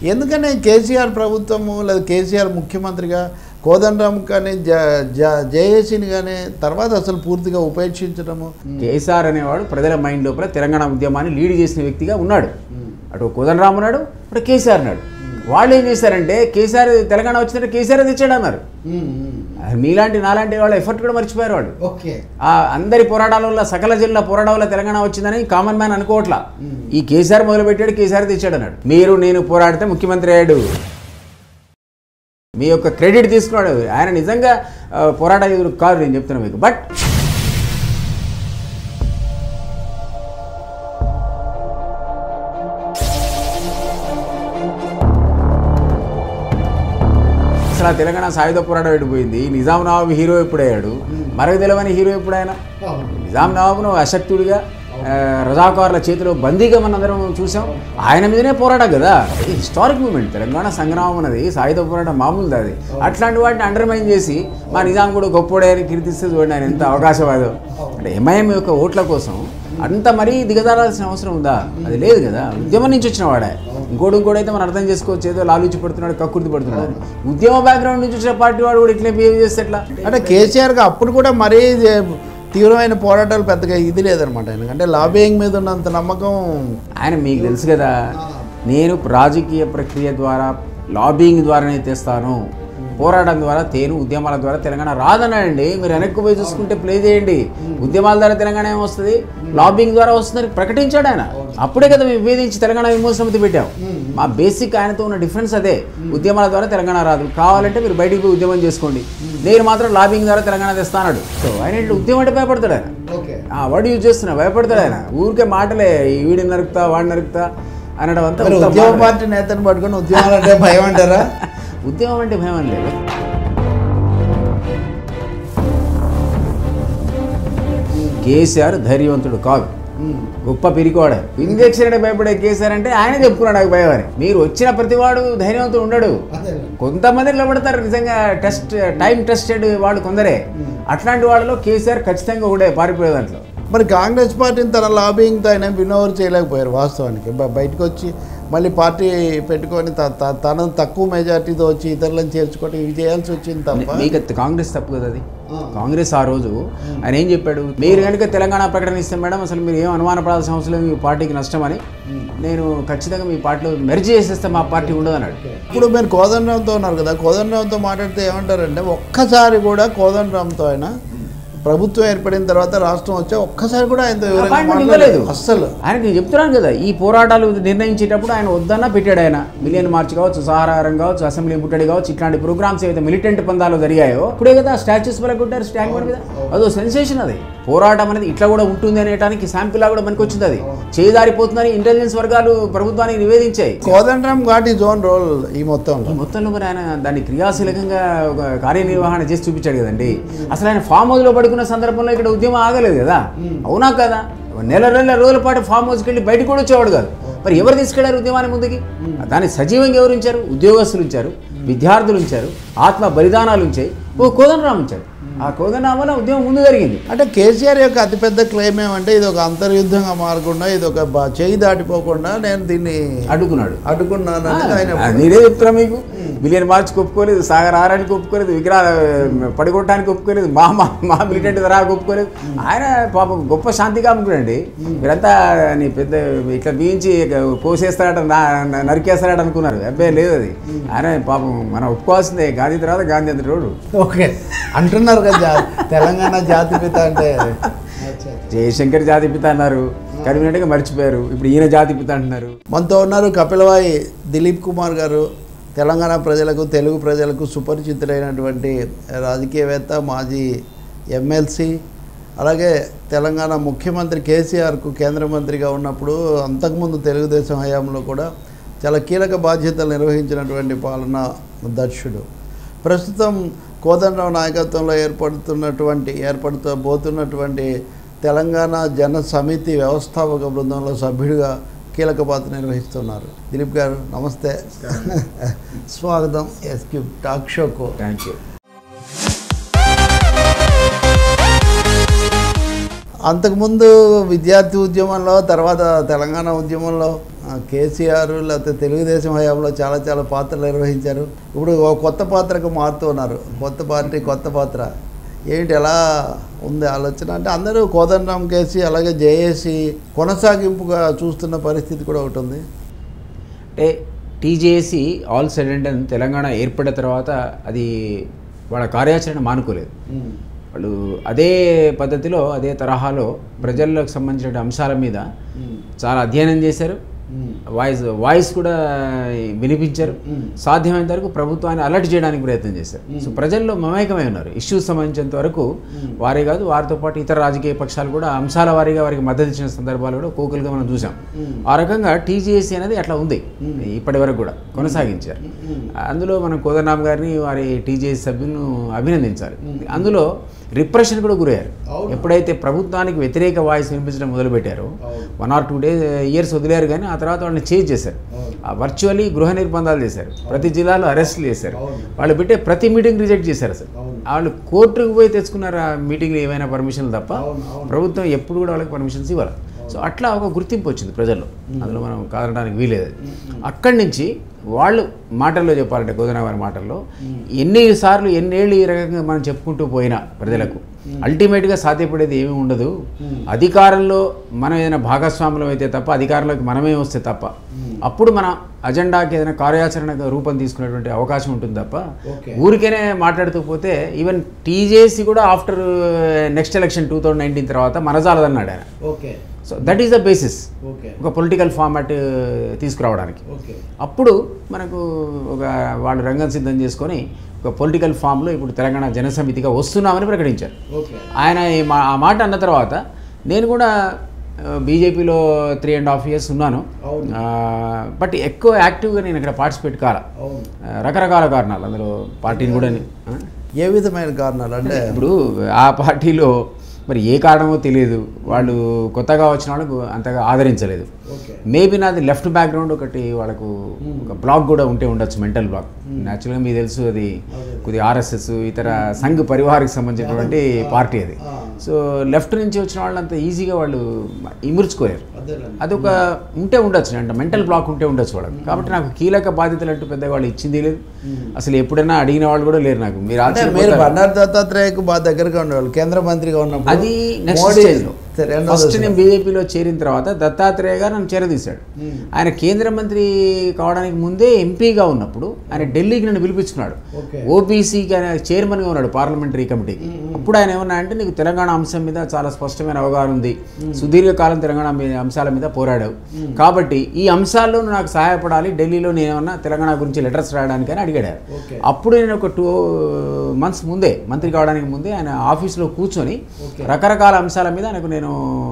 ఎందుకని కేసీఆర్ ప్రభుత్వము లేదా కేసీఆర్ ముఖ్యమంత్రిగా కోదండరామ్ కానీ జ జ జేఏసీని కానీ తర్వాత అసలు పూర్తిగా ఉపేక్షించడము కేసీఆర్ అనేవాడు ప్రజల మైండ్ లోపల తెలంగాణ ఉద్యమాన్ని లీడ్ చేసిన వ్యక్తిగా ఉన్నాడు అటు కోదండరామ్ ఉన్నాడు అటు కేసీఆర్ ఉన్నాడు వాళ్ళు ఏం చేశారంటే కేసీఆర్ తెలంగాణ వచ్చిందంటే కేసీఆర్ తెచ్చాడు అన్నారు అది మీలాంటి నాలాంటి వాళ్ళ ఎఫర్ట్ కూడా మర్చిపోయారు వాళ్ళు ఓకే ఆ అందరి పోరాటాల వల్ల సకల జిల్లా పోరాటాల వల్ల తెలంగాణ వచ్చిందని కామన్ మ్యాన్ అనుకోవట్లా ఈ కేసీఆర్ మొదలుపెట్టాడు కేసీఆర్ తెచ్చాడు అన్నాడు మీరు నేను పోరాడితే ముఖ్యమంత్రి అయ్యాడు మీ యొక్క క్రెడిట్ తీసుకున్నాడు ఆయన నిజంగా ఆ, పోరాట యోధుడు కాదు నేను చెప్తున్నాను మీకు బట్ అసలు ఆ తెలంగాణ సాయుధ పోరాటం ఎడిపోయింది నిజాం నవాబు హీరో ఎప్పుడయ్యాడు మరొక తెలవని హీరో ఎప్పుడైనా నిజాం నవాబును అశక్తుడిగా ఆ, రజాకారుల చేతిలో బందీగా మనందరం చూసాం ఆయన మీదనే పోరాటం కదా ఇది హిస్టారిక్ మూమెంట్ తెలంగాణ సంగ్రామం అనేది సాయుధ పోరాటం మామూలుది అది అట్లాంటి వాటిని అండర్మైన్ చేసి మా నిజాం కూడా గొప్పోడే అని కీర్తిస్తే చూడండి ఆయన ఎంత అవకాశవాదం అంటే ఎంఐఎం యొక్క ఓట్ల కోసం అంత మరీ దిగజారాల్సిన అవసరం ఉందా అది లేదు కదా ఉద్యమం నుంచి వచ్చిన వాడే ఇంకోటి ఇంకోటి అయితే మనం అర్థం చేసుకోవచ్చు ఏదో లాలూచి పడుతున్నాడు కక్కుర్తి పడుతున్నాడు అని. ఉద్యమ బ్యాక్గ్రౌండ్ నుంచి వచ్చిన పార్టీ వాడు కూడా ఇట్లే బిహేవ్ చేస్తే ఎట్లా అంటే కేసీఆర్కి అప్పుడు కూడా మరీ ఇది తీవ్రమైన పోరాటాలు పెద్దగా ఇది లేదనమాట ఎందుకంటే లాబింగ్ మీద ఉన్నంత నమ్మకం ఆయన మీకు తెలుసు కదా నేను రాజకీయ ప్రక్రియ ద్వారా లాబింగ్ ద్వారానే తెస్తాను పోరాటం ద్వారా తేను ఉద్యమాల ద్వారా తెలంగాణ రాదన్నాడండి మీరు వెనక్కి పోయి చూసుకుంటే ప్లే చేయండి ఉద్యమాల ద్వారా తెలంగాణ ఏమొస్తుంది లాబింగ్ ద్వారా వస్తుందని ప్రకటించాడు ఆయన అప్పుడే కదా మేము విభేదించి తెలంగాణ విమోచన సమితి పెట్టాం మా బేసిక్ ఆయనతో ఉన్న డిఫరెన్స్ అదే ఉద్యమాల ద్వారా తెలంగాణ రాదు కావాలంటే మీరు బయటికి పోయి ఉద్యమం చేసుకోండి నేను మాత్రం లాబింగ్ ద్వారా తెలంగాణ తెస్తానాడు సో ఆయన ఏంటి ఉద్యమం అంటే భయపడతాడు ఆయన ఓకే ఆ వర్డ్ యూజ్ చేస్తున్నా భయపడతాడు ఆయన ఊరికే మాటలే ఈ వీడిని నరుకుతా వాడిని నరుకుతా అనడం అంతా మరి ఉత్తమ ఉద్యమ మాటలే. పార్టీ నేతను పట్టుకొని ఉద్యమాలు అంటే భయం అంటారా ఉద్యమం అంటే భయం అని లేదు కేసీఆర్ ధైర్యవంతుడు కాదు గొప్ప పిరికోడ ఇంజక్షన్ అంటే భయపడే కేసీఆర్ అంటే ఆయన చెప్పుకున్నాడు నాకు భయం అని మీరు వచ్చిన ప్రతివాడు ధైర్యవంతుడు ఉండడు కొంతమంది నిలబడతారు నిజంగా టెస్ట్ టైం టెస్టెడ్ వాళ్ళు కొందరే అట్లాంటి వాళ్ళలో కేసీఆర్ ఖచ్చితంగా ఉండే పారిపోయే దాంట్లో మరి కాంగ్రెస్ పార్టీని తన లాబింగ్తో ఆయన వినోవర్ చేయలేకపోయారు వాస్తవానికి బ- బయటకు వచ్చి మళ్ళీ పార్టీ పెట్టుకొని త- త- తను తక్కువ మెజార్టీతో వచ్చి ఇతరులను చేర్చుకోవడం ఇవి చేయాల్సి వచ్చింది తప్ప మీకు అది కాంగ్రెస్ తప్పు కదా అది కాంగ్రెస్ ఆ రోజు ఆయన ఏం చెప్పాడు మీరు కనుక తెలంగాణ ప్రకటన ఇస్తే మేడం అసలు మీరు ఏం అనుమానపడాల్సిన అవసరం లేదు మీ పార్టీకి నష్టమని నేను ఖచ్చితంగా మీ పార్టీలో మెర్జ్ చేసేస్తే మా పార్టీ ఉండదు అన్నాడు ఇప్పుడు మీరు కోదండరామ్తో ఉన్నారు కదా కోదండరామ్తో మాట్లాడితే ఏమంటారంటే ఒక్కసారి కూడా కోదండరామ్తో ఆయన ప్రభుత్వం ఏర్పడిన తర్వాత రాష్ట్రం వచ్చే ఒక్కసారి కూడా ఆయనతో వివరంగా అపాయింట్మెంట్ మాట్లాడలేదు ఇవ్వలేదు అస్సలు ఆయనకి నేను చెప్తున్నాను కదా ఈ పోరాటాలు నిర్ణయించేటప్పుడు ఆయన వద్దన్నా పెట్టాడు ఆయన మిలియన్ మార్చ్ కావచ్చు సహారారం కావచ్చు అసెంబ్లీ ముట్టడి కావచ్చు ఇట్లాంటి ప్రోగ్రామ్స్ ఏవైతే మిలిటెంట్ పందాలు జరిగాయో ఇప్పుడే కదా స్టాచ్యూస్ పలకొట్టారు స్టాండ్ మీద అదో సెన్సేషన్ అది పోరాటం అనేది ఇట్లా కూడా ఉంటుంది అనేటానికి శాంపిల్ కూడా మనకి వచ్చింది అది చేదారిపోతుందని ఇంటెలిజెన్స్ వర్గాలు ప్రభుత్వానికి నివేదించాయి Kodandaram got his own role ఈ మొత్తంలో ఈ మొత్తంలో మరి ఆయన దాన్ని క్రియాశీలకంగా ఒక కార్యనిర్వహణ చేసి చూపించాడు కదండి అసలు ఆయన ఫామ్ హౌస్లో పడుకున్న సందర్భంలో ఇక్కడ ఉద్యమం ఆగలేదు కదా అవునా కదా నెల నెల రోజుల పాటు ఫామ్ హౌస్కి వెళ్ళి బయటకు కూడా వచ్చేవాడు కాదు మరి ఎవరు తీసుకెళ్లారు ఉద్యమాన్ని ముందుకి దాన్ని సజీవంగా ఎవరు ఉంచారు ఉద్యోగస్తులు ఉంచారు విద్యార్థులు ఉంచారు ఆత్మ బలిదానాలు ఉంచాయి ఓ కోదండరామ్ ఉంచాడు ఆ కోదండరామ్ వల్ల ఉద్యమం ముందు జరిగింది అంటే కేసీఆర్ యొక్క అతిపెద్ద క్లెయిమ్ ఏమంటే ఇది ఒక అంతర్యుద్ధంగా మారకుండా ఇది ఒక బ- చేయి దాటిపోకుండా నేను దీన్ని అడ్డుకున్నాడు అడ్డుకున్నాను అనేది ఆయన ఆ, నేనే చెప్తున్నా మీకు మిలియన్ మార్చ్ ఒప్పుకోలేదు సాగర్ ఆరానికి ఒప్పుకోలేదు విగ్రహ పడిగొట్టడానికి ఒప్పుకోలేదు మా మా మా మిలిటెంట్ ధరకు ఒప్పుకోలేదు ఆయన పాపం గొప్ప శాంతి కాముకుడండి మీరంతా నీ పెద్ద ఇట్లా బీయించి కోసేస్తాడట నా- నా- నరికేస్తాడట అనుకున్నారు అబ్బాయి లేదు అది ఆయన పాపం మనం ఒప్పుకోవాల్సిందే గాంధీ తర్వాత గాంధీ అంత రోడ్డు ఓకే అంటున్నారు కదా జా- తెలంగాణ జాతిపిత అంటే జయశంకర్ జాతిపిత అన్నారు కన్వీనెంట్గా మర్చిపోయారు ఇప్పుడు ఈయన జాతిపిత అంటున్నారు మనతో ఉన్నారు కపిలవాయి దిలీప్ కుమార్ గారు తెలంగాణ ప్రజలకు తెలుగు ప్రజలకు సుపరిచితులైనటువంటి రాజకీయవేత్త మాజీ ఎమ్మెల్సీ అలాగే తెలంగాణ ముఖ్యమంత్రి కేసీఆర్కు కేంద్ర మంత్రిగా ఉన్నప్పుడు అంతకుముందు తెలుగుదేశం హయాంలో కూడా చాలా కీలక బాధ్యతలు నిర్వహించినటువంటి పాలనా దక్షుడు ప్రస్తుతం కోదండరావు నాయకత్వంలో ఏర్పడుతున్నటువంటి ఏర్పడుతూ పోతున్నటువంటి తెలంగాణ జన సమితి వ్యవస్థాపక బృందంలో సభ్యుడిగా కీలక పాత్ర నిర్వహిస్తున్నారు దిలీప్ గారు నమస్తే స్వాగతం ఎస్క్యూ టాక్ షోకు థ్యాంక్ యూ అంతకుముందు విద్యార్థి ఉద్యమంలో తర్వాత తెలంగాణ ఉద్యమంలో ఆ, కేసీఆర్ లేకపోతే తెలుగుదేశం హయాంలో చాలా చాలా పాత్రలు నిర్వహించారు ఇప్పుడు ఓ కొత్త పాత్రకు మారుతున్నారు కొత్త పార్టీ కొత్త పాత్ర ఏంటి ఎలా ఉంది ఆలోచన అంటే అందరూ కోదండరామ్ కేసి అలాగే జేఏసీ కొనసాగింపుగా చూస్తున్న పరిస్థితి కూడా ఒకటి ఉంది అంటే TJC all side and Telangana ఏర్పడిన తర్వాత అది వాళ్ళ కార్యాచరణ మానుకోలేదు వాళ్ళు అదే పద్ధతిలో అదే తరహాలో ప్రజలకు సంబంధించిన అంశాల మీద చాలా అధ్యయనం చేశారు వాయిస్ వాయిస్ కూడా వినిపించారు సాధ్యమైనంత వరకు ప్రభుత్వాన్ని అలర్ట్ చేయడానికి ప్రయత్నం చేశారు సో ప్రజల్లో మమేకమై ఉన్నారు ఇష్యూస్ సంబంధించినంత వరకు వారే కాదు వారితో పాటు ఇతర రాజకీయ పక్షాలు కూడా అంశాల వారీగా వారికి మద్దతు ఇచ్చిన సందర్భాలు కూడా కోకులుగా మనం చూసాం ఆ రకంగా టీజీఎస్సీ అనేది అట్లా ఉంది ఇప్పటి వరకు కూడా కొనసాగించారు అందులో మనం కోదనామ్ గారిని వారి టీజేఎస్ సభ్యులను అభినందించాలి అందులో రిప్రెషన్ కూడా గురయ్యారు ఎప్పుడైతే ప్రభుత్వానికి వ్యతిరేక వాయిస్ వినిపించడం మొదలుపెట్టారో one or two days years వదిలేరు కానీ ఆ తర్వాత వాళ్ళని చేంజ్ చేశారు వర్చువల్లీ గృహ నిర్బంధాలు చేశారు ప్రతి జిల్లాలో అరెస్టులు చేశారు వాళ్ళు పెట్టే ప్రతి మీటింగ్ రిజెక్ట్ చేశారు అసలు వాళ్ళు కోర్టుకు పోయి తెచ్చుకున్నారు ఆ మీటింగ్లో ఏమైనా పర్మిషన్లు తప్ప ప్రభుత్వం ఎప్పుడు కూడా వాళ్ళకి పర్మిషన్స్ ఇవ్వాలి సో అట్లా ఒక గుర్తింపు వచ్చింది ప్రజల్లో అందులో మనం కాదనడానికి వీలేదు అది. అక్కడి నుంచి వాళ్ళు మాటల్లో చెప్పాలంటే గోదన వారి మాటల్లో ఎన్నిసార్లు ఎన్నేళ్ళు ఈ రకంగా మనం చెప్పుకుంటూ పోయినా ప్రజలకు అల్టిమేట్గా సాధ్యపడేది ఏమీ ఉండదు అధికారంలో మనం ఏదైనా భాగస్వాములం అయితే తప్ప అధికారంలోకి మనమే వస్తే తప్ప అప్పుడు మన అజెండాకి ఏదైనా కార్యాచరణ రూపం తీసుకునేటువంటి అవకాశం ఉంటుంది తప్ప ఊరికేనే మాట్లాడుతూ పోతే ఈవెన్ టీజేసీ కూడా after next election two thousand nineteen తర్వాత మనజాలదన్నాడు ఆయన okay so that is the basis okay ఒక పొలిటికల్ ఫార్మాట్ తీసుకురావడానికి ఓకే అప్పుడు మనకు ఒక వాళ్ళు రంగం సిద్ధం చేసుకొని ఒక పొలిటికల్ ఫామ్లో ఇప్పుడు తెలంగాణ జనసమితిగా వస్తున్నామని ప్రకటించారు ఓకే ఆయన ఈ మా- ఆ మాట అన్న తర్వాత నేను కూడా బీజేపీలో త్రీ అండ్ హాఫ్ ఇయర్స్ ఉన్నాను అవును. బట్ ఎక్కువ యాక్టివ్గా నేను ఇక్కడ పార్టిసిపేట్ కాల అవును ఆ, రకరకాల కారణాలు అందులో పార్టీని కూడా ని- ఆ? ఏ విధమైన కారణాలు అంటే ఇప్పుడు ఆ పార్టీలో మరి ఏ కారణమో తెలియదు వాళ్ళు కొత్తగా వచ్చిన వాళ్ళకు అంతగా ఆదరించలేదు ఓకే మేబీ నాది లెఫ్ట్ బ్యాక్గ్రౌండ్ ఒకటి వాళ్ళకు ఒక బ్లాక్ కూడా ఉంటే ఉండొచ్చు మెంటల్ బ్లాక్ న్యాచురల్గా మీకు తెలుసు అది కొద్దిగా ఆర్ఎస్ఎస్ ఇతర సంఘ్ పరివారికి సంబంధించినటువంటి పార్టీ అది ఆ. సో లెఫ్ట్ నుంచి వచ్చిన వాళ్ళు అంత ఈజీగా వాళ్ళు ఇముర్చుకోలేరు అదేలేండి అదొక ఉంటే ఉండొచ్చు అంటే మెంటల్ బ్లాక్ ఉంటే ఉండొచ్చు వాళ్ళకి కాబట్టి నాకు కీలక బాధ్యతలు అంటూ పెద్దగా వాళ్ళు ఇచ్చింది లేదు అసలు ఎప్పుడైనా అడిగిన వాళ్ళు కూడా లేరు నాకు మీరు అంటే మీరు ఆశ్చర్యపోతారు. బండారు దత్తాత్రేయకు బాగా దగ్గరగా ఉండేవాళ్ళు కేంద్ర మంత్రిగా ఉన్నప్పుడు అది నెక్స్ట్ మోడీ స్టేజ్లో రెండో ఫస్ట్ దశలో. నేను బీజేపీలో చేరిన తర్వాత దత్తాత్రేయ గారు నన్ను చేరదీశాడు మ్మ్. ఆయన కేంద్ర మంత్రి కావడానికి ముందే ఎంపీగా ఉన్నప్పుడు ఆయన ఢిల్లీకి నన్ను పిలిపించుకున్నాడు ఓకే. ఓబీసీకి ఆయన చైర్మన్గా ఉన్నాడు పార్లమెంటరీ కమిటీకి అప్పుడు ఆయన ఏమన్నా అంటే నీకు తెలంగాణ అంశం మీద చాలా స్పష్టమైన అవగాహన ఉంది సుదీర్ఘకాలం తెలంగాణ మీ- అంశాల మీద పోరాడావు కాబట్టి ఈ అంశాల్లో నువ్వు నాకు సహాయపడాలి ఢిల్లీలో నేను ఏమన్నా తెలంగాణ గురించి లెటర్స్ రాయడానికి అని అడిగాడు ఆయన. ఓకే. అప్పుడు నేను ఒక టూ మంత్స్ ముందే మంత్రి కావడానికి ముందే ఆయన ఆఫీస్లో కూర్చొని ఓకే. రకరకాల అంశాల మీద ఆయనకు నేను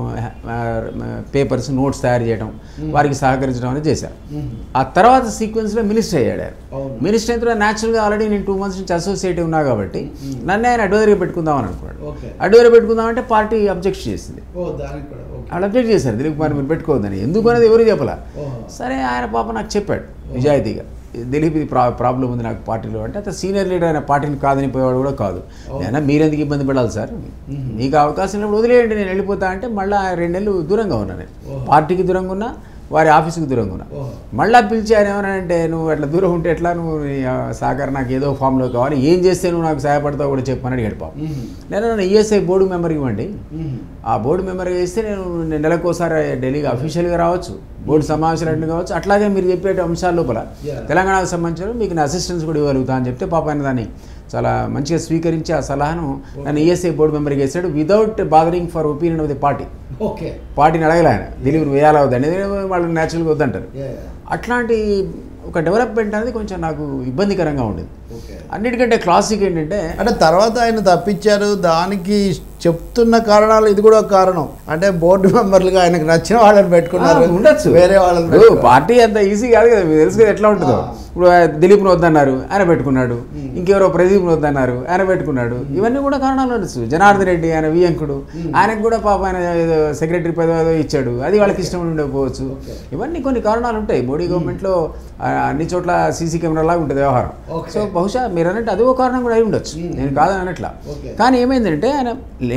పేపర్స్ నోట్స్ తయారు చేయడం వారికి సహకరించడం అనేది చేశాను ఆ తర్వాత సీక్వెన్స్లో మినిస్టర్ అయ్యాడు ఆయన అవును. మినిస్టర్ అయితే న్యాచురల్గా ఆల్రెడీ నేను టూ మంత్స్ నుంచి అసోసియేట్ ఉన్నా కాబట్టి నన్ను ఆయన అడ్వైజర్గా పెట్టుకుందామని అనుకున్నాడు ఓకే అడ్వైజర్ పెట్టుకుందామంటే పార్టీ అబ్జెక్ట్ చేసింది ఓ దానికి కూడా ఓకే వాళ్ళు అబ్జెక్ట్ చేశారు దిలీప్ కుమార్ మీరు పెట్టుకోవద్దని ఎందుకు అనేది ఎవరు చెప్పలా ఓహో సరే ఆయన పాప నాకు చెప్పాడు నిజాయితీగా దిలీప్ ఇది ప్రా ప్రాబ్లం ఉంది నాకు పార్టీలో అంటే అతను సీనియర్ లీడర్ ఆయన పార్టీని కాదని పోయేవాడు కూడా కాదు నేను మీరెందుకు ఇబ్బంది పడాలి సార్ మీకు అవకాశం ఉన్నప్పుడు వదిలేయండి నేను వెళ్ళిపోతా అంటే మళ్ళీ రెండు నెలలు దూరంగా ఉన్నా నేను పార్టీకి దూరంగా ఉన్నా వారి ఆఫీస్కి దూరంగా ఉన్నా ఓహో మళ్ళీ పిలిచి ఆయన ఏమన్నాడంటే నువ్వు అట్లా దూరం ఉంటే ఎట్లా నువ్వు నీ, ఆ, సహకారం నాకు ఏదో ఫామ్లో కావాలి ఏం చేస్తే నువ్వు నాకు సహాయపడతావు కూడా చెప్పమని అడిగాడు పాపం మ్మ్. నేను నన్ను ఈఎస్ఐ బోర్డు మెంబర్ ఇవ్వండి మ్మ్. ఆ బోర్డు మెంబర్గా ఇస్తే నేను నేను నెలకోసారి ఢిల్లీకి అఫీషియల్గా రావచ్చు బోర్డు సమావేశాలు అటెండ్ కావచ్చు అట్లాగే మీరు చెప్పే అంశాల లోపల Yeah. తెలంగాణకు సంబంధించిన మీకు నా అసిస్టెన్స్ కూడా ఇవ్వగలుగుతా అని చెప్తే పాప ఆయన దాన్ని చాలా మంచిగా స్వీకరించి ఆ సలహాను నన్ను ఈఎస్ఐ బోర్డు మెంబర్గా వేసాడు without bothering for opinion of the party okay పార్టీని అడగలే ఆయన దిలీప్ నువ్వు వేయాలా వద్దని వాళ్ళు న్యాచురల్గా వద్దంటారు యా, యా. అట్లాంటి ఒక డెవలప్మెంట్ అనేది కొంచెం నాకు ఇబ్బందికరంగా ఉండేది ఓకే అన్నిటికంటే క్లాసిక్ ఏంటంటే అంటే తర్వాత ఆయన తప్పించారు దానికి చెప్తున్న కారణాలు ఇది కూడా ఒక కారణం అంటే బోర్డు మెంబర్లుగా ఆయనకు నచ్చిన వాళ్ళని పెట్టుకున్నారు ఆ, ఉండొచ్చు వేరే వాళ్ళని ఇప్పుడు పెట్టుకున్నారు. పార్టీ అంత ఈజీ కాదు కదా మీకు తెలుసు కదా ఎట్లా ఉంటుందో ఇప్పుడు ఆ దిలీప్ను వద్దన్నారు ఆయన పెట్టుకున్నాడు ఇంకెవరో ప్రదీప్ను వద్దన్నారు ఆయన పెట్టుకున్నాడు ఇవన్నీ కూడా కారణాలు ఉండొచ్చు జనార్దన్ రెడ్డి ఆయన వియంకుడు ఆయనకు కూడా పాప ఆయన ఏదో సెక్రటరీ పదవి ఏదో ఇచ్చాడు అది వాళ్ళకి ఇష్టం ఉండి ఉండకపోవచ్చు ఇవన్నీ కొన్ని కారణాలు ఉంటాయి మోడీ గవర్నమెంట్లో ఆ, అన్ని చోట్ల సీసీ కెమెరా లాగా ఉంటుంది వ్యవహారం Okay. సో బహుశా మీరు అన్నట్టు అది ఒక కారణం కూడా అయి ఉండొచ్చు నేను కాదని అనట్లా Okay. కానీ ఏమైందంటే ఆయన లే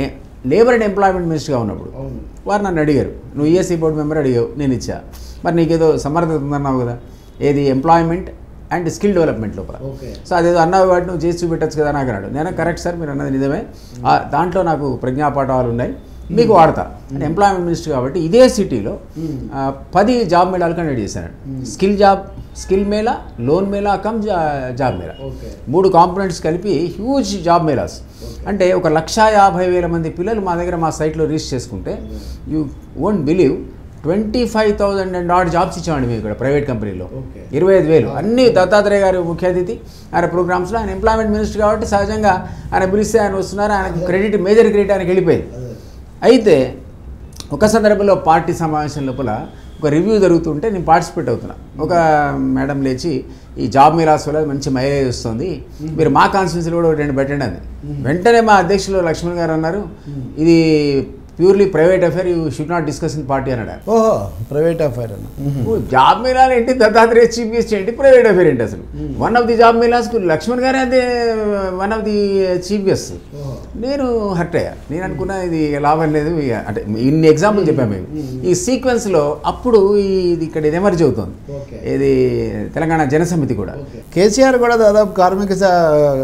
లేబర్ అండ్ ఎంప్లాయ్మెంట్ మినిస్టర్గా ఉన్నప్పుడు వారు నన్ను అడిగారు నువ్వు ఈఎస్సీ బోర్డు మెంబర్ అడిగావు నేను ఇచ్చా మరి నీకేదో సమర్థత ఉందన్నావు కదా ఏది ఎంప్లాయ్మెంట్ అండ్ స్కిల్ డెవలప్మెంట్ లోపల ఓకే సో అదేదో అన్నావు వాటి నువ్వు చేసి చూపెట్టచ్చు కదా నాకు అన్నాడు నేను కరెక్ట్ సార్ మీరు అన్నది నిజమే ఆ, దాంట్లో నాకు ప్రజ్ఞాపాఠాలు ఉన్నాయి మీకు వాడతా అంటే ఎంప్లాయ్మెంట్ మినిస్టర్ కాబట్టి ఇదే సిటీలో ఆ, పది జాబ్ మేళాలు కండక్ట్ చేశాను skill job skill mela loan mela come జా- జాబ్ మేళా ఓకే మూడు కాంపోనెంట్స్ కలిపి హ్యూజ్ జాబ్ మేళాస్ అంటే ఒక లక్ష యాభై వేల మంది పిల్లలు మా దగ్గర మా సైట్లో రిజిస్టర్ చేసుకుంటే you won't believe twenty five thousand and odd jobs ఇచ్చామండి మేము ఇక్కడ ప్రైవేట్ కంపెనీలో ఓకే. ఇరవై ఐదు వేలు అన్ని దత్తాత్రేయ గారు ముఖ్య అతిథి ఆయన ప్రోగ్రామ్స్లో ఆయన ఎంప్లాయ్మెంట్ మినిస్టర్ కాబట్టి సహజంగా ఆయన పిలిస్తే ఆయన వస్తున్నారు ఆయనకు క్రెడిట్ మేజర్ క్రెడిట్ ఆయనకి వెళ్ళిపోయింది అయితే ఒక సందర్భంలో పార్టీ సమావేశం లోపల ఒక రివ్యూ జరుగుతుంటే నేను పార్టిసిపేట్ అవుతున్నా ఒక మేడం లేచి ఈ జాబ్ మీరాస్ వల్ల మంచి మైలేజ్ వస్తుంది మీరు మా కాన్స్టిట్యూన్సీలో కూడా ఒకటి రెండు పెట్టండి అంది వెంటనే మా అధ్యక్షులు లక్ష్మణ్ గారు అన్నారు ఇది purely private affair you should not discuss in party అన్నాడు ఆయన. ఓహో ప్రైవేట్ అఫైర్ అన్న ఓ, జాబ్ మీలాలు ఏంటి దత్తాత్రేయ చీఫ్ గెస్ట్ ఏంటి ప్రైవేట్ అఫేర్ ఏంటి అసలు వన్ ఆఫ్ ది జాబ్ మీలాస్కు లక్ష్మణ్ గారే అదే one of the chief guest నేను హర్ట్ అయ్యా నేను అనుకున్నా ఇది లాభం లేదు ఇక అంటే ఇన్ని ఎగ్జాంపుల్ చెప్పాము మేము ఈ సీక్వెన్స్లో అప్పుడు ఈ ఇది ఇక్కడ ఇది ఎమర్జ్ అవుతుంది ఓకే. ఇది తెలంగాణ జనసమితి కూడా కేసీఆర్ కూడా దాదాపు కార్మిక శా-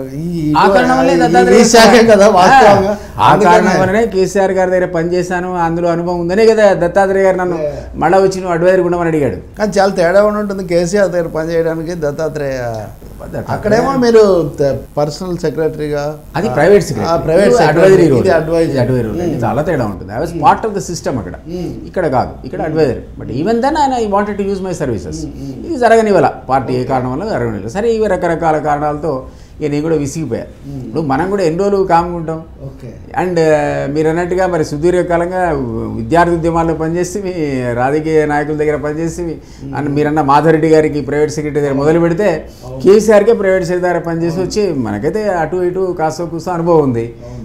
ఈ ఆ కారణం వల్లే ఈ- దత్తాత్రేయ ఈ శాఖే కదా వాస్తవంగా ఆ అందుకనే- కారణం వల్లనే కేసీఆర్ గారి దగ్గర పనిచేశాను అందులో అనుభవం ఉందనే కదా దత్తాత్రేయ గారు నన్ను మళ్ళీ వచ్చి నువ్వు అడ్వైజర్ ఉండమని అడిగాడు కానీ చాలా తేడా ఉండి ఉంటుంది కేసీఆర్ దగ్గర పనిచేయడానికి దత్తాత్రేయ అక్కడేమో మీరు పర్సనల్ సెక్రటరీగా అది ప్రైవేట్ ఆ, private secretary. అడ్వైజరీ ఇది advisory. అడ్వైజరీ రోల్ చాలా తేడా ఉంటుంది I was part of the system అక్కడ ఇక్కడ కాదు ఇక్కడ అడ్వైజరీ బట్ ఈవెన్ దెన్ ఆయన I wanted to use my services ఇది జరగనివ్వాల పార్టీ ఏ కారణం వల్ల జరగనివ్వాలి సరే ఇవి రకరకాల కారణాలతో ఇక నేను కూడా విసిగిపోయా ఇప్పుడు మనం కూడా ఎన్ని రోజులు కామ్గా ఉంటాం ఓకే అండ్ మీరు అన్నట్టుగా మరి సుదీర్ఘకాలంగా విద్యార్థి ఉద్యమాల్లో పనిచేసి మీ రాజకీయ నాయకుల దగ్గర పనిచేసి మీ- అండ్ మీరన్న మాధవరెడ్డి గారికి ప్రైవేట్ సెక్రటరీ దగ్గర మొదలు పెడితే కేసీఆర్కే ప్రైవేట్ సెక్రటరీ దగ్గర పనిచేసి వచ్చి మనకైతే అటు ఇటు కాస్త కూస్తో అనుభవం ఉంది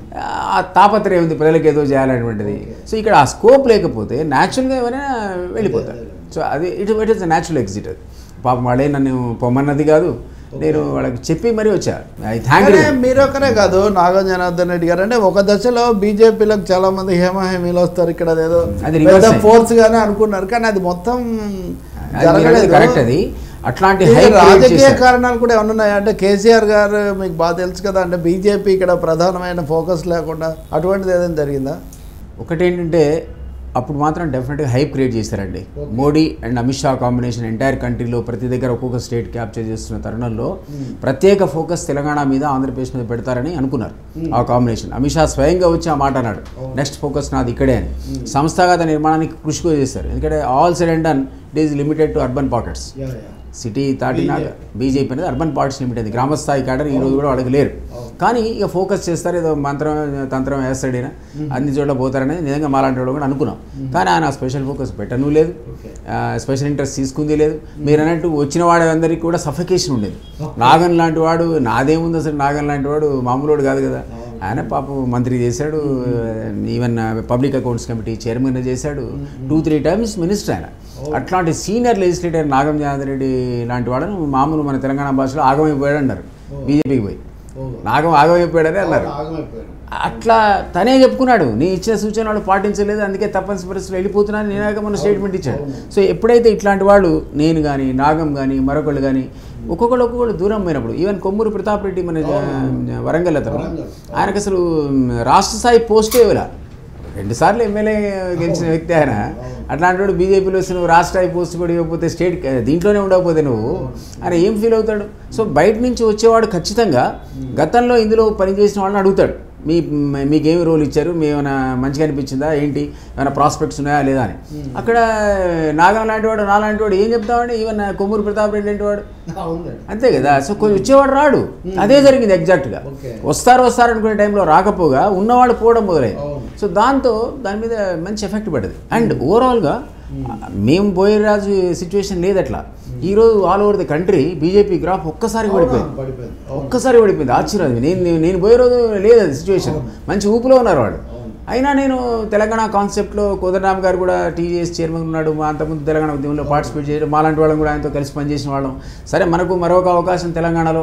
ఆ తాపత్రయం ఉంది ప్రజలకు ఏదో చేయాలనేటువంటిది సో ఇక్కడ ఆ స్కోప్ లేకపోతే న్యాచురల్గా ఎవరైనా వెళ్ళిపోతారు సో అది it it is natural exit అది పాపం వాళ్ళే నన్ను పొమ్మన్నది కాదు నేను వాళ్ళకి చెప్పి మరీ వచ్చా ఐ థ్యాంక్ యూ కానీ మీరు ఒక్కరే కాదు నాగం జనార్దన్ రెడ్డి గారు అంటే ఒక దశలో బీజేపీలకు చాలా మంది హేమహేమీలు వస్తారు ఇక్కడ అదేదో అది reverse పెద్ద అయింది. ఫోర్స్ గానే అనుకున్నారు కానీ అది మొత్తం అది కరెక్ట్ అది అట్లాంటి ఇది hype create రాజకీయ చేశారు. కారణాలు కూడా ఏమన్నా ఉన్నాయా అంటే కేసీఆర్ గారు మీకు బాగా తెలుసు కదా అంటే బీజేపీ ఇక్కడ ప్రధానమైన ఫోకస్ లేకుండా అటువంటిది ఏదైనా జరిగిందా ఒకటి ఏంటంటే అప్పుడు మాత్రం డెఫినెట్గా హైప్ క్రియేట్ చేశారండి Modi and Amit Shah combination entire కంట్రీలో ప్రతి దగ్గర ఒక్కొక్క స్టేట్ క్యాప్చర్ చేస్తున్న తరుణంలో ప్రత్యేక ఫోకస్ తెలంగాణ మీద ఆంధ్రప్రదేశ్ మీద పెడతారని అనుకున్నారు ఆ కాంబినేషన్ అమిత్ షా స్వయంగా వచ్చి ఆ మాట అన్నాడు నెక్స్ట్ ఫోకస్ నాది ఇక్కడే అని సంస్థాగత నిర్మాణానికి కృషి కూడా చేశారు ఎందుకంటే all said and done it is limited to urban pockets city దాటినా బీజేపీ అనేది అర్బన్ పార్టీస్ లిమిట్ అయింది గ్రామస్థాయి కాడని ఈ రోజు కూడా వాళ్ళకి లేరు కానీ ఇక ఫోకస్ చేస్తారు ఏదో మంత్రం తంత్రం వేస్తాడు ఈయన అన్ని చోట్ల పోతారనేది నిజంగా మాలాంటి వాళ్ళు కూడా అనుకున్నాం కానీ ఆయన స్పెషల్ ఫోకస్ పెట్టను లేదు స్పెషల్ ఇంట్రెస్ట్ తీసుకుంది లేదు మీరు అన్నట్టు వచ్చిన వాడందరికీ కూడా సఫికేషన్ ఉండేది నాగన్ లాంటి వాడు నాదేముంది అసలు నాగన్ లాంటి వాడు మామూలు వాడు కాదు కదా ఆయన పాపం మంత్రి చేశాడు even public accounts committee chairman చేశాడు టూ త్రీ టైమ్స్ మినిస్టర్ ఆయన అట్లాంటి సీనియర్ లెజిస్లేటర్ నాగం జనార్దన్ రెడ్డి లాంటి వాళ్ళను మామూలు మన తెలంగాణ భాషలో ఆగమైపోయాడు అన్నారు బీజేపీకి పోయి నాగం ఆగమైపోయాడని అన్నారు అట్లా తనే చెప్పుకున్నాడు నీ ఇచ్చిన సూచన వాళ్ళు పాటించలేదు అందుకే తప్పనిసరి పరిస్థితులు వెళ్ళిపోతున్నాను నేనాక మన స్టేట్మెంట్ ఇచ్చాడు సో ఎప్పుడైతే ఇట్లాంటి వాళ్ళు నేను కానీ నాగం కానీ మరొకళ్ళు కానీ ఒక్కొక్కళ్ళు ఒక్కొక్కళ్ళు దూరం పోయినప్పుడు ఈవెన్ కొమ్మూరు ప్రతాప్ రెడ్డి మన జ- వరంగల్ అతను ఆయనకు అసలు మ్, రాష్ట్ర స్థాయి పోస్టే ఇవ్వలే రెండుసార్లు ఎమ్మెల్యే గెలిచిన వ్యక్తి ఆయన అట్లాంటి వాడు బీజేపీలో వస్తే నువ్వు రాష్ట్ర స్థాయి పోస్ట్ కూడా ఇవ్వకపోతే స్టేట్ దీంట్లోనే ఉండకపోతే నువ్వు ఆయన ఏం ఫీల్ అవుతాడు సో బయట నుంచి వచ్చేవాడు ఖచ్చితంగా గతంలో ఇందులో పనిచేసిన వాళ్ళని అడుగుతాడు మీ మ- మీకేమి రోల్ ఇచ్చారు మీ ఏమైనా మంచిగా అనిపించిందా ఏంటి ఏమైనా ప్రాస్పెక్ట్స్ ఉన్నాయా లేదా అని అక్కడ నాగం లాంటి వాడు నా లాంటి వాడు ఏం చెప్తామండి ఈవెన్ కొమ్మూరు ప్రతాప్ రెడ్డి లాంటి వాడు అంతే కదా సో కొంచెం వచ్చేవాడు రాడు అదే జరిగింది ఎగ్జాక్ట్గా Okay. వస్తారు వస్తారు అనుకునే టైంలో రాకపోగా ఉన్నవాడు పోవడం మొదలైంది సో దాంతో దాని మీద మంచి ఎఫెక్ట్ పడ్డది అండ్ ఓవరాల్గా మేము పోయే రాజు సిచ్యువేషన్ లేదు అట్లా ఈరోజు all over the country BJP graph ఒక్కసారి పడిపోయింది ఒక్కసారి పడిపోయింది ఆశ్చర్యం అది. నేను నేను- నేను పోయే రోజు లేదు అది సిచ్యువేషన్ మంచి ఊపులో ఉన్నారు వాడు అయినా నేను తెలంగాణ కాన్సెప్ట్లో కోదండరామ్ గారు కూడా టీజీఎస్ చైర్మన్ ఉన్నాడు మా అంతకుముందు తెలంగాణ ఉద్యమంలో పార్టిసిపేట్ చేయడం మాలాంటి వాళ్ళం కూడా ఆయనతో కలిసి పనిచేసిన వాళ్ళం సరే మనకు మరొక అవకాశం తెలంగాణలో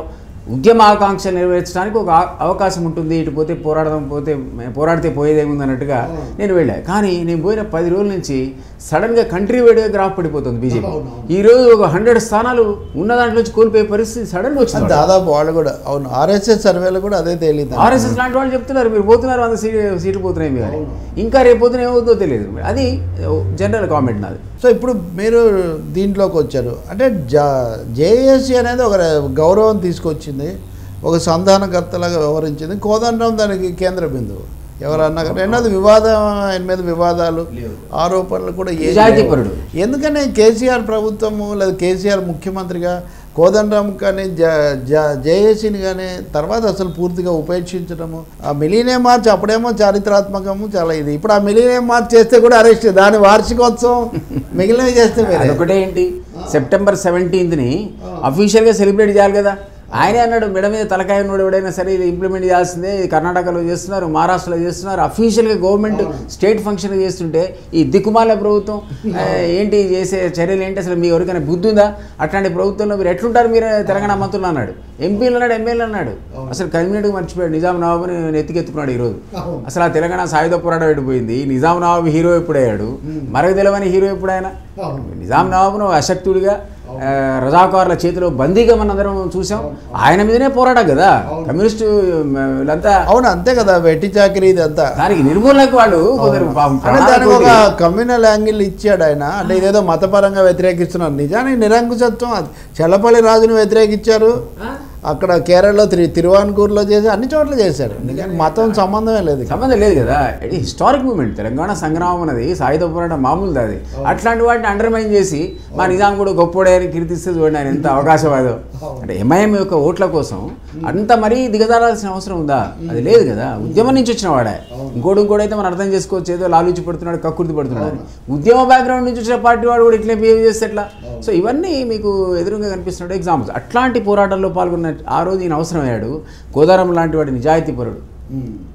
ఉద్యమ ఆకాంక్ష నెరవేర్చడానికి ఒక ఆ- అవకాశం ఉంటుంది ఇటు పోతే పోరాడదాం పోతే పోరాడితే పోయేదేముంది అన్నట్టుగా నేను వెళ్ళా కానీ నేను పోయిన పది రోజుల నుంచి సడన్గా కంట్రీ వైడ్గా గ్రాఫ్ పడిపోతుంది బీజేపీ ఈ రోజు ఒక హండ్రెడ్ స్థానాలు ఉన్న దాంట్లో నుంచి కోల్పోయే పరిస్థితి సడన్గా వచ్చింది దాదాపు వాళ్ళు కూడా అవును ఆర్ఎస్ఎస్ సర్వేలో కూడా అదే తేలింది ఆర్ఎస్ఎస్ లాంటి వాళ్ళు చెప్తున్నారు మీరు పోతున్నారు వంద సీ సీట్లు పోతున్నాయి మీరు అని. ఇంకా రేపు పొద్దున ఏమవుతుందో తెలియదు అది జనరల్ కామెంట్ నాది సో ఇప్పుడు మీరు దీంట్లోకి వచ్చారు అంటే జా జేఏసీ అనేది ఒక గౌరవం తీసుకొచ్చింది ఒక సంధానకర్తలాగా వ్యవహరించింది కోదండరాం దానికి కేంద్ర బిందువు ఎవరన్నా కానీ రెండోది వివాదం ఆయన మీద వివాదాలు ఆరోపణలు కూడా ఏం నిజాయితీపరుడు. లేవు. ఎందుకని కేసీఆర్ ప్రభుత్వము లేదా కేసీఆర్ ముఖ్యమంత్రిగా కోదండరాం కానీ జ జ జేఏసీని కానీ తర్వాత అసలు పూర్తిగా ఉపేక్షించడము ఆ మిలీనియం మార్చ్ అప్పుడేమో చారిత్రాత్మకము చాలా ఇది ఇప్పుడు ఆ మిలీనియం మార్చ్ చేస్తే కూడా అరెస్ట్ దాని వార్షికోత్సవం మిగిలినవి చేస్తే వేరే. అదొకటే ఏంటి సెప్టెంబర్ సెవెంటీన్త్ని అఫీషియల్గా సెలబ్రేట్ చేయాలి కదా ఆయనే అన్నాడు మెడ మీద తలకాయ ఉన్నోడు ఎవడైనా సరే ఇది ఇంప్లిమెంట్ చేయాల్సిందే ఇది కర్ణాటకలో చేస్తున్నారు మహారాష్ట్రలో చేస్తున్నారు అఫీషియల్గా గవర్నమెంట్ స్టేట్ ఫంక్షన్ చేస్తుంటే ఈ దిక్కుమాల ప్రభుత్వం ఆ, ఏంటి చేసే చర్యలు ఏంటి అసలు మీ ఎవరికైనా బుద్ధి ఉందా అట్లాంటి ప్రభుత్వంలో మీరు ఎట్లుంటారు మీరు తెలంగాణ మంత్రులు అన్నాడు ఎంపీలు అన్నాడు ఎమ్మెల్యేలు అన్నాడు అసలు కన్వీనెంట్గా మర్చిపోయాడు నిజాం నవాబుని ఎత్తికెత్తుకున్నాడు ఈరోజు అసలు ఆ తెలంగాణ సాయుధ పోరాటం ఎడిపోయింది నిజాం నవాబు హీరో ఎప్పుడయ్యాడు మరొక తెలవని హీరో ఎప్పుడైనా నిజాం నవాబును అశక్తుడిగా ఆ, రజాకారుల చేతిలో బందీగా మనందరం చూసాం ఆయన మీదనే పోరాటం కదా కమ్యూనిస్టు మ, వీళ్ళంతా అవును అంతే కదా వెట్టి చాకరీ ఇదంతా దానికి నిర్మూలనకు వాళ్ళు కొందరు పాపం అంటే దానికి ప్రాణాలు ఒక పోయి- కమ్యూనల్ యాంగిల్ ఇచ్చాడు ఆయన అంటే ఇదేదో మతపరంగా వ్యతిరేకిస్తున్నారు నిజానికి నిరంకుశత్వం అది చల్లపల్లి రాజుని వ్యతిరేకించారు అక్కడ కేరళలో తిరు తిరువాన్కూరులో చేసి అన్ని చోట్ల చేశాడు నిజానికి మతం సంబంధమే లేదు సంబంధం లేదు కదా ఇది హిస్టారిక్ మూమెంట్ తెలంగాణ సంగ్రామం అనేది సాయుధ పోరాటం మామూలుది అది అట్లాంటి వాటిని అండర్మైన్ చేసి మా నిజాం కూడా గొప్పోడే అని కీర్తిస్తే చూడండి ఆయన ఎంత అవకాశవాదో అంటే ఎంఐఎం యొక్క ఓట్ల కోసం అంత మరీ దిగజారాల్సిన అవసరం ఉందా అది లేదు కదా ఉద్యమం నుంచి వచ్చిన వాడే ఇంకోటి ఇంకోటి అయితే మనం అర్థం చేసుకోవచ్చు ఏదో లాలూచి పడుతున్నాడు కక్కుర్తి పడుతున్నాడు అని ఉద్యమ బ్యాక్గ్రౌండ్ నుంచి వచ్చిన పార్టీ వాడు కూడా ఇట్లే బిహేవ్ చేస్తే ఎట్లా సో ఇవన్నీ మీకు ఎదురుగా కనిపిస్తున్న ఎగ్జాంపుల్స్ అట్లాంటి పోరాటంలో పాల్గొన్న ఆ రోజు ఈయన అవసరం అయ్యాడు గోదారం లాంటి వాడి నిజాయితీ పరుడు ఆ,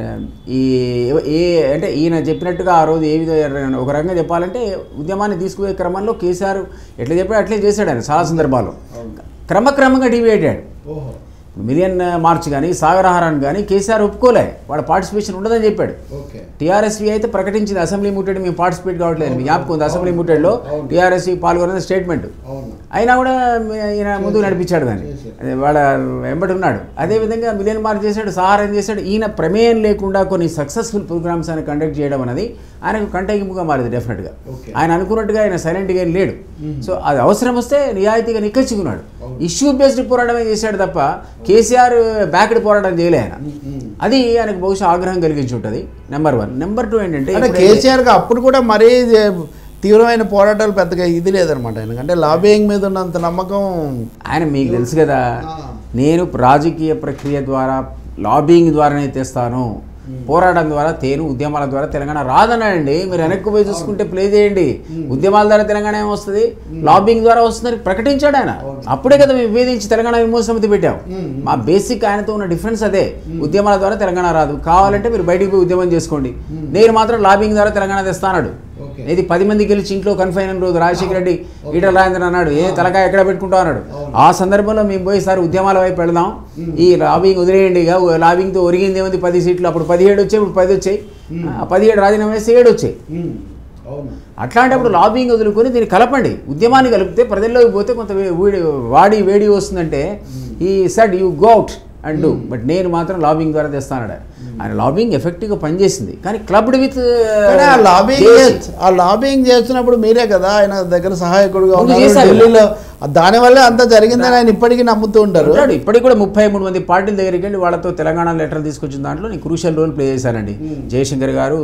ఈ ఏ అంటే ఈయన చెప్పినట్టుగా ఆ రోజు ఏ విధంగా ఒక రకంగా చెప్పాలంటే ఉద్యమాన్ని తీసుకుపోయే క్రమంలో కేసీఆర్ ఎట్లా చెప్పాడు అట్లే చేశాడు ఆయన చాలా సందర్భాల్లో క్రమక్రమంగా డివైడ్ అయ్యాడు మిలియన్ మార్చ్ కానీ సాగరహారాన్ని కానీ కేసీఆర్ ఒప్పుకోలే వాళ్ళ పార్టిసిపేషన్ ఉండదని చెప్పాడు టీఆర్ఎస్వి అయితే ప్రకటించింది అసెంబ్లీ ముట్టడి మేము పార్టిసిపేట్ కావట్లేదు మీకు జ్ఞాపకం ఉంది అసెంబ్లీ ముట్టడిలో టీఆర్ఎస్వి పాల్గొన్నది స్టేట్మెంట్ అయినా కూడా ఈయన ముందుకు నడిపించాడు దాన్ని అదే వాళ్ళ వెంబడి ఉన్నాడు అదేవిధంగా మిలియన్ మార్క్ చేశాడు సహారం చేశాడు ఈయన ప్రమేయం లేకుండా కొన్ని సక్సెస్ఫుల్ ప్రోగ్రామ్స్ ఆయన కండక్ట్ చేయడం అనేది ఆయనకు కంటగింపుగా మారింది డెఫినెట్గా ఆయన అనుకున్నట్టుగా ఆయన సైలెంట్గా ఏం లేడు సో అది అవసరం వస్తే నిజాయితీగా నిక్కచ్చుకున్నాడు ఇష్యూ బేస్డ్ పోరాటమే చేశాడు తప్ప కేసీఆర్ బ్యాక్డ్ పోరాటం చేయలే ఆయన అది ఆయనకు బహుశా ఆగ్రహం కలిగించి ఉంటుంది నెంబర్ వన్ నెంబర్ టూ ఏంటంటే అంటే ఎప్పుడైతే- కేసీఆర్కి అప్పుడు కూడా మరీ ఇది తీవ్రమైన పోరాటాలు పెద్దగా ఇది లేదనమాట ఆయనకంటే లాబింగ్ మీద ఉన్నంత నమ్మకం ఆయన మీకు తెలుసు కదా నేను రాజకీయ ప్రక్రియ ద్వారా లాబింగ్ ద్వారానే తెస్తాను పోరాటం ద్వారా తేను ఉద్యమాల ద్వారా తెలంగాణ రాదన్నాడండి మీరు వెనక్కి పోయి చూసుకుంటే ప్లే చేయండి ఉద్యమాల ద్వారా తెలంగాణ ఏమొస్తుంది లాబింగ్ ద్వారా వస్తుందని ప్రకటించాడు ఆయన అప్పుడే కదా మేము విభేదించి తెలంగాణ విమోచన సమితి పెట్టాం మా బేసిక్ ఆయనతో ఉన్న డిఫరెన్స్ అదే ఉద్యమాల ద్వారా తెలంగాణ రాదు కావాలంటే మీరు బయటికి పోయి ఉద్యమం చేసుకోండి నేను మాత్రం లాబింగ్ ద్వారా తెలంగాణ తెస్తాడు ఇది పది మంది గెలిచి ఇంట్లో కన్ఫైన్ అయిన రోజు రాజశేఖర రెడ్డి ఈటల రాజేంద్ర అన్నాడు ఏ తలకాయ ఎక్కడ పెట్టుకుంటావు అన్నాడు ఆ సందర్భంలో మేము పోయి సార్ ఉద్యమాల వైపు వెళదాం ఈ లాబింగ్ వదిలేయండి ఇక లాబింగ్తో ఒరిగింది ఏముంది పది సీట్లు అప్పుడు పదిహేడు వచ్చాయి ఇప్పుడు పది వచ్చాయి ఆ పదిహేడు రాజీనామా వేస్తే ఏడు వచ్చాయి అట్లాంటప్పుడు లాబింగ్ వదులుకొని దీన్ని కలపండి ఉద్యమాన్ని కలిపితే ప్రజల్లోకి పోతే కొంత వే- వీడి వాడి వేడి వస్తుందంటే ఈ said you go out and do but నేను మాత్రం లాబింగ్ ద్వారా తెస్తానడ ఆయన లాబింగ్ ఎఫెక్టివ్గా పనిచేసింది కానీ క్లబ్డ్ విత్ కానీ ఆ లాబింగ్ చేస్- ఆ లాబింగ్ చేస్తున్నప్పుడు మీరే కదా ఆయన దగ్గర సహాయకుడుగా ముందు ఉన్నారు చేశారు. ఢిల్లీలో దానివల్లే అంత జరిగిందని ఆయన ఇప్పటికీ నమ్ముతూ ఉంటారు ఉంటాడు ఇప్పటికి కూడా ముప్పై మూడు మంది పార్టీల దగ్గరికి వెళ్ళి వాళ్ళతో తెలంగాణ లెటర్ తీసుకొచ్చిన దాంట్లో నేను క్రూషియల్ రోల్ ప్లే చేశానండి జయశంకర్ గారు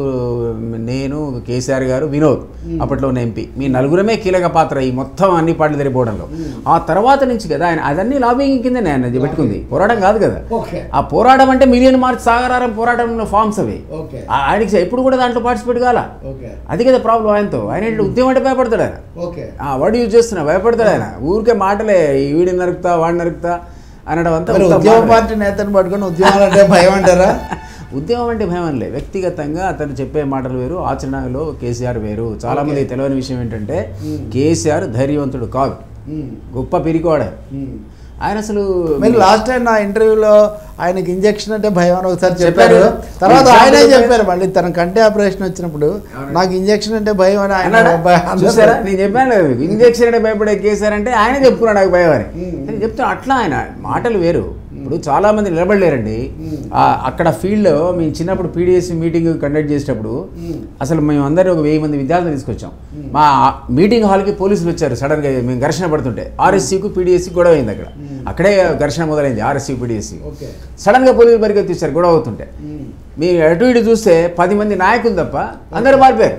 నేను కేసీఆర్ గారు వినోద్ అప్పట్లో ఉన్న ఎంపీ మీ నలుగురమే కీలక పాత్ర ఈ మొత్తం అన్ని పార్టీలు జరిగిపోవడంలో ఆ తర్వాత నుంచి కదా ఆయన అదన్నీ లాబింగ్ కిందనే ఆయన అది పెట్టుకుంది పోరాటం కాదు కదా ఓకే ఆ పోరాటం అంటే మిలియన్ మార్చ్ సాగరారం పోరాటంలో ఫార్మ్స్ అవి ఓకే ఆ- ఆయనకి ఎప్పుడు కూడా దాంట్లో పార్టిసిపేట్ కాల ఓకే అది కదా ప్రాబ్లం ఆయనతో ఆయన ఏంటి ఉద్యమం అంటే భయపడతాడు ఆయన ఓకే ఆ వర్డ్ యూజ్ చేస్తున్నా భయపడతాడు ఆయన ఊరికే మాటలే ఈ వీడిని నరుకుతా వాడిని నరుకుతా అనడం అంతా మరి ఉత్త ఉద్యమ మాటలే. పార్టీ నేతను పట్టుకొని ఉద్యమాలు అంటే భయం అంటారా ఉద్యమం అంటే భయం అనలే వ్యక్తిగతంగా అతను చెప్పే మాటలు వేరు ఆచరణలో కేసీఆర్ వేరు చాలా మంది తెలియని విషయం ఏంటంటే కేసీఆర్ ధైర్యవంతుడు కాదు గొప్ప పిరికోడే ఆయన అసలు మీరు లాస్ట్ టైం నా ఇంటర్వ్యూలో ఆయనకి ఇంజెక్షన్ అంటే భయం అని ఒకసారి చెప్పారు. చెప్పారు తర్వాత Example ఆయనే చెప్పారు. చెప్పారు మళ్ళీ తన కంటి ఆపరేషన్ వచ్చినప్పుడు అవును. నాకు ఇంజెక్షన్ అంటే భయం అని ఆయన అన్నాడా? భయ- అందరూ- చూసారా నేను చెప్పాను కదా మీకు ఇంజక్షన్ అంటే భయపడే కేసీఆర్ అంటే ఆయన చెప్పుకున్నాడు నాకు భయం అని మ్మ్. నేను చెప్తాను అట్లా ఆయన మాటలు వేరు ఇప్పుడు చాలా మంది నిలబడలేరండి ఆ, అక్కడ ఫీల్డ్లో మేము చిన్నప్పుడు పీడిఎస్ మీటింగ్ కండక్ట్ చేసేటప్పుడు అసలు మేము అందరూ ఒక వెయ్యి మంది విద్యార్థులు తీసుకొచ్చాం మా మీటింగ్ హాల్కి పోలీసులు వచ్చారు సడన్గా మేము ఘర్షణ పడుతుంటే ఆర్ఎస్సీకు పీడిఎస్సి గొడవ అయింది అక్కడ అక్కడే ఘర్షణ మొదలైంది ఆర్ఎస్సీ పీడిఎస్సి ఓకే సడన్గా పోలీసులు పరిగెత్తిచ్చారు గొడవ అవుతుంటే మీరు అటు ఇటు చూస్తే పది మంది నాయకులు తప్ప అందరూ మారిపోయారు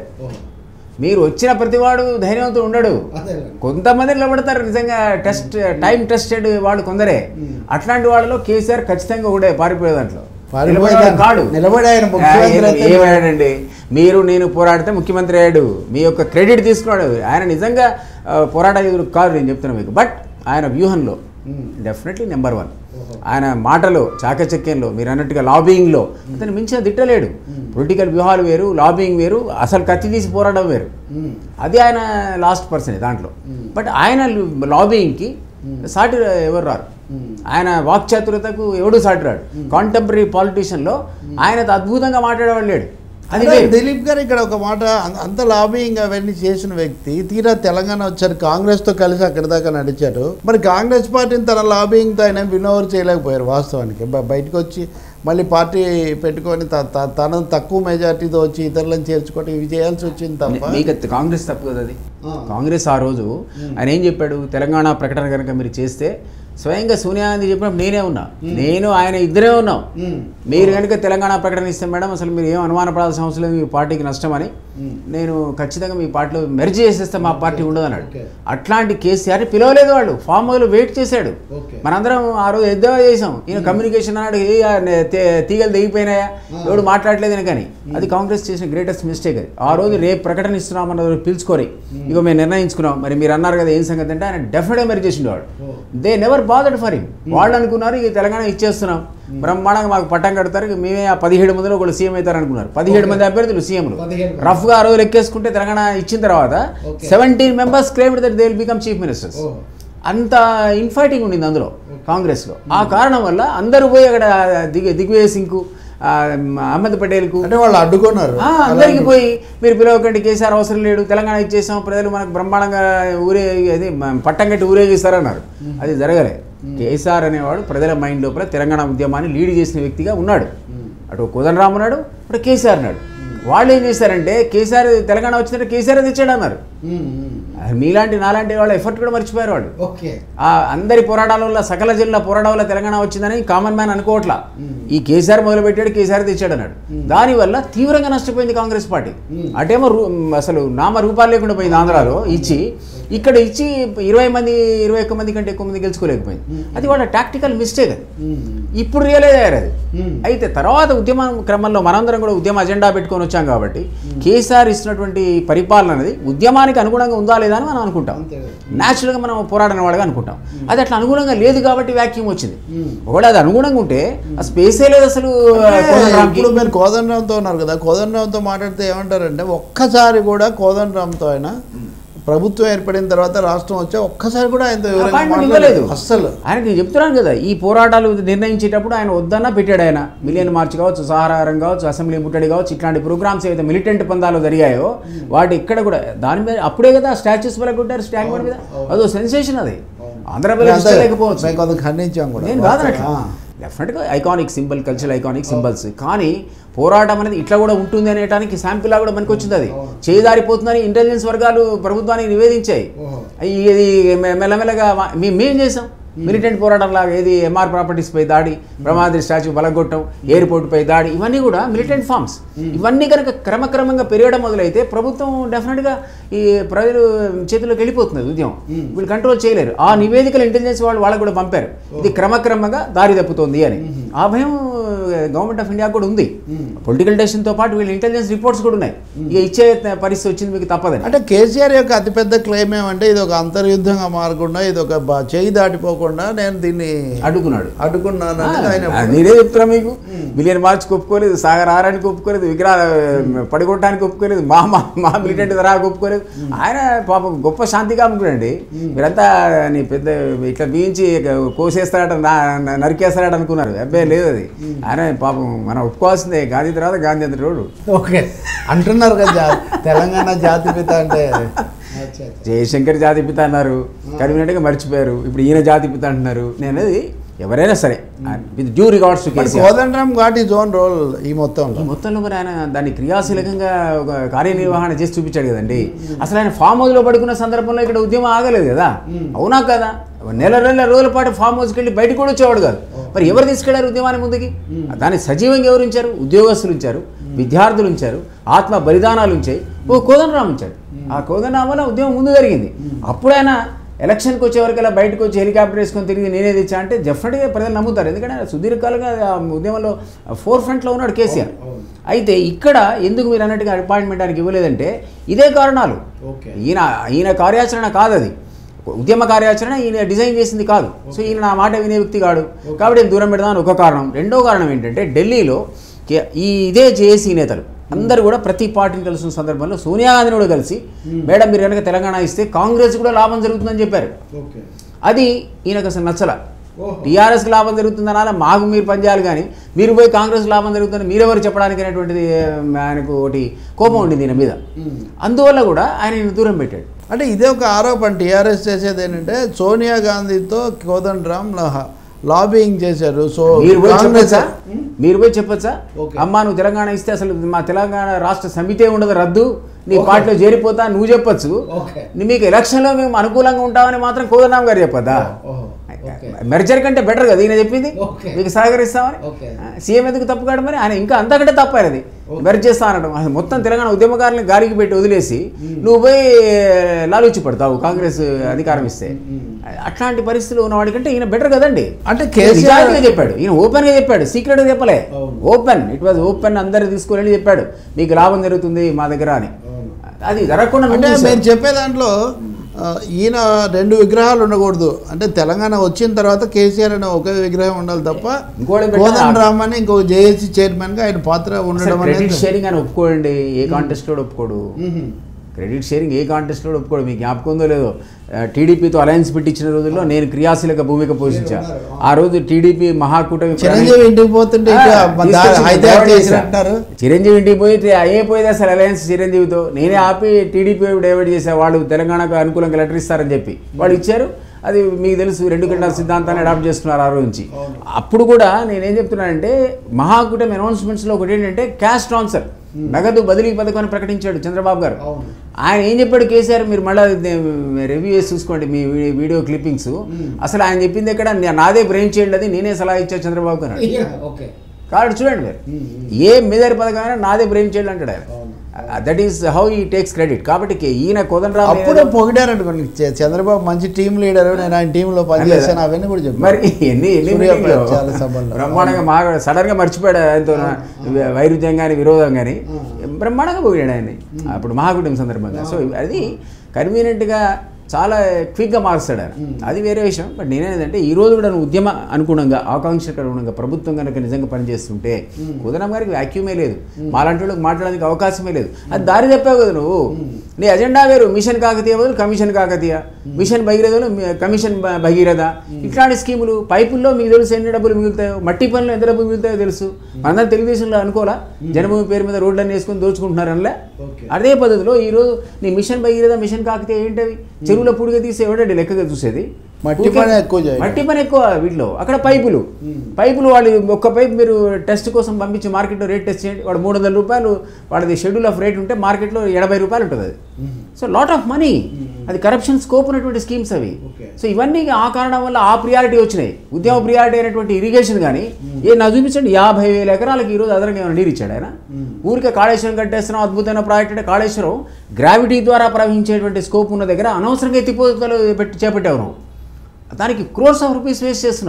మీరు వచ్చిన ప్రతివాడు ధైర్యవంతుడు ఉండడు అదేలేండి. కొంతమంది నిలబడతారు నిజంగా టెస్ట్ టైం టెస్టెడ్ వాళ్ళు కొందరే అట్లాంటి వాళ్ళలో కేసీఆర్ ఖచ్చితంగా ఒకడే పారిపోయే దాంట్లో పారిపోయే నిలబడేవాడు కాడు నిలబడి ఆయన ఆ, ముఖ్యమంత్రి ఏం- అయితే- ఏమయ్యాడండి మీరు నేను పోరాడితే ముఖ్యమంత్రి అయ్యాడు మీ యొక్క క్రెడిట్ తీసుకున్నాడు ఆయన నిజంగా ఆ, పోరాట యోధుడు కాదు నేను చెప్తున్నా మీకు బట్ ఆయన వ్యూహంలో డెఫినెట్లీ నెంబర్ వన్ ఆయన మాటలో చాకచక్యంలో మీరు అన్నట్టుగా లాబింగ్లో అతను మించిన దిట్టలేడు పొలిటికల్ వ్యూహాలు వేరు లాబింగ్ వేరు అసలు కత్తి తీసి పోరాడడం వేరు అది ఆయన లాస్ట్ పర్సన్ దాంట్లో బట్ ఆయన లాబింగ్కి సాటి ఎవరు రారు ఆయన వాక్చాతురతకు ఎవడు సాటి రాడు కాంటెంపరీ పాలిటీషియన్లో ఆయన అద్భుతంగా మాట్లాడేవాడు లేడు అది అంటే వేరు. దిలీప్ గారు ఇక్కడ ఒక మాట అం- అంత లాబింగ్ అవన్నీ చేసిన వ్యక్తి తీరా తెలంగాణ వచ్చారు కాంగ్రెస్ తో కలిసి అక్కడి దాకా నడిచారు మరి కాంగ్రెస్ పార్టీని తన లాబింగ్ తో ఆయన వినోవర్ చేయలేకపోయారు వాస్తవానికి బ- బయటకు వచ్చి మళ్ళీ పార్టీ పెట్టుకొని త- త- తన తక్కువ మెజార్టీతో వచ్చి ఇతరులను చేర్చుకోవడం ఇవి చేయాల్సి వచ్చింది తప్ప మీకు అది కాంగ్రెస్ తప్పు కదా అది ఆ. కాంగ్రెస్ ఆ రోజు ఆయన ఏం చెప్పాడు తెలంగాణ ప్రకటన కనుక మీరు చేస్తే స్వయంగా సోనియా గాంధీ చెప్పినప్పుడు నేనే ఉన్నా నేను ఆయన ఇద్దరే ఉన్నాం మ్మ్. మీరు కనుక తెలంగాణ ప్రకటన ఇస్తే మేడం అసలు మీరు ఏం అనుమానపడాల్సిన అవసరం లేదు మీ పార్టీకి నష్టమని మ్మ్. నేను ఖచ్చితంగా మీ పార్టీలో మెర్జ్ చేసేస్తే మా పార్టీ ఉండదు అన్నాడు ఓకే. అట్లాంటి కేసీఆర్ పిలవలేదు వాళ్ళు ఫామ్ హౌస్లో వెయిట్ చేశాడు ఓకే. మనందరం ఆ రోజు ఎద్దేవా చేసాం ఈయన కమ్యూనికేషన్ అన్నాడు ఏ ఆ నే- తే- తీగలు దిగిపోయినాయా ఎవడు మాట్లాడలేదు కానీ అది కాంగ్రెస్ చేసిన గ్రేటెస్ట్ మిస్టేక్ అది ఆ రోజు రేపు ప్రకటన ఇస్తున్నామన్న రోజు పిలుచుకొని ఇగో మేము నిర్ణయించుకున్నాం మరి మీరు అన్నారు కదా ఏం సంగతి అంటే ఆయన డెఫినెట్గా మరి చేసిండేవాడు ఓ. They never bothered for him వాళ్ళు అనుకున్నారు ఇక తెలంగాణ ఇచ్చేస్తున్నాం బ్రహ్మాండంగా మాకు పట్టం కడతారు ఇక మేమే ఆ పదిహేడు మందిలో ఒకళ్ళు సీఎం అవుతారు అనుకున్నారు పదిహేడు మంది అభ్యర్థులు సీఎంలు పదిహేడు మంది. రఫ్గా ఆ రోజు లెక్కేసుకుంటే తెలంగాణ ఇచ్చిన తర్వాత Okay. Seventeen members claimed that they will become chief ministers ఓ. అంత ఇన్ఫైటింగ్ ఉండింది అందులో కాంగ్రెస్లో ఆ కారణం వల్ల అందరూ పోయి అక్కడ దిగ్ దిగ్విజయ్ సింగ్కు ఆ, అహ్మద్ పటేల్కు అంటే వాళ్ళు అడ్డుకున్నారు ఆ, అందరికి పోయి మీరు పిలవకండి కేసీఆర్ అవసరం లేడు తెలంగాణ ఇచ్చేసాం ప్రజలు మనకు బ్రహ్మాండంగా ఊరే అది మ- పట్టం కట్టి ఊరేగిస్తారన్నారు అది జరగలే కేసీఆర్ అనేవాడు ప్రజల మైండ్ లోపల తెలంగాణ ఉద్యమాన్ని లీడ్ చేసిన వ్యక్తిగా ఉన్నాడు అటు కోదండరామ్ ఉన్నాడు అటు కేసీఆర్ ఉన్నాడు వాళ్ళు ఏం చేశారంటే కేసీఆర్ తెలంగాణ వచ్చిందంటే కేసీఆర్ తెచ్చాడు అన్నారు మ్మ్. మ్మ్. మీలాంటి నాలాంటి వాళ్ళ ఎఫర్ట్ కూడా మర్చిపోయారు వాళ్ళు ఓకే ఆ అందరి పోరాటాల వల్ల సకల జిల్లా పోరాటాల వల్ల తెలంగాణ వచ్చిందని కామన్ మ్యాన్ అనుకోవట్లా ఈ కేసీఆర్ మొదలుపెట్టాడు కేసీఆర్ తెచ్చాడు అన్నాడు దానివల్ల తీవ్రంగా నష్టపోయింది కాంగ్రెస్ పార్టీ అటేమో రూ- అసలు నామ రూపాలు లేకుండా పోయింది ఆంధ్రాలో ఇచ్చి ఇక్కడ ఇచ్చి ఇరవై మంది ఇరవై ఒక్క మంది కంటే ఎక్కువ మంది గెలుచుకోలేకపోయింది అది వాళ్ళ టాక్టికల్ మిస్టేక్ అది మ్మ్. ఇప్పుడు రియలైజ్ అయ్యారు అది మ్మ్. అయితే తర్వాత ఉద్యమ క్రమంలో మనందరం కూడా ఉద్యమ అజెండా పెట్టుకొని వచ్చాం కాబట్టి కేసీఆర్ ఇస్తున్నటువంటి పరిపాలన అనేది ఉద్యమానికి అనుగుణంగా ఉందా లేదా అని మనం అనుకుంటాం అంతే కదా. న్యాచురల్గా మనం పోరాడిన వాడుగా అనుకుంటాం అది అట్లా అనుగుణంగా లేదు కాబట్టి వ్యాక్యూమ్ వచ్చింది మ్మ్. ఒకవేళ అది అనుగుణంగా ఉంటే ఆ స్పేసే లేదు అసలు అంటే కోదండరాంకి. ఇప్పుడు మీరు కోదండరాంతో ఉన్నారు కదా కోదండరాంతో మాట్లాడితే ఏమంటారంటే ఒక్కసారి కూడా కోదండరాంతో ఆయన ప్రభుత్వం ఏర్పడిన తర్వాత రాష్ట్రం వచ్చే ఒక్కసారి కూడా ఆయనతో వివరంగా Appointment మాట్లాడలేదు. ఇవ్వలేదు. అస్సలు ఆయనకి నేను చెప్తున్నాను కదా ఈ పోరాటాలు నిర్ణయించేటప్పుడు ఆయన వద్దన్నా పెట్టాడు ఆయన మిలియన్ మార్చ్ కావచ్చు సహారారం కావచ్చు అసెంబ్లీ ముట్టడి కావచ్చు ఇట్లాంటి ప్రోగ్రామ్స్ ఏవైతే మిలిటెంట్ పందాలు జరిగాయో వాటి ఇక్కడ కూడా దాని మీద అప్పుడే కదా స్టాచ్యూస్ కొట్టారు స్టాండ్ మీద అదో సెన్సేషన్ అది ఆంధ్రప్రదేశ్ అంతే. లేకపోవచ్చు మేము కొంత ఖండించాం కూడా నేను కాదనట్లా ఆ. డెఫినెట్గా iconic symbol cultural iconic symbols కానీ పోరాటం అనేది ఇట్లా కూడా ఉంటుంది అనేటానికి శాంపిల్లా కూడా మనకి వచ్చింది అది చేదారిపోతుందని ఇంటెలిజెన్స్ వర్గాలు ప్రభుత్వానికి నివేదించాయి ఓహో. అయ్యి ఇది మె- మెల్లమెల్లగా మా- మేము మేం చేసాం మిలిటెంట్ పోరాటం లాగా ఏది ఎంఆర్ ప్రాపర్టీస్ పై దాడి బ్రహ్మాద్రి స్టాచ్యూ బలగొట్టం ఎయిర్పోర్ట్ పై దాడి ఇవన్నీ కూడా మిలిటెంట్ ఫార్మ్స్ ఇవన్నీ కనుక క్రమక్రమంగా పెరగడం మొదలైతే ప్రభుత్వం డెఫినెట్గా ఈ ప్రజలు చేతిలోకి వెళ్ళిపోతుంది ఉద్యమం వీళ్ళు కంట్రోల్ చేయలేరు ఆ నివేదికలు ఇంటెలిజెన్స్ వాళ్ళు వాళ్ళకు కూడా పంపారు ఇది క్రమక్రమంగా దారి తప్పుతోంది అని ఆ భయం గవర్నమెంట్ ఆఫ్ ఇండియా కూడా ఉంది పొలిటికల్ డెసిషన్తో పాటు వీళ్ళు ఇంటెలిజెన్స్ రిపోర్ట్స్ కూడా ఉన్నాయి ఇక ఇచ్చే పరిస్థితి వచ్చింది మీకు తప్పదని అంటే కేసీఆర్ యొక్క అతిపెద్ద క్లెయిమ్ ఏమంటే ఇది ఒక అంతర్యుద్ధంగా మారకుండా ఇది ఒక బ- చేయి దాటిపోకుండా ఒప్పుకోకుండా నేను దీన్ని అడ్డుకున్నాడు అడ్డుకున్నాను అని ఆయన ఆ, నేనే చెప్తున్నా మీకు మిలియన్ మార్చ్కి ఒప్పుకోలేదు సాగర్ ఆరానికి ఒప్పుకోలేదు విగ్రహ పడిగొట్టడానికి ఒప్పుకోలేదు మా మా మా మిలిటెంట్ ధరకు ఒప్పుకోలేదు ఆయన పాపం గొప్ప శాంతి కాముకుడండి మీరంతా నీ పెద్ద ఇట్లా బీయించి కోసేస్తాడట నా- నరికేస్తాడట అనుకున్నారు అబ్బాయి లేదు అది ఆయన పాపం మనం ఒప్పుకోవాల్సిందే గాంధీ తర్వాత గాంధీ అంత రోడ్డు ఓకే అంటున్నారు కదా జా- తెలంగాణ జాతిపిత అంటే అచ్చా, అచ్చా. జయశంకర్ జాతిపిత అన్నారు కన్వీనెంట్గా మర్చిపోయారు ఇప్పుడు ఈయన జాతిపిత అంటున్నారు నేను అనేది ఎవరైనా సరే విత్ డ్యూ రికార్డ్స్ టు మరి కేసీఆర్ కోదండరామ్ ఘాట్ ఈ జోన్ రోల్ ఈ మొత్తంలో ఈ మొత్తంలో మరి ఆయన దాన్ని క్రియాశీలకంగా ఒక కార్యనిర్వహణ చేసి చూపించాడు కదండి అసలు ఆయన ఫామ్ హౌస్లో పడుకున్న సందర్భంలో ఇక్కడ ఉద్యమం ఆగలేదు కదా అవునా కదా నెల నెల రోజుల పాటు ఫామ్ హౌస్కి వెళ్ళి బయటకు కూడా వచ్చేవాడు కాదు మరి ఎవరు తీసుకెళ్లారు ఉద్యమాన్ని ముందుకి దాన్ని సజీవంగా ఎవరు ఉంచారు ఉద్యోగస్తులు ఉంచారు విద్యార్థులు ఉంచారు ఆత్మ బలిదానాలు ఉంచాయి ఓ కోదండరామ్ ఉంచాడు ఆ కోదండరామ్ వల్ల ఉద్యమం ముందు జరిగింది అప్పుడు ఆయన ఎలక్షన్కి వచ్చే వరకల్లా బయటకు వచ్చి హెలికాప్టర్ వేసుకొని తిరిగి నేనే తెచ్చా అంటే డెఫినెట్గా ప్రజలు నమ్ముతారు ఎందుకంటే ఆయన సుదీర్ఘకాలంగా ఆ ఉద్యమంలో ఫోర్ ఫ్రంట్లో ఉన్నాడు కేసీఆర్ అయితే ఇక్కడ ఎందుకు మీరు అన్నట్టుగా అపాయింట్మెంట్ ఆయనకి ఇవ్వలేదంటే ఇదే కారణాలు ఓకే ఈయన ఈయన కార్యాచరణ కాదు అది ఉద్యమ కార్యాచరణ ఈయన డిజైన్ చేసింది కాదు సో ఈయన నా మాట వినే వ్యక్తి కాడు కాబట్టి ఈయన దూరం పెడదామని ఒక కారణం రెండో కారణం ఏంటంటే ఢిల్లీలో కే- ఈ ఇదే జేఏసీ నేతలు అందరూ కూడా ప్రతి పార్టీని కలిసిన సందర్భంలో సోనియా గాంధీని కూడా కలిసి మేడం మీరు కనుక తెలంగాణ ఇస్తే కాంగ్రెస్ కూడా లాభం జరుగుతుందని చెప్పారు ఓకే అది ఈయనకు అసలు నచ్చల ఓహో. టీఆర్ఎస్కి లాభం జరుగుతుందనాల మాకు మీరు పనిచేయాలి కానీ మీరు పోయి కాంగ్రెస్ లాభం జరుగుతుందని మీరెవరు చెప్పడానికి అనేటువంటిది ఆయనకు ఒకటి కోపం ఉండింది ఈయన మీద అందువల్ల కూడా ఆయన ఈయన దూరం పెట్టాడు అంటే ఇదే ఒక ఆరోపణ టీఆర్ఎస్ చేసేది ఏంటంటే సోనియా గాంధీతో కోదండరామ్ లాబింగ్ చేశారు సో మీరు పోయి కాంగ్రెస్ చెప్పొచ్చా మీరు పోయి చెప్పొచ్చా ఓకే. అమ్మా నువ్వు తెలంగాణ ఇస్తే అసలు మా తెలంగాణ రాష్ట్ర సమితే ఉండదు రద్దు నీ పార్టీలో చేరిపోతా నువ్వు చెప్పొచ్చు ఓకే. నీ మీకు ఎలక్షన్లో మేము అనుకూలంగా ఉంటామని మాత్రం కోదండరామ్ గారు చెప్పొద్దా ఓహో, ఓకే. మెర్జర్ కంటే బెటర్ కదా ఈయన చెప్పింది ఓకే. మీకు సహకరిస్తామని ఓకే. ఆ, సీఎం ఎందుకు తప్పుకాడు మరి ఆయన ఇంకా అంతకంటే తప్పు ఆయనది మెర్జ్ చేస్తా అనడం అసలు మొత్తం తెలంగాణ ఉద్యమకారులను గాలికి పెట్టి వదిలేసి నువ్వు పోయి లాలూచి పడతావు కాంగ్రెస్ అధికారం ఇస్తే అట్లాంటి పరిస్థితులు ఉన్నవాడి కంటే ఈయన బెటర్ కదండి అంటే కేసీఆర్ కేసీఆర్ చెప్పాడు ఈయన ఓపెన్ గా చెప్పాడు సీక్రెట్ గా చెప్పలే అవును. ఓపెన్ ఇట్ వాజ్ ఓపెన్ అందరు తీసుకొని వెళ్ళి చెప్పాడు మీకు లాభం జరుగుతుంది మా దగ్గర అని అది జరగకుండా అంటే నువ్వు మీరు చూసావు. చెప్పే దాంట్లో ఆ, ఈయన రెండు విగ్రహాలు ఉండకూడదు అంటే తెలంగాణ వచ్చిన తర్వాత కేసీఆర్ అనే ఒకే విగ్రహం ఉండాలి తప్ప ఇంకోటి పెట్టాలి. కోదండరామ్ అని ఇంకో జేఏసీ చైర్మన్ గా ఆయన పాత్ర అసలు ఉండడం క్రెడిట్ అనేది షేరింగ్ అని ఒప్పుకోండి ఏ కాంటెస్ట్ కూడా ఒప్పుకోడు మ్మ్. క్రెడిట్ షేరింగ్ ఏ కాంటెస్ట్ కూడా ఒప్పుకోడు మీకు జ్ఞాపకం ఉందో లేదో టీడీపీతో అలయన్స్ పెట్టించిన రోజుల్లో నేను క్రియాశీలక భూమిక పోషించా ఆ రోజు టీడీపీ మహాకూటమి చిరంజీవి ఇంటికి పోతుంటే ఇక ఆ, దా- తీసుకొచ్చి హైదరాబాద్ డైవర్ట్ చేశా. చేసినట్టున్నారు చిరంజీవి ఇంటికి పోయి ఏ పోయేది అసలు అలయన్స్ చిరంజీవితో నేనే ఆపి టీడీపీ డైవర్ట్ చేశా వాళ్ళు తెలంగాణకు అనుకూలంగా లెటర్ ఇస్తారని చెప్పి వాళ్ళు ఇచ్చారు అది మీకు తెలుసు రెండు గంటల సిద్ధాంతాన్ని అడాప్ట్ చేసుకున్నారు ఆ రోజు నుంచి అప్పుడు కూడా నేనేం చెప్తున్నానంటే మహాకూటమి అనౌన్స్మెంట్స్లో ఒకటి ఏంటంటే క్యాష్ ట్రాన్స్ఫర్ నగదు బదిలీ పథకాన్ని ప్రకటించాడు చంద్రబాబు గారు అవును. ఆయన ఏం చెప్పాడు కేసీఆర్ మీరు మళ్ళీ రివ్యూ చేసి చూసుకోండి మీ వీ- వీడియో క్లిప్పింగ్స్ అసలు ఆయన చెప్పింది ఎక్కడ నా- నాదే బ్రెయిన్ చేయండి అది నేనే సలహా ఇచ్చా చంద్రబాబు గారు ఓకే కాబట్టి చూడండి మీరు ఏ మెదర్ పథకమైనా నాదే బ్రెయిన్ చేయాలి అంటాడు ఆయన that is how he takes credit కాబట్టి కే- ఈయన కోదండరామ్ అప్పుడు పొగిడారంట మనకి చ- చంద్రబాబు మంచి టీం లీడర్ నేను ఆయన టీంలో పనిచేశాను అవన్నీ కూడా చెప్పారు మరి ఎన్ని ఎన్ని సూర్యాపేట మీటింగ్లు? చాలా సభల్లో. బ్రహ్మాండంగా మా సడన్ గా మర్చిపోయాడు ఆయనతో వైరుధ్యం కానీ విరోధం కానీ బ్రహ్మాండంగా పోయాడు ఆయన్ని అప్పుడు మహాకుటుంబ సందర్భంగా సో అది కన్వీనియంట్గా చాలా క్విక్గా మారుస్తాడు ఆయన అది వేరే విషయం బట్ నేనేంటంటే ఈ రోజు కూడా నువ్వు ఉద్యమ అనుగుణంగా ఆకాంక్షకు అనుగుణంగా ప్రభుత్వం కనుక నిజంగా పనిచేస్తుంటే కుదరం గారికి వ్యాక్యూమే లేదు మాలాంటి వాళ్ళకి మాట్లాడడానికి అవకాశమే లేదు అది దారి తప్పావు కదా నువ్వు నీ అజెండా వేరు మిషన్ కాకతీయ బదులు కమిషన్ కాకతీయ మిషన్ భగీరథ బదులు మి- కమిషన్ భ- భగీరథ ఇట్లాంటి స్కీములు పైపుల్లో మీకు తెలుసు ఎన్ని డబ్బులు మిగులుతాయో మట్టి పనులు ఎంత డబ్బులు మిగులుతాయో తెలుసు మనందరం తెలుగుదేశంలో అనుకోలా జనభూమి పేరు మీద రోడ్లన్నీ వేసుకొని దోచుకుంటున్నారు అనలే ఓకే. అదే పద్ధతిలో ఈరోజు నీ మిషన్ భగీరథ మిషన్ కాకతీయ ఏంటవి చెరువులో పుడిగా తీసి ఎవడండి లెక్కగా చూసేది మట్టి పని ఎక్కువ చేయాలి. మట్టి పని ఎక్కువ వీటిలో అక్కడ పైపులు పైపులు వాళ్ళు ఒక్క పైపు మీరు టెస్ట్ కోసం పంపించి మార్కెట్లో రేట్ టెస్ట్ చేయండి వాడు మూడు వందల రూపాయలు వాడిది షెడ్యూల్ ఆఫ్ రేట్ ఉంటే మార్కెట్లో ఎనభై రూపాయలు ఉంటుంది అది సో లాట్ ఆఫ్ మనీ అది కరప్షన్ స్కోప్ ఉన్నటువంటి స్కీమ్స్ అవి Okay. సో ఇవన్నీ ఆ కారణం వల్ల ఆ ప్రియారిటీ వచ్చినాయి ఉద్యమ ప్రియారిటీ అయినటువంటి ఇరిగేషన్ కానీ ఏ నా చూపించండి యాభై వేల ఎకరాలకు ఈరోజు అదనంగా ఏమైనా నీరు ఇచ్చాడు ఆయన ఊరికే కాళేశ్వరం కట్టేస్తున్నాం అద్భుతమైన ప్రాజెక్ట్ అంటే కాళేశ్వరం గ్రావిటీ ద్వారా ప్రవహించేటువంటి స్కోప్ ఉన్న దగ్గర అనవసరంగా ఎత్తిపోతలు పెట్టి చేపట్టావు నువ్వు దానికి క్రోర్స్ ఆఫ్ రూపీస్ వేస్ట్ చేస్తున్నావు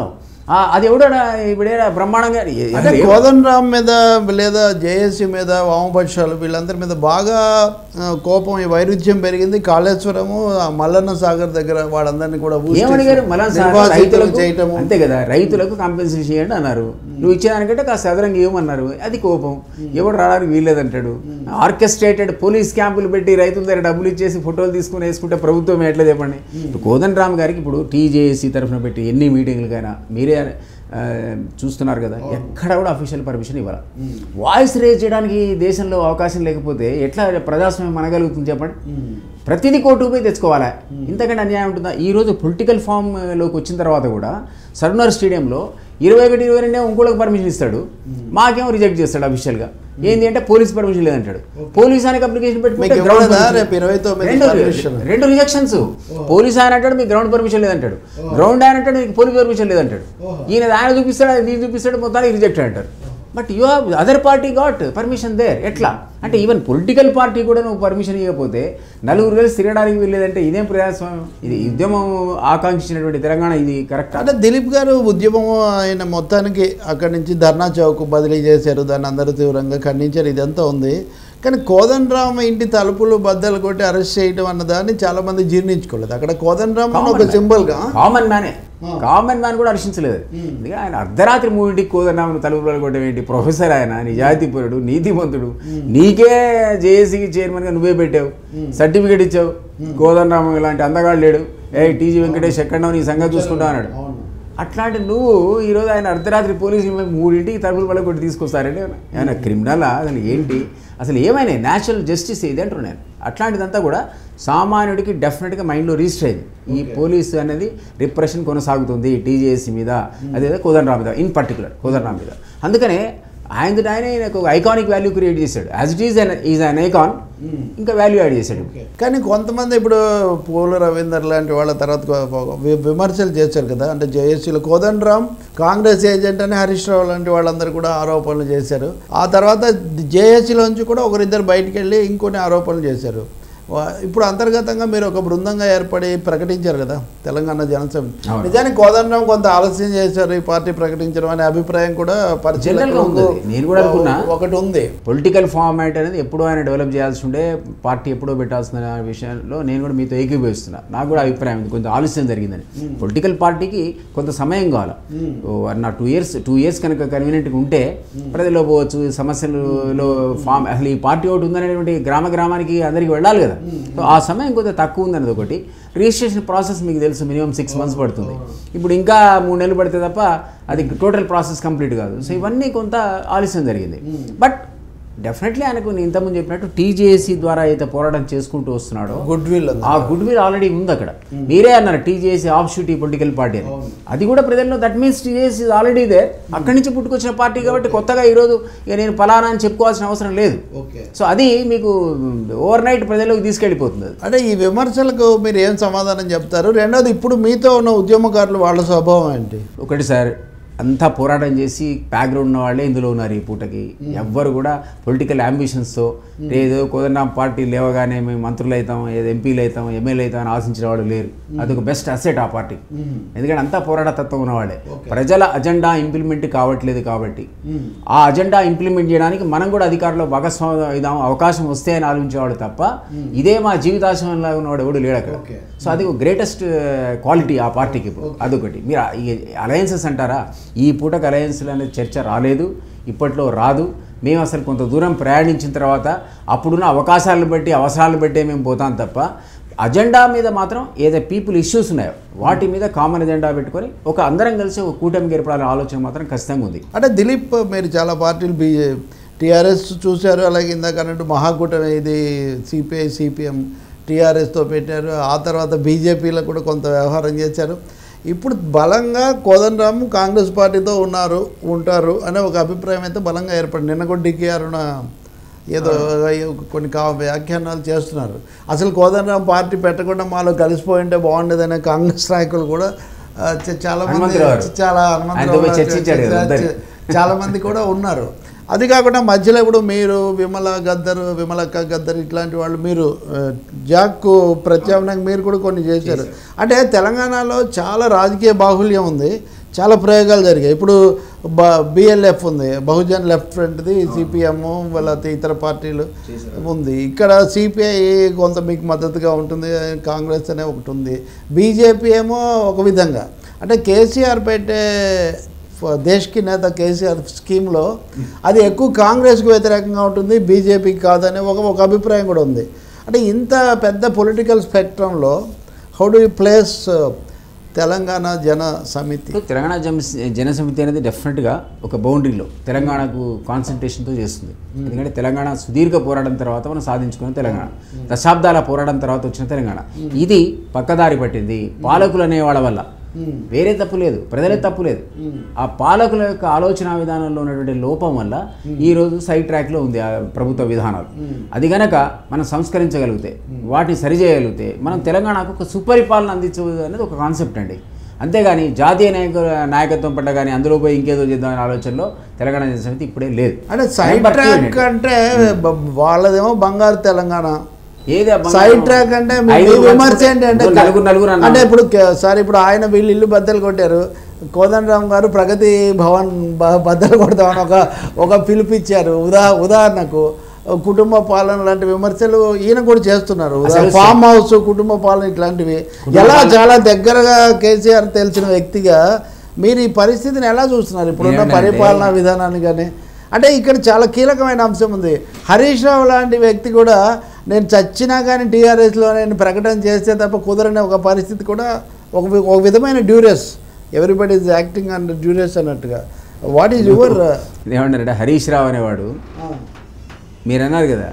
ఆ, అది ఎవడో ఇప్పుడే బ్రహ్మాండంగా ఏ- అంటే అసలు ఏ- కోదండరామ్ మీద లేదా జేఏసీ మీద వామపక్షాలు వీళ్ళందరి మీద బాగా ఆ, కోపం ఈ వైరుధ్యం పెరిగింది కాళేశ్వరము ఆ మల్లన్న సాగర్ దగ్గర వాళ్ళందరినీ కూడా ఊడ్చేసి ఏమడిగారు మళ్ళా సార్ నిర్వాసితులు రైతులకు చేయటము అంతే కదా రైతులకు కాంపెన్సేషన్ చేయండి అన్నారు నువ్వు ఇచ్చేదానికంటే కాస్త అదనంగా ఇవ్వమన్నారు అది కోపం ఎవడు రావడానికి వీల్లేదంటాడు ఆర్కెస్ట్రేటెడ్ పోలీస్ క్యాంపులు పెట్టి రైతుల దగ్గర డబ్బులు ఇచ్చేసి ఫోటోలు తీసుకుని వేసుకుంటే ప్రభుత్వం ఎట్లా చెప్పండి ఇప్పుడు కోదండ రామ్ గారికి ఇప్పుడు టీజేఏసీ తరఫున పెట్టి ఎన్ని మీటింగ్లకైనా మీరే ఆ, చూస్తున్నారు కదా ఎక్కడ కూడా అఫీషియల్ పర్మిషన్ ఇవ్వాలి వాయిస్ రేజ్ చేయడానికి దేశంలో అవకాశం లేకపోతే ఎట్లా ప్రజాస్వామ్యం మనగలుగుతుంది చెప్పండి ప్రతిదీ కోర్టుకు పోయి తెచ్చుకోవాలా ఇంతకంటే అన్యాయం ఉంటుందా ఈరోజు పొలిటికల్ ఫామ్లోకి వచ్చిన తర్వాత కూడా సర్వనర్ స్టేడియంలో ఇరవై ఒకటి ఇరవై రెండే ఇంకోళ్ళకి పర్మిషన్ ఇస్తాడు మాకేమో రిజెక్ట్ చేస్తాడు అఫీషియల్గా ఏంది అంటే పోలీస్ పర్మిషన్ లేదంటాడు పోలీస్ ఆయనకి అప్లికేషన్ పెట్టుకుంటే మీకు ground ఇవ్వలేదా permission. రేపు ఇరవై తొమ్మిది రెండు పర్మిషన్ రెండు రిజెక్షన్స్ పోలీస్ ఆయన అంటాడు మీకు గ్రౌండ్ పర్మిషన్ లేదంటాడు గ్రౌండ్ ఆయన అంటాడు మీకు పోలీస్ పర్మిషన్ లేదంటాడు ఈయన ఆయన చూపిస్తాడు ఆయన దీన్ని చూపిస్తాడు మొత్తానికి రిజెక్ట్ అంటారు but you have other party got permission there ఎట్లా అంటే ఈవెన్ పొలిటికల్ పార్టీ కూడా నువ్వు పర్మిషన్ ఇవ్వకపోతే నలుగురు కలిసి తిరగడానికి వెళ్ళేదంటే ఇదేం ప్రజాస్వామ్యం ఇది ఉద్యమం ఆకాంక్షించినటువంటి తెలంగాణ ఇది కరెక్ట్ అంటే దిలీప్ గారు ఉద్యమం ఆయన మొత్తానికి అక్కడి నుంచి ధర్నా చౌక్ బదిలీ చేశారు దాన్ని అందరూ తీవ్రంగా ఖండించారు ఇదంతా ఉంది కానీ కోదండరామ్ ఇంటి తలుపులు బద్దలు కొట్టి అరెస్ట్ చేయడం అన్నదాన్ని చాలా మంది జీర్ణించుకోలేదు అక్కడ కోదండరామ్ అని ఒక సింబల్గా కామన్ మ్యానే కామన్ మ్యాన్ కూడా హర్షించలేదు అందుకే ఆయన అర్ధరాత్రి మూడింటికి కోదన్నామని తలుపులు కొట్టడం ఏంటి ప్రొఫెసర్ ఆయన నిజాయితీపరుడు నీతిమంతుడు నీకే జేఏసీకి చైర్మన్గా నువ్వే పెట్టావు సర్టిఫికేట్ ఇచ్చావు కోదండరామ ఇలాంటి అందగాడు లేడు ఏ టీజీ వెంకటేష్ ఎక్కడో నీ సంగతి చూసుకుంటా అన్నాడు అట్లాంటి నువ్వు ఈరోజు ఆయన అర్ధరాత్రి పోలీసులు మేము మూడింటికి తలుపులు పళ్ళ కొట్టి తీసుకొస్తారంటే ఆయన క్రిమినల్ అసలు ఏంటి అసలు ఏమైనా నేచురల్ జస్టిస్ ఇది అంటున్నాను నేను అట్లాంటిదంతా కూడా సామాన్యుడికి డెఫినెట్గా మైండ్లో రిజిస్టర్ అయింది ఈ పోలీసు అనేది రిప్రెషన్ కొనసాగుతుంది టీజేఎస్సీ మీద అదేదో కోదండరామ్ మీద ఇన్ పర్టికులర్ కోదండరామ్ మీద అందుకనే ఆయన ఆయన ఆయనకు ఒక ఐకానిక్ వాల్యూ క్రియేట్ చేశాడు as it is an is an icon ఇంకా వాల్యూ యాడ్ చేశాడు కానీ కొంతమంది ఇప్పుడు పూల రవీందర్ లాంటి వాళ్ళ తర్వాత కొ- వి- విమర్శలు చేశారు కదా అంటే జేఏసీలో కోదండరామ్ కాంగ్రెస్ ఏజెంట్ అని హరీష్ రావు లాంటి వాళ్ళందరూ కూడా ఆరోపణలు చేశారు ఆ తర్వాత జేఏసీలోంచి కూడా ఒకరిద్దరు బయటికి వెళ్ళి ఇంకొన్ని ఆరోపణలు చేశారు వా- ఇప్పుడు అంతర్గతంగా మీరు ఒక బృందంగా ఏర్పడి ప్రకటించారు కదా తెలంగాణ జనసభ అవును. నిజానికి కోదండరామ్ కొంత ఆలస్యం చేశారు ఈ పార్టీ ప్రకటించడం అనే అభిప్రాయం కూడా జనరల్గా ఉంది. నేను కూడా అనుకున్నా. ఒకటి ఉంది పొలిటికల్ ఫార్మాట్ అనేది ఎప్పుడో ఆయన డెవలప్ చేయాల్సి ఉండే పార్టీ ఎప్పుడో పెట్టాల్సిన విషయంలో నేను కూడా మీతో ఏకీభవిస్తున్నా నాకు కూడా అభిప్రాయం ఉంది కొంచెం ఆలస్యం జరిగిందని పొలిటికల్ పార్టీకి కొంత సమయం కావాలి ఓ one or two years two years కనుక కన్వీనియంట్గా ఉంటే ప్రజల్లో పోవచ్చు ఈ సమస్యలలో ఫామ్ అసలు ఈ పార్టీ ఒకటి ఉందనేటువంటి గ్రామ గ్రామానికి అందరికీ వెళ్ళాలి కదా సో ఆ సమయం కొంచెం తక్కువ ఉందన్నది ఒకటి రిజిస్ట్రేషన్ ప్రాసెస్ మీకు తెలుసు మినిమం సిక్స్ మంత్స్ పడుతుంది ఇప్పుడు ఇంకా మూడు నెలలు పడితే తప్ప అది టోటల్ ప్రాసెస్ కంప్లీట్ కాదు సో ఇవన్నీ కొంత ఆలస్యం జరిగింది బట్ డెఫినెట్లీ ఆయనకు నేను ఇంతకుముందు చెప్పినట్టు టీజేఏసీ ద్వారా అయితే పోరాటం చేసుకుంటూ వస్తున్నాడో గుడ్ విల్ ఉంది ఆ గుడ్ విల్ ఆల్రెడీ ఉంది అక్కడ మీరే అన్నారు TJAC offshoot political party అని అది కూడా ప్రజల్లో that means TJAC already they అక్కడి నుంచి పుట్టుకొచ్చిన పార్టీ కాబట్టి కొత్తగా ఈరోజు ఇక నేను ఫలానా అని చెప్పుకోవాల్సిన అవసరం లేదు ఓకే సో అది మీకు ఓవర్ నైట్ ప్రజల్లోకి తీసుకెళ్ళిపోతుంది అది అంటే ఈ విమర్శలకు మీరు ఏం సమాధానం చెప్తారు రెండోది ఇప్పుడు మీతో ఉన్న ఉద్యమకారులు వాళ్ళ స్వభావం ఏంటి ఒకటి సార్ అంతా పోరాటం చేసి బ్యాక్గ్రౌండ్ ఉన్న వాళ్ళే ఇందులో ఉన్నారు ఈ పూటకి ఎవ్వరు కూడా పొలిటికల్ అంబిషన్స్తో ఏదో కోదండరాం పార్టీ లేవగానే మేము మంత్రులు అవుతాం ఏదో ఎంపీలు అవుతాం ఎమ్మెల్యే అవుతాం అని ఆశించిన వాళ్ళు లేరు అదొక బెస్ట్ అసెట్ ఆ పార్టీ ఎందుకంటే అంతా పోరాట తత్వం ఉన్నవాళ్ళే ప్రజల అజెండా ఇంప్లిమెంట్ కావట్లేదు కాబట్టి ఆ అజెండా ఇంప్లిమెంట్ చేయడానికి మనం కూడా అధికారంలో భాగస్వామ్యం అవుదాం అవకాశం వస్తే అని ఆలోచించేవాడు తప్ప ఇదే మా జీవితాశయంలో ఉన్నవాడు ఎవడు లేడు అక్కడ సో అది గ్రేటెస్ట్ క్వాలిటీ ఆ పార్టీకి ఇప్పుడు అదొకటి మీరు ఈ అలయన్సెస్ అంటారా ఈ పూటకు అలయన్స్లు అనేది చర్చ రాలేదు ఇప్పట్లో రాదు మేము అసలు కొంత దూరం ప్రయాణించిన తర్వాత అప్పుడున్న అవకాశాలను బట్టి అవసరాలను బట్టే మేము పోతాం తప్ప అజెండా మీద మాత్రం ఏదైతే పీపుల్ ఇష్యూస్ ఉన్నాయో వాటి మీద కామన్ ఎజెండా పెట్టుకొని ఒక అందరం కలిసి ఒక కూటమికి ఏర్పడాలనే ఆలోచన మాత్రం ఖచ్చితంగా ఉంది అంటే దిలీప్ మీరు చాలా పార్టీలు బీ టీఆర్ఎస్ చూశారు అలాగే ఇందాక అన్నట్టు మహాకూటమి ఇది సిపిఐ సిపిఎం టీఆర్ఎస్తో పెట్టారు ఆ తర్వాత బీజేపీలో కూడా కొంత వ్యవహారం చేశారు ఇప్పుడు బలంగా కోదండరామ్ కాంగ్రెస్ పార్టీతో ఉన్నారు ఉంటారు అనే ఒక అభిప్రాయం అయితే బలంగా ఏర్పడింది నిన్న కూడా డికే అరుణ ఏదో కొన్ని కా వ్యాఖ్యానాలు చేస్తున్నారు అసలు కోదండరామ్ పార్టీ పెట్టకుండా మాలో కలిసిపోయి ఉంటే బాగుండేదనే కాంగ్రెస్ నాయకులు కూడా ఆ, చ- చాలా మంది హనుమంతరావు గారు. చాలా ఆయనతో పోయి చర్చించాడు కదా హనుమంతరావు ఇద్దరు. చాలా మంది కూడా ఉన్నారు అది కాకుండా మధ్యలో ఇప్పుడు మీరు విమల గద్దరు విమలక్క గద్దరు ఇట్లాంటి వాళ్ళు మీరు ఆ, జాక్కు ప్రత్యామ్నాయంగా మీరు కూడా కొన్ని చేశారు అంటే తెలంగాణలో చాలా రాజకీయ బాహుల్యం ఉంది చాలా ప్రయోగాలు జరిగాయి ఇప్పుడు బ బిఎల్ఎఫ్ ఉంది బహుజన్ లెఫ్ట్ ఫ్రంట్ది సిపిఎం లేకపోతే ఇతర పార్టీలు ఉంది ఇక్కడ సిపిఐ కొంత మీకు మద్దతుగా ఉంటుంది కాంగ్రెస్ అనే ఒకటి ఉంది బీజేపీ ఏమో ఒక విధంగా అంటే కేసీఆర్ పెట్టే ఫ- దేశ్కి నేత కేసీఆర్ స్కీమ్లో అది ఎక్కువ కాంగ్రెస్కి వ్యతిరేకంగా ఉంటుంది బీజేపీకి కాదనే ఒక ఒక అభిప్రాయం కూడా ఉంది అంటే ఇంత పెద్ద పొలిటికల్ స్పెక్ట్రంలో how do you place Telangana Jana Samithi ఇప్పుడు తెలంగాణ జన జనసమితి అనేది డెఫినెట్గా ఒక బౌండరీలో తెలంగాణకు కాన్సన్ట్రేషన్తో చేస్తుంది ఎందుకంటే తెలంగాణ సుదీర్ఘ పోరాటం తర్వాత మనం సాధించుకున్న తెలంగాణ దశాబ్దాల పోరాటం తర్వాత వచ్చిన తెలంగాణ ఇది పక్కదారి పట్టింది పాలకులు అనే వాళ్ళ వల్ల వేరే తప్పు లేదు ప్రజలే తప్పు లేదు ఆ పాలకుల యొక్క ఆలోచన విధానంలో ఉన్నటువంటి లోపం వల్ల ఈ రోజు సైడ్ ట్రాక్లో ఉంది ఆ ప్రభుత్వ విధానాలు అది గనక మనం సంస్కరించగలిగితే వాటిని సరిచేయగలిగితే మనం తెలంగాణకు ఒక సుపరిపాలన అందించదు అనేది ఒక కాన్సెప్ట్ అండి అంతేగాని జాతీయ నాయక నాయకత్వం పట్ల కానీ అందులో పోయి ఇంకేదో చేద్దామనే ఆలోచనలో తెలంగాణ జన సమితి ఇప్పుడే లేదు అంటే సైడ్ Number two ట్రాక్ ఏంటంటే, అంటే బ- వాళ్ళదేమో బంగారు తెలంగాణ ఏది ఆ బంగారం? సైడ్ ట్రాక్ అంటే మీ- మీ ఐదుగురు విమర్శ పంచుకుంటే ఏంటి అంటే ఇప్పుడు నలుగురు నలుగురు అన్నాం. అంటే ఇప్పుడు కే- సార్ ఇప్పుడు ఆయన వీళ్ళు ఇల్లు బద్దలు కొట్టారు కోదండరామ్ గారు ప్రగతి భవన్ బ- బద్దలు కొడతామని ఒక ఒక పిలుపిచ్చారు ఉదా ఉదాహరణకు కుటుంబ పాలన లాంటి విమర్శలు ఈయన కూడా చేస్తున్నారు ఉదా- అసలు ఫామ్ హౌస్ కుటుంబ పాలన ఇట్లాంటివి ఎలా చాలా దగ్గరగా కేసీఆర్ తెలిసిన వ్యక్తిగా మీరు ఈ పరిస్థితిని ఎలా చూస్తున్నారు ఇప్పుడున్న ఏమంటే- పరిపాలనా విధానాన్ని కానీ అంటే ఇక్కడ చాలా కీలకమైన అంశం ఉంది హరీష్ రావు లాంటి వ్యక్తి కూడా నేను చచ్చినా కానీ టీఆర్ఎస్లో నేను ప్రకటన చేస్తే తప్ప కుదరని ఒక పరిస్థితి కూడా ఒక వి- ఒక విధమైన duress everybody is acting and duress అన్నట్టుగా వాట్ ఈజ్ యువర్ ఏమంటారంటే హరీష్ రావు అనేవాడు మీరు అన్నారు కదా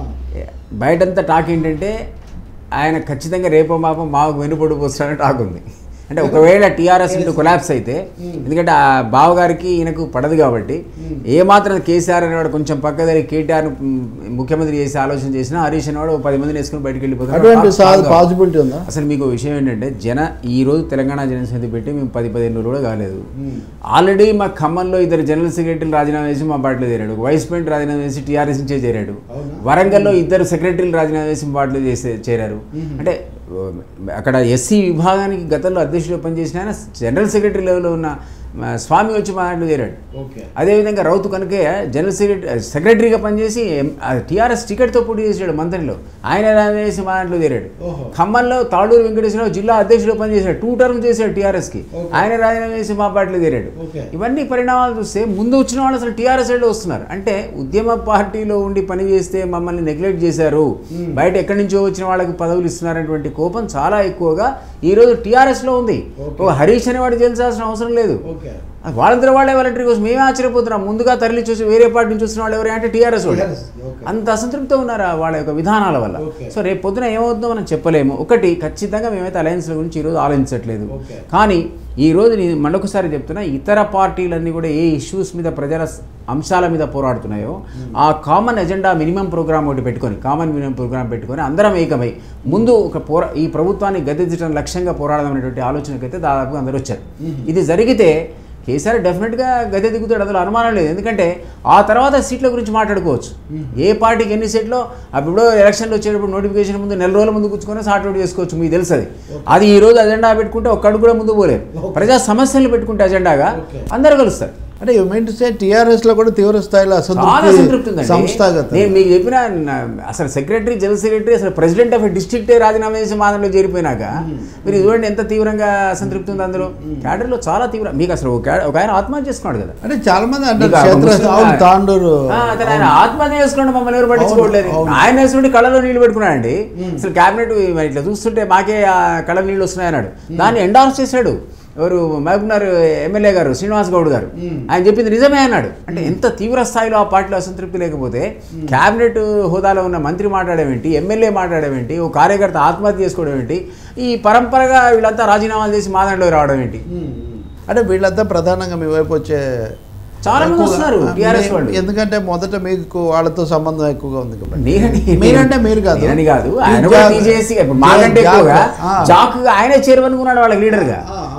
బయటంతా టాక్ ఏంటంటే ఆయన ఖచ్చితంగా రేపో మాపో మాకు వెనుపడి పోస్తాడని టాక్ ఉంది అంటే ఒకవేళ టీఆర్ఎస్ ఇంటూ కొలాప్స్ అయితే ఎందుకంటే ఆ బావగారికి ఈయనకు పడదు కాబట్టి ఏ మాత్రం కేసీఆర్ అనేవాడు కొంచెం పక్కదరి కేటీఆర్ ముఖ్యమంత్రి చేసి ఆలోచన చేసినా హరీష్ అనేవాడు ఓ పది మందిని వేసుకుని బయటకు వెళ్ళిపోతాడు అటువంటి టాక్ strong గా ఉంది. పాసిబిలిటీ ఉందా అసలు మీకు విషయం ఏంటంటే జన ఈ రోజు తెలంగాణ జనసమితి పెట్టి మేము పది పదిహేను రోజులు కూడా కాలేదు ఆల్రెడీ మా ఖమ్మంలో ఇద్దరు జనరల్ సెక్రటరీలు రాజీనామా చేసి మా పార్టీలో చేరాడు ఒక వైస్ ప్రెసిడెంట్ రాజీనామా చేసి టీఆర్ఎస్ నుంచే చేరాడు వరంగల్లో ఇద్దరు సెక్రటరీలు రాజీనామా చేసి మా పార్టీలో చేసే చేరారు అంటే ఓ, అక్కడ ఎస్సీ విభాగానికి గతంలో అధ్యక్షుడు పనిచేసిన ఆయన జనరల్ సెక్రటరీ లెవెల్లో ఉన్న మా స్వామి వచ్చి మా దాంట్లో చేరాడు ఓకే అదేవిధంగా రౌతు కనకయ్య జనరల్ సెక్రటరీ సెక్రటరీగా పనిచేసి టీఆర్ఎస్ టికెట్తో పోటీ చేసాడు మంత్రిలో ఆయన రాజేసి మా దాంట్లో చేరాడు ఓహో. ఖమ్మంలో తాళూరు వెంకటేశ్వరరావు జిల్లా అధ్యక్షుడు పనిచేశాడు టూ టర్మ్ చేశాడు టీఆర్ఎస్కి ఓకే. ఆయన రాజీనామా చేసి మా పార్టీలో చేరాడు ఓకే. ఇవన్నీ పరిణామాలు చూస్తే ముందు వచ్చిన వాళ్ళు అసలు టీఆర్ఎస్ సైడ్లో వస్తున్నారు అంటే ఉద్యమ పార్టీలో ఉండి పని చేస్తే మమ్మల్ని నెగ్లెక్ట్ చేశారు బయట ఎక్కడి నుంచో వచ్చిన వాళ్ళకి పదవులు ఇస్తున్నారనేటువంటి కోపం చాలా ఎక్కువగా ఈ రోజు టీఆర్ఎస్ లో ఉంది ఓకే. ఒక హరీష్ అనేవాడు గెలిచాల్సిన అవసరం లేదు ఓకే వాళ్ళందరూ వాళ్ళే వాలంటరీ కోసం మేమే ఆశ్చర్యపోతున్నాం ముందుగా తరలి చూసి వేరే పార్టీ నుంచి వచ్చిన వాళ్ళు ఎవరు అంటే టీఆర్ఎస్ వాళ్ళు TRS, ఓకే. అంత అసంతృప్తితో ఉన్నారా వాళ్ళ యొక్క విధానాల వల్ల ఓకే. సో రేపు పొద్దున ఏమవుతుందో మనం చెప్పలేము ఒకటి ఖచ్చితంగా మేమైతే అలయన్స్ల గురించి ఈరోజు ఆలోచించట్లేదు ఓకే. కానీ ఈ రోజు నేను మళ్ళొకసారి చెప్తున్నా ఇతర పార్టీలన్నీ కూడా ఏ ఇష్యూస్ మీద ప్రజల స- అంశాల మీద పోరాడుతున్నాయో ఆ కామన్ ఎజెండా మినిమం ప్రోగ్రామ్ ఒకటి పెట్టుకొని కామన్ మినిమం ప్రోగ్రామ్ పెట్టుకొని అందరం ఏకమై ముందు ఒక పోరా ఈ ప్రభుత్వాన్ని గద్దెదించడం లక్ష్యంగా పోరాడడం అనేటువంటి ఆలోచనకైతే దాదాపు అందరూ వచ్చారు ఇది జరిగితే కేసీఆర్ డెఫినెట్గా గద్దె దిగుతాడు అందులో అనుమానం లేదు ఎందుకంటే ఆ తర్వాత సీట్ల గురించి మాట్లాడుకోవచ్చు ఏ పార్టీకి ఎన్ని సీట్లో అప్పుడు ఎలక్షన్లు వచ్చేటప్పుడు నోటిఫికేషన్ ముందు నెల రోజుల ముందు కూర్చొని సార్ట్ అవుట్ చేసుకోవచ్చు మీకు తెలుసు అది అది ఈ రోజు అజెండా పెట్టుకుంటే ఒక్కడు కూడా ముందు పోలేదు ప్రజా సమస్యలు పెట్టుకుంటే అజెండాగా Okay. అందరూ కలుస్తారు అంటే you mean to say TRS లో కూడా తీవ్ర స్థాయిలో చాలా అసంతృప్తి అసంతృప్తి ఉందండి సంస్థాగత నేను మీకు చెప్పిన నా- అసలు సెక్రటరీ జనరల్ సెక్రటరీ అసలు ప్రెసిడెంట్ ఆఫ్ డిస్ట్రిక్టే రాజీనామా చేసి మాదంలో చేరిపోయినాక మీరు చూడండి ఎంత తీవ్రంగా అసంతృప్తి ఉంది అందులో క్యాడర్లో చాలా తీవ్ర మీకు అసలు ఒక క్యాడ- ఒక ఆయన ఆత్మహత్య చేసుకున్నాడు కదా అంటే చాలా మంది అంటారు మీకు ఆ క్షేత్ర ముస్లిం అవును, ఆయన- తాండూరు ఆ, అతను ఆయన ఆత్మహత్య చేసుకుంటే మమ్మల్ని ఎవరు పట్టించుకోవట్లేదు అవును. ఆయన వేసుకుంటే కళ్ళలో నీళ్లు పెట్టుకున్నాడండి అసలు క్యాబినెట్ మరి ఇట్లా చూస్తుంటే మాకే ఆ కళ్ళ నీళ్ళు వస్తున్నాయి అన్నాడు దాన్ని ఎండార్స్ చేశాడు ఎవరు మహబూబ్నగర్ ఎమ్మెల్యే గారు శ్రీనివాస్ గౌడ్ గారు ఆయన చెప్పింది నిజమే అన్నాడు అంటే ఎంత తీవ్ర స్థాయిలో ఆ పార్టీలో అసంతృప్తి లేకపోతే క్యాబినెట్ హోదాలో ఉన్న మంత్రి మాట్లాడేమేంటి ఎమ్మెల్యే మాట్లాడేమేంటి ఓ కార్యకర్త ఆత్మహత్య చేసుకోవడం ఏంటి ఈ పరంపరగా వీళ్ళంతా రాజీనామాలు చేసి మా దాంట్లో రావడం ఏంటి అంటే వీళ్ళంతా ప్రధానంగా మీ వైపు వచ్చే చాలా మంది ఎక్కువగా- వస్తున్నారు టీఆర్ఎస్ మీ- వాళ్ళు ఎందుకంటే మొదట మీకు వాళ్ళతో సంబంధం ఎక్కువగా ఉంది కాబట్టి నేనని- మీరంటే మీరు కాదు. నేనని కాదు ఈ ఆయన కూడా జాక్- టీజేఎస్సీ ఇప్పుడు మాకంటే జాక్- ఎక్కువగా ఆ. జాక్ ఆయనే చేరువనుకున్నాడు వాళ్ళకి లీడర్గా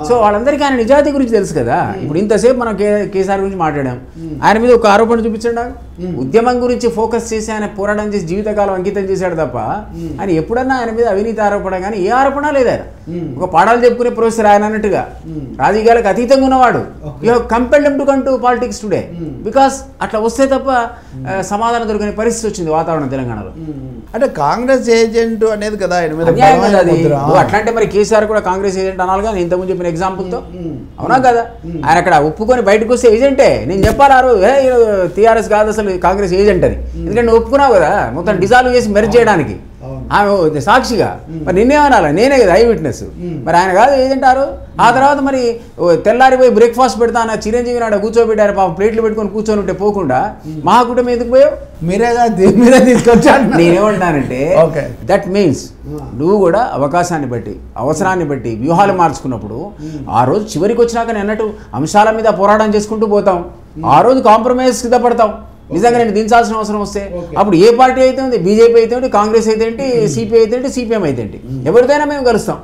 సో వాళ్ళందరికీ ఆయన నిజాయితీ గురించి తెలుసు కదా ఇప్పుడు ఇంతసేపు మనం కే కేసీఆర్ గురించి మాట్లాడాం ఆయన మీద ఒక ఆరోపణ చూపించండి నాకు ఉద్యమం గురించి ఫోకస్ చేసి ఆయన పోరాటం చేసి జీవితకాలం అంకితం చేశాడు తప్ప ఆయన ఎప్పుడన్నా ఆయన మీద అవినీతి ఆరోపణ కానీ ఏ ఆరోపణ లేదు ఆయన ఒక పాఠాలు చెప్పుకునే ప్రొఫెసర్ ఆయన అన్నట్టుగా రాజకీయాలకు అతీతంగా ఉన్నవాడు you compelled to come to politics today because అట్లా వస్తే తప్ప ఆ, సమాధానం దొరికిన పరిస్థితి వచ్చింది వాతావరణం తెలంగాణలో అంటే కాంగ్రెస్ ఏజెంట్ అనేది కదా ఆయన మీద అన్యాయం బలమైన కదా అది ముద్ర. నువ్వు అట్లాంటి మరి కేసీఆర్ కూడా కాంగ్రెస్ ఏజెంట్ అనాలిగా నేను ఇంతకుముందు చెప్పిన ఎగ్జాంపుల్తో అవునా కదా ఆయన అక్కడ ఒప్పుకొని బయటకు వస్తే ఏజెంటే నేను చెప్పాలి ఆ రోజు ఏ టీఆర్ఎస్ కాదు అసలు కాంగ్రెస్ ఏజెంట్ అని ఎందుకంటే నువ్వు ఒప్పుకున్నావు కదా మొత్తం డిజాల్వ్ చేసి మెర్జ్ చేయడానికి అవును. ఆమె సాక్షిగా మరి నిన్నేమనాలి నేనే కదా ఐ విట్నెస్ మరి ఆయన కాదు ఏజెంట్ ఆరు ఆ తర్వాత మరి ఓ తెల్లారిపోయి బ్రేక్ఫాస్ట్ పెడతాను చిరంజీవి నాడు కూర్చోబెట్టారు పాపం ప్లేట్లు పెట్టుకొని కూర్చొని ఉంటే పోకుండా మహాకూటమి ఎందుకు పోయావు మీరే కాదు మీరే తీసుకొచ్చారు నేనేమంటానంటే Okay. దట్ మీన్స్ నువ్వు కూడా అవకాశాన్ని బట్టి అవసరాన్ని బట్టి వ్యూహాలు మార్చుకున్నప్పుడు ఆ రోజు చివరికి వచ్చినాక నేను అన్నట్టు అంశాల మీద పోరాటం చేసుకుంటూ పోతాం ఆ రోజు కాంప్రమైజ్ సిద్ధపడతాం నిజంగా నేను దించాల్సిన అవసరం వస్తే అప్పుడు ఏ పార్టీ అయితే ఉంది బీజేపీ అయితే ఏంటి కాంగ్రెస్ అయితే ఏంటి సిపిఐ అయితే ఏంటి సిపిఎం అయితే ఏంటి ఎవరిదైనా మేము కలుస్తాం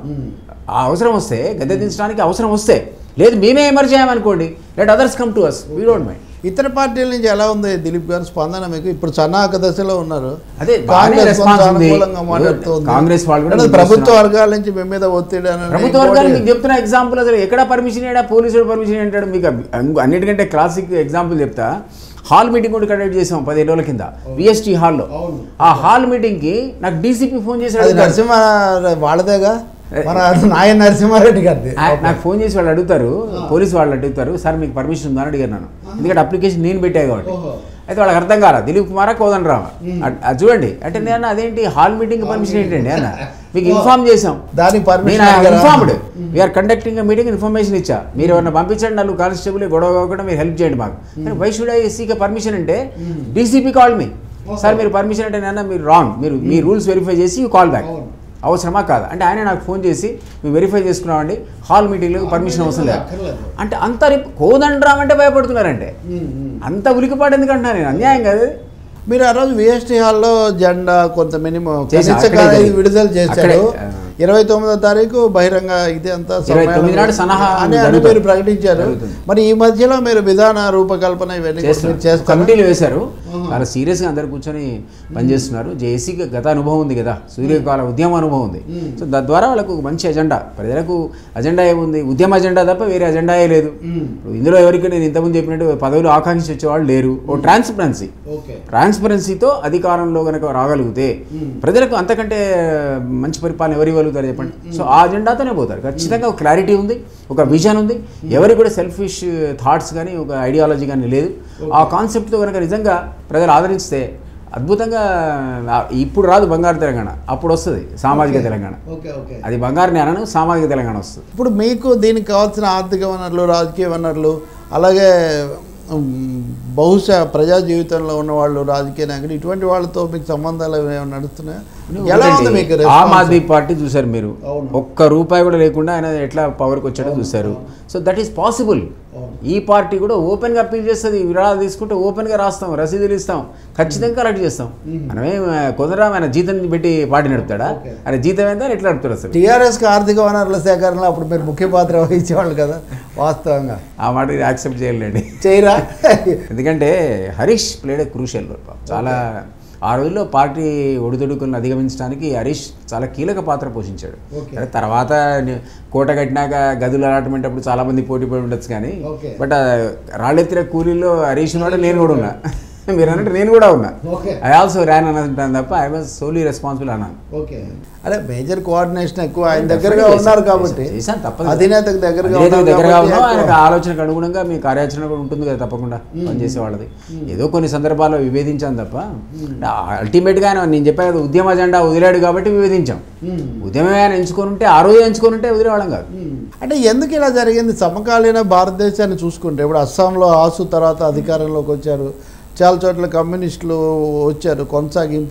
ఆ అవసరం వస్తే గద్దె దించడానికి అవసరం వస్తే లేదు మేమే ఎమర్జ్ అయ్యామనుకోండి let others come to us we don't mind ఇతర పార్టీల నుంచి ఎలా ఉంది దిలీప్ గారు స్పందన మీకు ఇప్పుడు సన్నాహక దశలో ఉన్నారు అదే బాగానే కాంగ్రెస్ response కొంచెం ఉంది. అనుకూలంగా మాట్లాడుతోంది కాంగ్రెస్ వాళ్ళు కూడా అంటే మీకు ప్రభుత్వ చేస్తున్నారు. వర్గాల నుంచి మీ మీద ఒత్తిడి అని ప్రభుత్వ వర్గాలు మీకు చెప్తున్న ఎగ్జాంపుల్ అసలు ఎక్కడ పర్మిషన్ ఇయ్యడా పోలీసుడు పర్మిషన్ అంటాడు మీకు అం- అన్నిటికంటే క్లాసిక్ ఎగ్జాంపుల్ చెప్తా హాల్ మీటింగ్ కూడా కండక్ట్ చేసాం పదిహేను రోజుల కింద విఎస్టీ హాల్లో అవును. ఆ హాల్ మీటింగ్కి నాకు డీసీపీ ఫోన్ అది చేశాడు నరసింహ వాళ్ళదేగా మన నాయన నరసింహారెడ్డి గారిది ఆ- నాకు ఫోన్ చేసి వాళ్ళు అడుగుతారు పోలీసు వాళ్ళు అడుగుతారు సార్ మీకు పర్మిషన్ ఉందా అని అడిగారు నన్ను ఎందుకంటే అప్లికేషన్ నేను పెట్టా కాబట్టి ఓహో. అయితే వాళ్ళకి అర్థం కాల దిలీప్ కుమార్ కోదండ రామ అది చూడండి అంటే నేను అదేంటి హాల్ మీటింగ్ పర్మిషన్ ఏంటండి అన్న మీకు ఇన్ఫార్మ్ చేసాం దానికి పర్మిషన్ నేను అడిగారా? Informed we are conducting meeting information ఇచ్చా మీరు ఎవరైనా పంపించండి నలుగు కానిస్టేబుల్ గొడవ కాకుండా మీరు హెల్ప్ చేయండి మాకు why should I seek permission అంటే డీసీపీ కాల్ మీ సార్ మీరు పర్మిషన్ అంటే నాన్న మీరు రాంగ్ మీరు మీ రూల్స్ వెరిఫై చేసి కాల్ బ్యాక్ అవును. అవసరమా కాదా అంటే ఆయన నాకు ఫోన్ చేసి మేము వెరిఫై చేసుకున్నామండి హాల్ మీటింగ్లో పర్మిషన్ అవసరం లేదు అక్కర్లేదు. అంటే అంత రేపు కోదండరామంటే భయపడుతున్నారంటే అంత ఉలికిపాటు ఎందుకంటున్నా నేను అన్యాయం కాదు ఇది? మీరు ఆ రోజు విఎస్టీ హాల్లో జెండా కొంత మినిమం చేశాం, కనీస అక్కడే ఖరీదు జరిగింది. విడుదల చేశారు అక్కడే, ఆ. ఇరవై తొమ్మిదో తారీఖు బహిరంగ ఇది అంతా ఇరవై తొమ్మిది నాడు సన్నాహా అని అని జరుగుతుంది. మీరు ప్రకటించారు జరుగుతుంది. మరి ఈ మధ్యలో మీరు విధాన రూపకల్పన ఇవన్నీ కూడా మీరు చేస్తారు కమిటీలు వేశారు చాలా సీరియస్గా అందరు కూర్చొని పనిచేస్తున్నారు జేఏసీకి గత అనుభవం ఉంది కదా సూర్యకాల ఉద్యమ అనుభవం ఉంది సో తద్వారా వాళ్ళకు ఒక మంచి ఎజెండా ప్రజలకు అజెండా ఏముంది ఉద్యమ అజెండా తప్ప వేరే అజెండాయే లేదు ఇప్పుడు ఇందులో ఎవరికి నేను ఇంతకుముందు చెప్పినట్టు పదవులు ఆకాంక్షించి వచ్చేవాళ్ళు లేరు ఓ ట్రాన్స్పరెన్సీ ఓకే ట్రాన్స్పరెన్సీతో అధికారంలో కనుక రాగలిగితే ప్రజలకు అంతకంటే మంచి పరిపాలన ఎవరు ఇవ్వగలుగుతారు చెప్పండి సో ఆ అజెండాతోనే పోతారు ఖచ్చితంగా ఒక క్లారిటీ ఉంది ఒక విజన్ ఉంది ఎవరికి కూడా సెల్ఫిష్ థాట్స్ కానీ ఒక ఐడియాలజీ కానీ లేదు ఆ కాన్సెప్ట్తో కనుక నిజంగా ప్రజలు ఆదరిస్తే అద్భుతంగా ఆ, ఇప్పుడు రాదు బంగారు తెలంగాణ అప్పుడు వస్తుంది సామాజిక తెలంగాణ ఓకే ఓకే అది బంగారు నేలను సామాజిక తెలంగాణ వస్తుంది ఇప్పుడు మీకు దీనికి కావాల్సిన ఆర్థిక వనరులు రాజకీయ వనరులు అలాగే ఉమ్, బహుశా ప్రజా జీవితంలో ఉన్న వాళ్ళు రాజకీయ నాయకులు ఇటువంటి వాళ్ళతో మీకు సంబంధాలు ఏమైనా నడుస్తున్నాయా ఎలా ఉంది మీకు ఆమ్ response? ఆద్మీ పార్టీ చూశారు మీరు అవును. ఒక్క రూపాయి కూడా లేకుండా ఆయన ఎట్లా పవర్కి వచ్చాడో చూశారు సో దట్ ఈస్ పాసిబుల్ అవును. ఈ పార్టీ కూడా ఓపెన్గా అప్పీల్ చేస్తుంది విరాళాలు తీసుకుంటే ఓపెన్గా రాస్తాం రసీదులు ఇస్తాం ఖచ్చితంగా కలెక్ట్ చేస్తాం మనమేం కొందరం ఆయన జీతం పెట్టి పార్టీ నడుపుతాడా Okay. ఆయన జీతం ఎంత ఎట్లా నడుపుతాడు అసలు టీఆర్ఎస్కి ఆర్థిక వనరుల సేకరణలో అప్పుడు మీరు ముఖ్య పాత్ర వహించేవాళ్ళు కదా వాస్తవంగా ఆ మాట యాక్సెప్ట్ చేయలేండి చేయరా ఎందుకంటే Harish played a crucial role చాలా ఆ రోజుల్లో పార్టీ ఒడిదొడుకులను అధిగమించడానికి హరీష్ చాలా కీలక పాత్ర పోషించాడు Okay. సరే తర్వాత ని- కోట కట్టినాక గదులు అలాట్మెంట్ అప్పుడు చాలా మంది పోటీ పడి ఉండొచ్చు కానీ Okay. బట్ ఆ రాళ్ళెత్తిన కూలీల్లో హరీష్ ఉన్నాడు నేను కూడా ఉన్నా మీరు అన్నట్టు నేను కూడా ఉన్నా Okay. ఐ ఆల్సో ర్యాన్ అనంటాను తప్ప ఐ వాజ్ సోలీ రెస్పాన్సిబుల్ అన్నాను ఓకే అదే మేజర్ కోఆర్డినేషన్ ఎక్కువ ఆయన దగ్గరగా ఉన్నారు కాబట్టి చేశాను తప్పదు అధినేతకు దగ్గరగా అధినేతకు ఉన్నారు దగ్గరగా కాబట్టి ఉన్నాం ఆయనకు ఎక్కువ. ఆలోచనకు అనుగుణంగా మీ కార్యాచరణ కూడా ఉంటుంది కదా తప్పకుండా పనిచేసే వాళ్ళది ఏదో కొన్ని సందర్భాల్లో విభేదించాం తప్ప అల్టిమేట్గా ఆయన నేను చెప్పాను కదా ఉద్యమ అజెండా వదిలాడు కాబట్టి విభేదించాం మ్మ్. ఉద్యమమే ఆయన ఎంచుకొని ఉంటే ఆ రోజు ఎంచుకొని ఉంటే వదిలేవాళ్ళం కాదు అంటే ఎందుకు ఇలా జరిగింది సమకాలీన భారతదేశాన్ని చూసుకుంటే ఇప్పుడు అస్సాంలో ఆసు తర్వాత అధికారంలోకి వచ్చారు చాలా చోట్ల కమ్యూనిస్టులు వచ్చారు కొనసాగింపు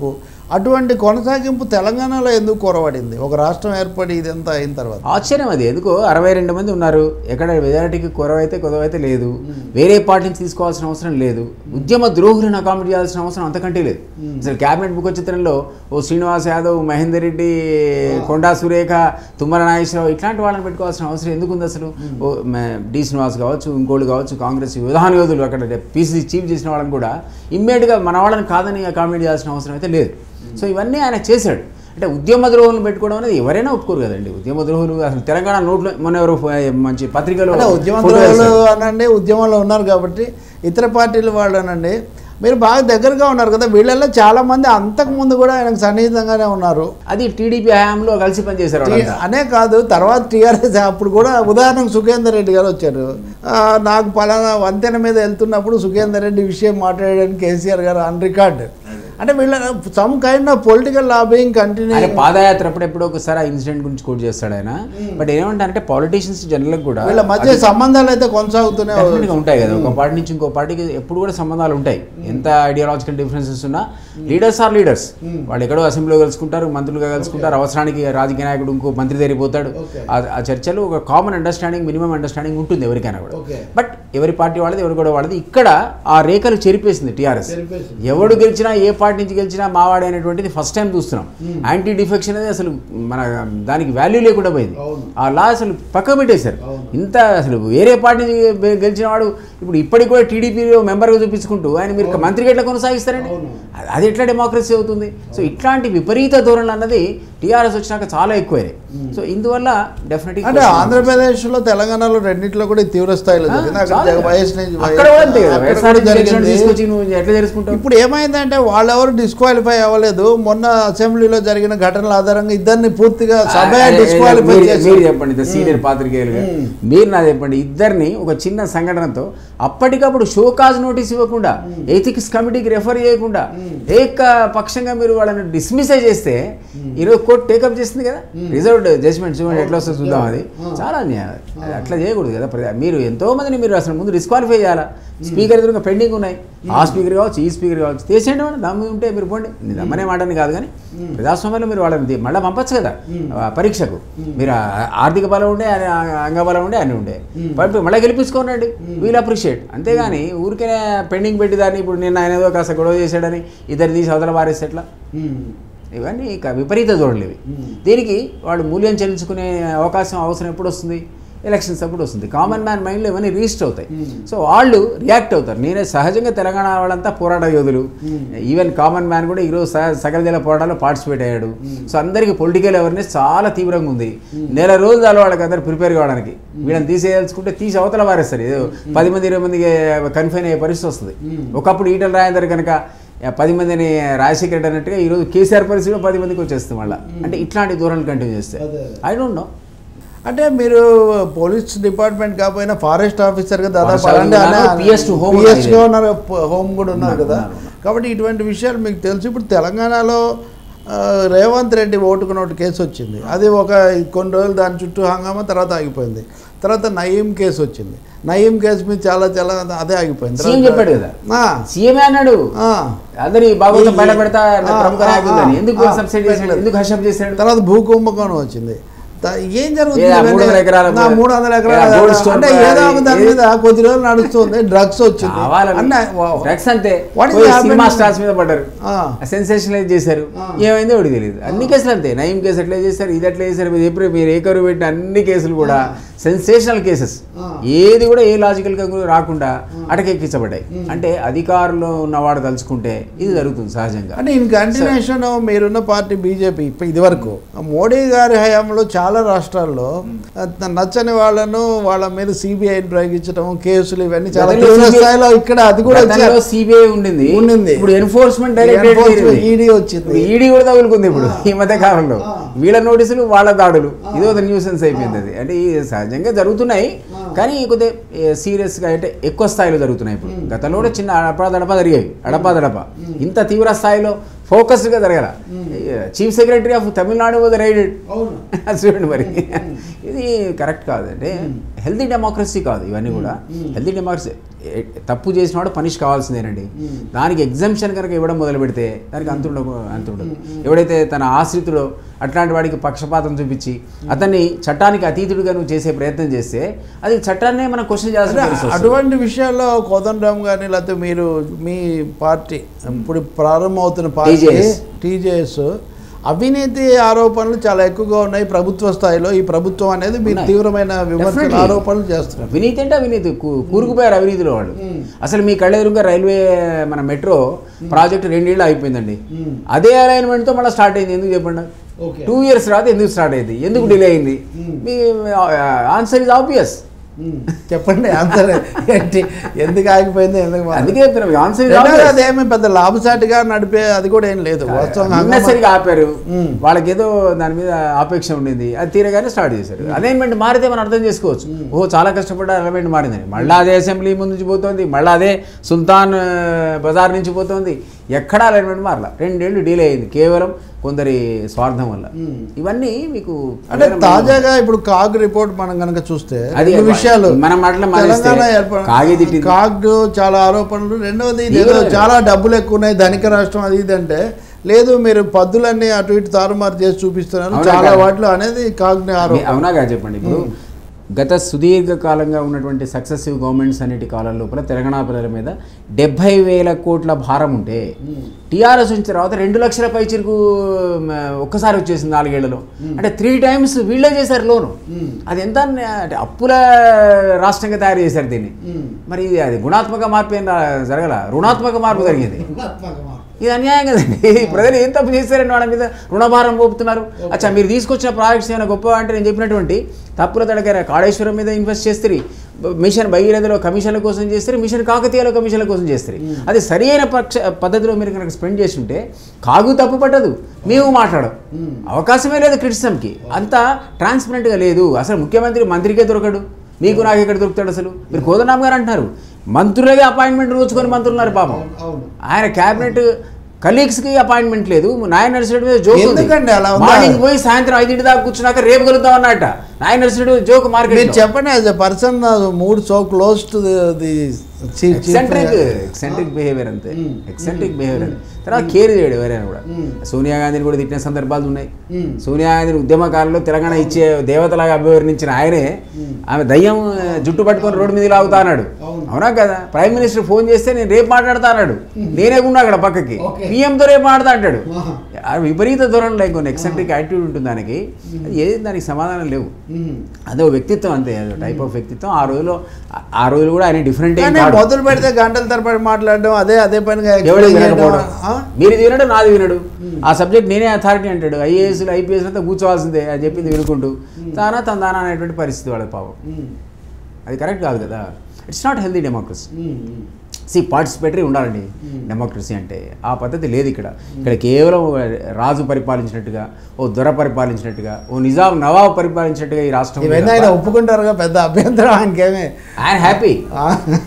అటువంటి కొనసాగింపు తెలంగాణలో ఎందుకు కొరవడింది ఒక రాష్ట్రం ఏర్పడి ఇదంతా అయిన తర్వాత ఆశ్చర్యం అది ఎందుకో అరవై రెండు మంది ఉన్నారు ఎక్కడ మెజారిటీకి కొరవైతే కొదవైతే లేదు వేరే పార్టీ నుంచి తీసుకోవాల్సిన అవసరం లేదు ఉద్యమ ద్రోహులను అకామిడేట్ చేయాల్సిన అవసరం అంతకంటే లేదు అసలు క్యాబినెట్ ముఖచిత్రంలో ఓ శ్రీనివాస్ యాదవ్ మహేందర్ రెడ్డి కొండా సురేఖ తుమ్మల నాగేశ్వరరావు ఇట్లాంటి వాళ్ళని పెట్టుకోవాల్సిన అవసరం ఎందుకు ఉంది అసలు ఓ మ- డి శ్రీనివాస్ కావచ్చు ఇంకోళ్ళు కావచ్చు కాంగ్రెస్ విధాన యోధులు అక్కడ పీసీసీ చీఫ్ చేసిన వాళ్ళని కూడా ఇమ్మీడియట్గా మన వాళ్ళని కాదని అకామిడేట్ చేయాల్సిన అవసరం అయితే లేదు సో ఇవన్నీ ఆయన చేశాడు అంటే ఉద్యమ ద్రోహులను పెట్టుకోవడం అనేది ఎవరైనా ఒప్పుకోరు కదండి ఉద్యమ ద్రోహులు అసలు తెలంగాణ నోట్లో మొన్న ఎవరు మంచి పత్రికలో అంటే ఉద్యమ ఫోటో ద్రోహులు వేశారు. అనండి ఉద్యమంలో ఉన్నారు కాబట్టి ఇతర పార్టీల వాళ్ళు అనండి మీరు బాగా దగ్గరగా ఉన్నారు కదా వీళ్ళల్లో చాలా మంది అంతకు ముందు కూడా ఆయనకు సన్నిహితంగానే ఉన్నారు అది టీడీపీ హయాంలో కలిసి పనిచేశారు టీ- వాళ్ళంతా. అనే కాదు తర్వాత టీఆర్ఎస్ అప్పుడు కూడా ఉదాహరణకు సుఖేందర్ రెడ్డి గారు వచ్చారు ఆ, నాకు పలానా వంతెన మీద వెళ్తున్నప్పుడు సుఖేందర్ రెడ్డి విషయం మాట్లాడడానికి కేసీఆర్ గారు ఆన్ రికార్డ్ అంటే వీళ్ళ some kind of political lobbying continue ఆయన పాదయాత్ర అప్పుడెప్పుడు ఒకసారి ఆ ఇన్సిడెంట్ గురించి కోట్ చేస్తాడు ఆయన బట్ ఏమంటారంటే పాలిటీషియన్స్ జనరల్ కూడా వీళ్ళ మధ్య సంబంధాలు అయితే కొనసాగుతూనే Definitely గా ఉంటాయి కదా ఒక పార్టీ నుంచి ఇంకో పార్టీకి ఎప్పుడు కూడా సంబంధాలు ఉంటాయి ఎంత ఐడియాలజికల్ డిఫరెన్సెస్ ఉన్నా లీడర్స్ ఆర్ లీడర్స్ వాళ్ళు ఎక్కడో అసెంబ్లీలో కలుసుకుంటారు మంత్రులుగా కలుసుకుంటారు అవసరానికి రాజకీయ నాయకుడు ఇంకో మంత్రి దగ్గరికి పోతాడు Okay. ఆ- ఆ చర్చలో ఒక కామన్ అండర్స్టాండింగ్ మినిమం అండర్స్టాండింగ్ ఉంటుంది ఎవరికైనా కూడా Okay. బట్ ఎవరి పార్టీ వాళ్ళది ఎవరు కూడా వాళ్ళది ఇక్కడ ఆ రేఖలు చెరిపేసింది టీఆర్ఎస్ చెరిపేసింది. ఎవడు గెలిచినా ఏ పార్టీ నుంచి గెలిచినా మావాడే అనేటువంటిది ఫస్ట్ టైం చూస్తున్నాం యాంటీ డిఫెక్షన్ అనేది అసలు మన దానికి వాల్యూ లేకుండా పోయింది అవును. ఆ లా అసలు పక్క పెట్టేశారు అవును. ఇంత అసలు వేరే పార్టీ నుంచి గె- గెలిచిన వాడు ఇప్పుడు ఇప్పటికి కూడా టీడీపీలో మెంబర్గా చూపించుకుంటూ ఆయన మీరు మంత్రికి ఎట్లా కొనసాగిస్తారండి అవును. అది- అది ఎట్లా డెమోక్రసీ అవుతుంది సో ఇట్లాంటి విపరీత ధోరణులు అన్నది టీఆర్ఎస్ వచ్చినాక చాలా ఎక్కువైనాయి సో ఇందువల్ల డెఫినెట్గా అంటే ఆంధ్రప్రదేశ్లో తెలంగాణలో రెండింటిలో కూడా ఇది తీవ్ర స్థాయిలో జరిగింది అక్కడ జగ- వైఎస్ నుంచి అక్కడ కూడా అంతే కదా అక్కడ వైఎస్ఆర్ కూడా జరిగింది. తీసుకొచ్చి నువ్వు ఎట్లా చేసుకుంటావు ఇప్పుడు ఏమైందంటే వాళ్ళెవరు డిస్క్వాలిఫై అవ్వలేదు మొన్న అసెంబ్లీలో జరిగిన ఘటనల ఆధారంగా ఇద్దరిని పూర్తిగా సభ ఆ, డిస్క్వాలిఫై మీరు- చేసి మీరు చెప్పండి ఇంత సీనియర్ పాత్రికేయులుగా మీరు నా చెప్పండి ఇద్దరిని ఒక చిన్న సంఘటనతో అప్పటికప్పుడు షోకాజ్ నోటీస్ ఇవ్వకుండా ఎథిక్స్ కమిటీకి రెఫర్ చేయకుండా ఏక పక్షంగా మీరు వాళ్ళని డిస్మిస్ చేస్తే ఈరోజు కోర్టు టేకప్ చేస్తుంది కదా రిజర్వ్డ్ జడ్జ్మెంట్ చూడండి ఎట్లా వస్తుందో చూద్దాం అది చాలా అన్యాయం అది అట్లా చేయకూడదు కదా ప్ర- మీరు ఎంతో మందిని మీరు అసలు ముందు డిస్క్వాలిఫై చేయాలా స్పీకర్ ఎదురుగా పెండింగ్ ఉన్నాయి ఆ స్పీకర్ కావచ్చు ఈ స్పీకర్ కావచ్చు తీసేయండి మేడం దమ్ము ఉంటే మీరు పోండి నేను దమ్మనే మాటని కాదు కానీ ప్రజాస్వామ్యంలో మీరు వాళ్ళని ది- మళ్ళీ పంపచ్చు కదా ఆ పరీక్షకు మీరు ఆ- ఆర్థిక బలం ఉండే ఆ- ఆ- అంగబలం ఉండే అన్నీ ఉండే పంపి మళ్ళీ గెలిపించుకోనండి వీల్ అప్రిషియేట్ అంతేగాని ఊరికే పెండింగ్ పెట్టి దాన్ని ఇప్పుడు నిన్న ఆయన ఏదో కాస్త గొడవ చేశాడని ఇద్దరు తీసి అవతల పారేస్తే ఎట్లా ఇవన్నీ ఇక విపరీత ధోరణులు ఇవి దీనికి వాడు మూల్యం చెల్లించుకునే అవకాశం అవసరం ఎప్పుడు వస్తుంది ఎలక్షన్స్ అప్పుడు వస్తుంది కామన్ మ్యాన్ మైండ్లో ఇవన్నీ రీస్ట్ అవుతాయి సో వాళ్ళు రియాక్ట్ అవుతారు నేనే సహజంగా తెలంగాణ వాళ్ళంతా పోరాట యోధులు ఈవెన్ కామన్ మ్యాన్ కూడా ఈరోజు స- సకల జిల్లా పోరాటాల్లో పార్టిసిపేట్ అయ్యాడు సో అందరికీ పొలిటికల్ అవేర్నెస్ చాలా తీవ్రంగా ఉంది నెల రోజులు చాలు వాళ్ళకి అందరు ప్రిపేర్ కావడానికి వీళ్ళని తీసేయాల్సుకుంటే తీసి అవతల వారేస్తారు ఏదో పది మంది ఇరవై మందికి కన్ఫైన్ అయ్యే పరిస్థితి వస్తుంది ఒకప్పుడు ఈటల రాజేందర్ కనుక ఆ, పది మందిని రాజశేఖర రెడ్డి అన్నట్టుగా ఈరోజు కేసీఆర్ పరిస్థితి కూడా పది మందికి వచ్చేస్తుంది మళ్ళీ అంటే ఇట్లాంటి దూరాలు కంటిన్యూ చేస్తే అదే. ఐ డోంట్ నో అంటే మీరు పోలీస్ డిపార్ట్మెంట్ కాకపోయినా ఫారెస్ట్ ఆఫీసర్గా దాదాపు Forest అలాంటి officer ఉన్నారు, PS to home PS ఉన్నారు. గా ఉన్నారు ప- హోమ్ కూడా ఉన్నారు ఉన్నారు, కదా ఉన్నారు, కాబట్టి ఇటువంటి విషయాలు మీకు తెలుసు ఇప్పుడు తెలంగాణలో ఆ, రేవంత్ రెడ్డి ఓటుకు నోటు కేసు వచ్చింది అది ఒక కొన్ని రోజులు దాని చుట్టూ హంగామా తర్వాత ఆగిపోయింది తర్వాత నయీం కేసు వచ్చింది నయీం కేసు మీద చాలా చాలా అదే ఆగిపోయింది సీఎం చెప్పాడు కదా ఆ, సీఎమే అన్నాడు ఆ. అందరి బాగోతం ఈ- బయట పెడతా ఆ, ప్రముఖ ఆ, నాయకులని ఆ, ఎందుకు ఆ, సబ్సిడీ చేశాడు పెట్టలేదు. ఎందుకు హర్షప్ చేశాడు తర్వాత భూ కుంభకోణం వచ్చింది త- ఏం జరుగుతుంది ఏదా, ఇవన్నీ? మూడు వందల ఎకరాల నా మూడు వందల ఎకరాల ఏదా, gold stone అంటే ఏదో ఒక దాని ఏ- మీద కొద్ది రోజులు నడుస్తుంది డ్రగ్స్ వచ్చింది కావాలని అన్న, వా- డ్రగ్స్ అంతే What is పోయి happening? సినిమా స్టార్స్ మీద పడ్డారు ఆ. సెన్సేషనలైజ్ చేశారు ఏమైందో ఒకటి తెలియదు అన్ని కేసులు అంతే నయం కేసు ఎట్లా చేశారు ఇది ఎట్లా చేశారు మీరు ఎప్పుడు మీరు ఏకరు పెట్టిన అన్ని కేసులు కూడా సెన్సేషనల్ కేసెస్ ఏది కూడా ఏ లాజికల్ రాకుండా అటకెక్కించబడ్డాయి అంటే అధికారంలో ఉన్నవాడు తలుచుకుంటే ఇది జరుగుతుంది సహజంగా అంటే ఇన్ కంటిన్యూషన్ మీరున్న పార్టీ బీజేపీ ఇది వరకు మోడీ గారి హయాంలో చాలా రాష్ట్రాల్లో ఆ, నచ్చని వాళ్ళను వాళ్ళ మీద సిబిఐని ప్రయోగించడం కేసులు ఇవన్నీ చాలా గతంలో తీవ్ర CBI స్థాయిలో ఇక్కడ అది కూడా గతంలో సిబిఐ ఉండింది ఉండింది. ఇప్పుడు ఎన్ఫోర్స్మెంట్ Enforcement ED వచ్చింది. ఈడీ కూడా తగులుకుంది ఇప్పుడు ఈ మధ్య కాలంలో వీళ్ళ నోటీసులు వాళ్ళ దాడులు ఇది ఒక న్యూసెన్స్ అయిపోయింది అది అంటే ఈ సహజంగా జరుగుతున్నాయి కానీ కొద్దిగా సీరియస్గా అంటే ఎక్కువ స్థాయిలో జరుగుతున్నాయి ఇప్పుడు గతంలో కూడా చిన్న అడపాదడప జరిగాయి అడపాదడప ఇంత తీవ్ర స్థాయిలో ఫోకస్డ్గా జరగల chief secretary of Tamil Nadu was raided అవును చూడండి మరి ఇది కరెక్ట్ కాదు అంటే హెల్తీ డెమోక్రసీ కాదు ఇవన్నీ కూడా హెల్తీ డెమోక్రసీ ఏ- తప్పు చేసినవాడు పనిష్ కావాల్సిందేనండి దానికి ఎగ్జామ్షన్ కనుక ఇవ్వడం మొదలు పెడితే దానికి అంతుండ అంతుండదు ఎవడైతే తన ఆశ్రితుడో అట్లాంటి వాడికి పక్షపాతం చూపించి అతన్ని చట్టానికి అతీతుడిగా నువ్వు చేసే ప్రయత్నం చేస్తే అది చట్టాన్నే మనం క్వశ్చన్ చేయాల్సిన అంటే పరిస్థితి వస్తుంది. అటువంటి విషయాల్లో కోదండరామ్ గారిని లేకపోతే మీరు మీ పార్టీ ఇప్పుడు ప్రారంభమవుతున్న పార్టీ TJS. టీజేఎస్ అవినీతి ఆరోపణలు చాలా ఎక్కువగా ఉన్నాయి ప్రభుత్వ స్థాయిలో ఈ ప్రభుత్వం అనేది మీరు ఉన్నాయి. తీవ్రమైన విమర్శలు Definitely. ఆరోపణలు చేస్తున్నారు అవినీతి అంటే అవినీతి కూ- కూరుకుపోయారు అవినీతిలో వాళ్ళు అసలు మీ కళ్ళెదురుగా రైల్వే మన మెట్రో ప్రాజెక్ట్ రెండేళ్ళు అయిపోయిందండి అదే అలైన్మెంట్తో మళ్ళీ స్టార్ట్ అయింది ఎందుకు చెప్పండి Okay. టూ ఇయర్స్ తర్వాత ఎందుకు స్టార్ట్ అయింది ఎందుకు డిలే అయింది మీ ఆన్సర్ ఇస్ ఆబ్వియస్ చెప్పండి ఆన్సర్ ఏంటి ఎందుకు ఆగిపోయింది ఎందుకు మా- అందుకే చెప్తున్నాం ఆన్సర్ ఇస్ రెండోది ఆబ్వియస్ అదేమి పెద్ద లాభసాటిగా నడిపే అది కూడా ఏం లేదు వాస్తవంగా అన్నసరిగా ఆపారు మ్మ్. వాళ్ళకి ఏదో దాని మీద ఆపేక్ష ఉండింది అది తీరగానే స్టార్ట్ చేశారు అలైన్మెంట్ మారితే మనం అర్థం చేసుకోవచ్చు ఓహో చాలా కష్టపడ్డ అలైన్మెంట్ మారిందని మళ్ళీ అదే అసెంబ్లీ ముందు నుంచి పోతుంది మళ్ళీ అదే సుల్తాన్ ఆ, బజార్ నుంచి పోతుంది ఎక్కడా అలైన్మెంట్ మారలా రెండేళ్ళు డీలే అయింది కేవలం కొందరి స్వార్థం వల్ల ఇవన్నీ మీకు అంటే తాజాగా ఇప్పుడు కాగ్ రిపోర్ట్ మనం కనుక చూస్తే అది రెండు విషయాలు మనం మాటలు మానేస్తే తెలంగాణ ఏర్ప- కాగే తిట్టింది. కాగ్ చాలా ఆరోపణలు రెండవది ఇది ఏదో కూడా- చాలా డబ్బులు ఎక్కువ ఉన్నాయి ధనిక రాష్ట్రం అది ఇది అంటే లేదు మీరు పద్దులన్నీ అటు ఇటు తారుమారు చేసి చూపిస్తున్నారు అవునా చాలా కాదా? వాటిలో అనేది కాగ్ని మీ- ఆరోపణ అవునా కాదు చెప్పండి ఇప్పుడు గత సుదీర్ఘ కాలంగా ఉన్నటువంటి సక్సెసివ్ గవర్నమెంట్స్ అన్నిటి కాలం లోపల తెలంగాణ ప్రజల మీద డెబ్బై వేల కోట్ల భారం ఉంటే టీఆర్ఎస్ వచ్చిన తర్వాత రెండు లక్షల పైచిరుకు మ, ఒక్కసారి వచ్చేసింది నాలుగేళ్లలో అంటే త్రీ టైమ్స్ వీళ్ళే చేశారు లోను అది ఎంత అన్న- అంటే అప్పుల రాష్ట్రంగా తయారు చేశారు దీన్ని మరి ఇది అది గుణాత్మక మార్పు ఏం రా- జరగల రుణాత్మక మార్పు జరిగింది ఇది అన్యాయం కదండి ప్రజలు ఏం తప్పు చేశారని వాళ్ళ మీద రుణభారం మోపుతున్నారు అచ్చా మీరు తీసుకొచ్చిన ప్రాజెక్ట్స్ ఏమైనా గొప్ప అంటే నేను చెప్పినటువంటి తప్పుల తడగర కాళేశ్వరం మీద ఇన్వెస్ట్ చేస్తారు మిషన్ భగీరథలో కమిషన్ల కోసం చేస్తారు మిషన్ కాకతీయలో కమిషన్ల కోసం చేస్తారు అది సరి అయిన పక్ష పద్ధతిలో మీరు కనుక స్పెండ్ చేసి ఉంటే కాగు తప్పు పట్టదు మేము మాట్లాడం అవకాశమే లేదు క్రిటిసిజంకి అంత ట్రాన్స్పరెంట్గా లేదు అసలు ముఖ్యమంత్రి మంత్రికే దొరకడు మీకు నాకు ఎక్కడ దొరుకుతాడు అసలు మీరు కోదనామ్ గారు అంటున్నారు మంత్రులకే అపాయింట్మెంట్ రోజుకొని మంత్రులు ఉన్నారు పాపం ఆయన క్యాబినెట్ కలీగ్స్కి అపాయింట్మెంట్ లేదు నాయన నర్సిరెడ్డి మీద జోక్ ఉంది. ఎందుకండి అలా ఉందా? మార్నింగ్ పోయి సాయంత్రం ఐదింటి దాకా కూర్చున్నాక రేపు కలుద్దాం అన్నట్ట నాయన నర్సిరెడ్డి జోక్ మీరు మార్కెట్ చెప్పండి as a person mood so close to the eccentric eccentric behaviour అంతే ఎక్సెంట్రిక్ బిహేవియర్ అంతే తర్వాత కేర్ చేయడు ఎవరైనా కూడా సోనియా గాంధీని కూడా తిట్టిన సందర్భాలు ఉన్నాయి సోనియా గాంధీని ఉద్యమకాలంలో తెలంగాణ ఇచ్చే దేవతలాగా అభివర్ణించిన ఆయనే ఆమె దయ్యం ఆ, జుట్టు పట్టుకొని రోడ్డు మీద లాగుతా అన్నాడు అవునా కదా ప్రైమ్ మినిస్టర్ ఫోన్ చేస్తే నేను రేపు మాట్లాడతా అన్నాడు నేనే ఉన్నా అక్కడ పక్కకి పిఎంతో రేపు మాట్లాడతా అంటాడు ఆ విపరీత ధోరణిలో కొన్ని ఎక్సెంట్రిక్ యాటిట్యూడ్ ఉంటుంది దానికి అది ఏది దానికి సమాధానం లేవు అదో వ్యక్తిత్వం అంతే అదో టైప్ ఆఫ్ వ్యక్తిత్వం ఆ రోజులో ఆ- ఆ రోజులు కూడా ఆయన డిఫరెంట్ కానీ మొదలు పెడితే గంటల తరబడి మాట్లాడడం అదే అదే పనిగా ఎవడు explain వినకపోవడం చేయడం. ఆ? మీరు ఇది వినడు నాది వినడు ఆ సబ్జెక్ట్ నేనే అథారిటీ అంటాడు ఐఏఎస్లు ఐపీఎస్ అంతా కూర్చోవాల్సిందే అని చెప్పింది వినుకుంటూ తానా తందానా అనేటువంటి పరిస్థితి వాళ్ళ పాపం అది కరెక్ట్ కాదు కదా it's not healthy democracy see participatory ఉండాలండి డెమోక్రసీ అంటే ఆ పద్ధతి లేదు ఇక్కడ ఇక్కడ కేవలం రాజు పరిపాలించినట్టుగా ఓ దొర పరిపాలించినట్టుగా ఓ నిజాం నవాబ్ పరిపాలించినట్టుగా ఈ రాష్ట్రం ఉంది ఇవన్నీ ఆయన తప్ప ఒప్పుకుంటారుగా పెద్ద అభ్యంతరం ఆయనకేమే ఆయన హ్యాపీ ఆ?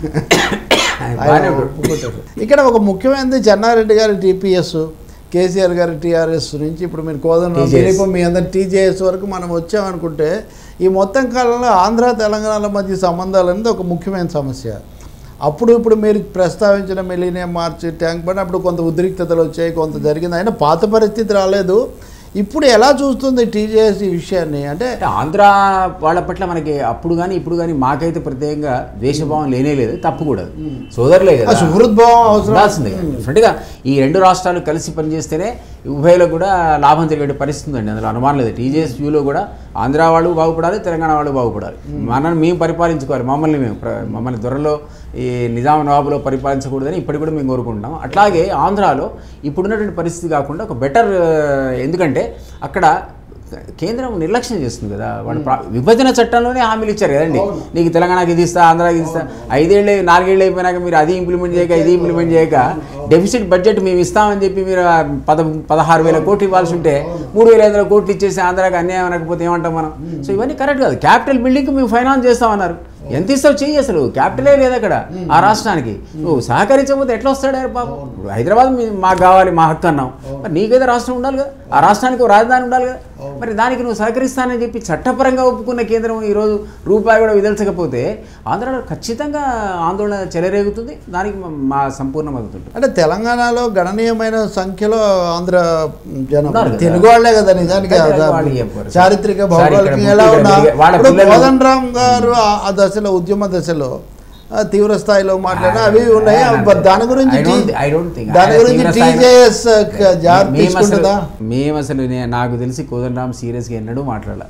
ఆయన ఆయన బాగానే ఒప్పుకుంటారు ఇక్కడ ఒక ముఖ్యమైనది చెన్నారెడ్డి గారి టీపీఎస్ కేసీఆర్ గారి టీఆర్ఎస్ నుంచి ఇప్పుడు మీరు కోదండ TJS. దిలీప్ మీ అందరి టీజేఎస్ వరకు మనం వచ్చామనుకుంటే ఈ మొత్తం కాలంలో ఆంధ్ర తెలంగాణల మధ్య సంబంధాలు అనేది ఒక ముఖ్యమైన సమస్య అప్పుడు ఇప్పుడు మీరు ప్రస్తావించిన మిలీనియం మార్చ్ ట్యాంక్ బండ్ అప్పుడు కొంత ఉద్రిక్తతలు వచ్చాయి కొంత జరిగింది అయినా పాత పరిస్థితి రాలేదు ఇప్పుడు ఎలా చూస్తుంది టీజేఎస్ ఈ విషయాన్ని అంటే అంటే ఆంధ్ర వాళ్ళ పట్ల మనకి అప్పుడు కానీ ఇప్పుడు కానీ మాకైతే ప్రత్యేకంగా ద్వేషభావం లేనే లేదు తప్పు కూడా అది. సోదరులే ఆ కదా సుహృద్భావం అవసరం ఉండాల్సిందే డెఫినెట్గా ఈ రెండు రాష్ట్రాలు కలిసి పనిచేస్తేనే ఉభయలో కూడా లాభం జరిగే పరిస్థితి ఉందండి అందులో అనుమానం లేదు టీజేఎస్ వ్యూలో కూడా ఆంధ్ర వాళ్ళు బాగుపడాలి తెలంగాణ వాళ్ళు బాగుపడాలి మనల్ని మేము పరిపాలించుకోవాలి మమ్మల్ని మేము ప్ర- మమ్మల్ని దొరలో ఈ నిజాం నవాబులో పరిపాలించకూడదని ఇప్పటికి కూడా మేము కోరుకుంటున్నాం అట్లాగే ఆంధ్రాలో ఇప్పుడున్నటువంటి పరిస్థితి కాకుండా ఒక బెటర్ ఎందుకంటే అక్కడ కేంద్రం నిర్లక్ష్యం చేస్తుంది కదా వాడు ప్రా- విభజన చట్టంలోనే హామీలు ఇచ్చారు కదండి నీకు తెలంగాణకి ఇది ఇస్తా ఆంధ్రాకి ఇది ఇస్తా ఐదేళ్ళు నాలుగేళ్ళు అయిపోయినాక మీరు అది ఇంప్లిమెంట్ చేయక ఇది ఇంప్లిమెంట్ చేయక డెఫిసిట్ బడ్జెట్ మేము ఇస్తామని చెప్పి మీరు ఆ పద పదహారు వేల కోట్లు ఇవ్వాల్సి ఉంటే మూడు వేల ఐదు వందల కోట్లు ఇచ్చేసి ఆంధ్రాకి అన్యాయం అనకపోతే ఏమంటాం మనం సో ఇవన్నీ కరెక్ట్ కాదు క్యాపిటల్ బిల్డింగ్కి మేము ఫైనాన్స్ చేస్తామన్నారు ఎంత ఇస్తావు చెయ్యి అసలు క్యాపిటలే లేదు అక్కడ ఆ రాష్ట్రానికి నువ్వు సహకరించకపోతే ఎట్లా వస్తాడు ఆయన పాపం ఇప్పుడు హైదరాబాద్ మీ- మాకు కావాలి మా హక్కు అన్నాం మరి నీకైతే రాష్ట్రం ఉండాలి కదా ఆ రాష్ట్రానికి ఓ రాజధాని ఉండాలి కదా మరి దానికి నువ్వు సహకరిస్తానని చెప్పి చట్టపరంగా ఒప్పుకున్న కేంద్రం ఈరోజు రూపాయి కూడా విదల్చకపోతే ఆంధ్రాలో ఖచ్చితంగా ఆందోళన చెలరేగుతుంది దానికి మా- మా సంపూర్ణ మద్దతు ఉంటుంది అంటే తెలంగాణలో గణనీయమైన సంఖ్యలో ఆంధ్ర జనం ఉన్నారు కదా. తెలుగు వాళ్ళే కదా నిజానికి అయితే ఆ- వాళ్ళు చెప్పారు. చారిత్రిక సార్, భౌగోళికంగా ఇక్కడ ఎలా ఇక్కడ ఉన్నా పెరిగే- వాళ్ళ ఇప్పుడు పిల్లలు- కోదండ రామ్ గారు ఆ- ఆ దశలో ఉద్యమ దశలో ఆ, తీవ్ర స్థాయిలో మాట్లాడిన అవి ఉన్నాయి I- అవి దాని గురించి I don't- tea- I don't think. దాని ఆయన గురించి తీవ్ర స్థాయిలో- టీజేఎస్ జాబ్ మేము అసలు తీసుకుంటుందా మేము అసలు నే- నాకు తెలిసి కోదండరామ్ సీరియస్గా ఎన్నడూ మాట్లాడాల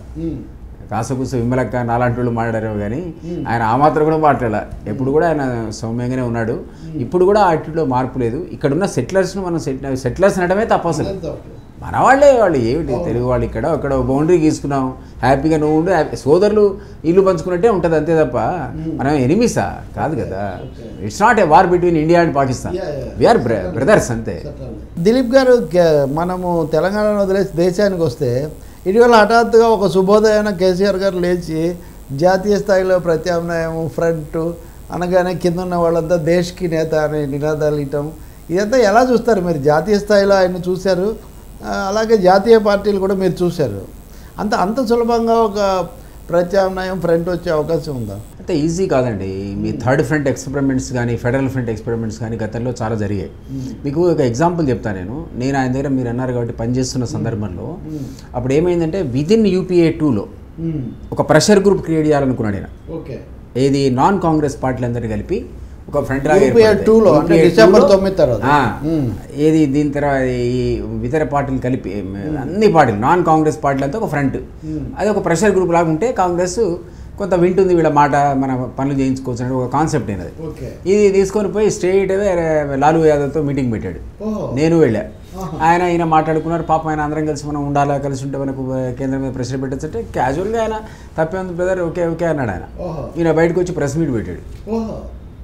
కాసకూస విమలక్క నాలాంటి వాళ్ళు మాట్లాడారు కానీ ఆయన ఆ మాత్రం కూడా మాట్లాడాల ఎప్పుడు కూడా ఆయన సౌమ్యంగానే ఉన్నాడు ఇప్పుడు కూడా అటులో మార్పు లేదు ఇక్కడ ఉన్న సెటిలర్స్ను మనం సెట్ సెటిలర్స్ అనడమే తప్పు అసలు మన వాళ్ళే వాళ్ళు ఏమిటి తెలుగు వాళ్ళు ఇక్కడ అక్కడ బౌండరీ గీసుకున్నాం హ్యాపీగా నువ్వు ఉండు హ్యాపీ సోదరులు ఇల్లు పంచుకున్నట్టే ఉంటుంది అంతే తప్ప మనం ఎనిమిసా కాదు కదా it's not a war between India and Pakistan Yeah, yeah. We are brothers అంతే దిలీప్ గారు కే- మనము తెలంగాణను వదిలేసి దేశానికి వస్తే ఇటీవల హఠాత్తుగా ఒక శుభోదయాన కేసీఆర్ గారు లేచి జాతీయ స్థాయిలో ప్రత్యామ్నాయం ఫ్రంట్ అనగానే కింద ఉన్న వాళ్ళంతా దేశ్కి నేత అనే నినాదాలు ఇవ్వటం ఇదంతా ఎలా చూస్తారు మీరు జాతీయ స్థాయిలో ఆయన చూశారు ఆ, అలాగే జాతీయ పార్టీలు కూడా మీరు చూశారు అంత అంత సులభంగా ఒక ప్రత్యామ్నాయం ఫ్రంట్ వచ్చే అవకాశం ఉందా అంతే ఈజీ కాదండి మీ థర్డ్ ఫ్రంట్ ఎక్స్పెరిమెంట్స్ కానీ ఫెడరల్ ఫ్రంట్ ఎక్స్పెరిమెంట్స్ కానీ గతంలో చాలా జరిగాయి మీకు ఒక ఎగ్జాంపుల్ చెప్తాను నేను నేను ఆయన దగ్గర మీరు అన్నారు కాబట్టి పనిచేస్తున్న సందర్భంలో అప్పుడు ఏమైందంటే విదిన్ యూపీఏ టూలో ఒక ప్రెషర్ గ్రూప్ క్రియేట్ చేయాలనుకున్నాడు ఆయన ఓకే ఏది నాన్ కాంగ్రెస్ పార్టీలందరినీ కలిపి ఒక ఫ్రంట్ లాగా UPA ఏర్పడింది. two లో, అంటే UPA డిసెంబర్ two లో, తొమ్మిది తర్వాత. ఆ, మ్మ్. ఏది దీని తర్వాత ఈ ఇతర పార్టీలు కలిపి అన్ని పార్టీలు నాన్ కాంగ్రెస్ పార్టీలంతా ఒక ఫ్రంట్ అది ఒక ప్రెషర్ గ్రూప్ లాగా ఉంటే కాంగ్రెస్ కొంత వింటుంది వీళ్ళ మాట మన పనులు చేయించుకోవచ్చు అనే ఒక కాన్సెప్ట్ అయినది ఓకే ఇది తీసుకొని పోయి స్ట్రైట్ లాలూ యాదవ్తో మీటింగ్ పెట్టాడు ఓహో. నేను వెళ్ళా ఆయన ఈయన మాట్లాడుకున్నారు పాపం ఆయన అందరం కలిసి మనం ఉండాలా కలిసి ఉంటే మనకు కేంద్రం మీద ప్రెషర్ పెట్టచ్చు అంటే క్యాజువల్గా ఆయన తప్పే ఉంది బ్రదర్ ఓకే ఓకే అన్నాడు ఆయన ఓహో. ఈయన బయటకు వచ్చి ప్రెస్ మీట్ పెట్టాడు ఓహో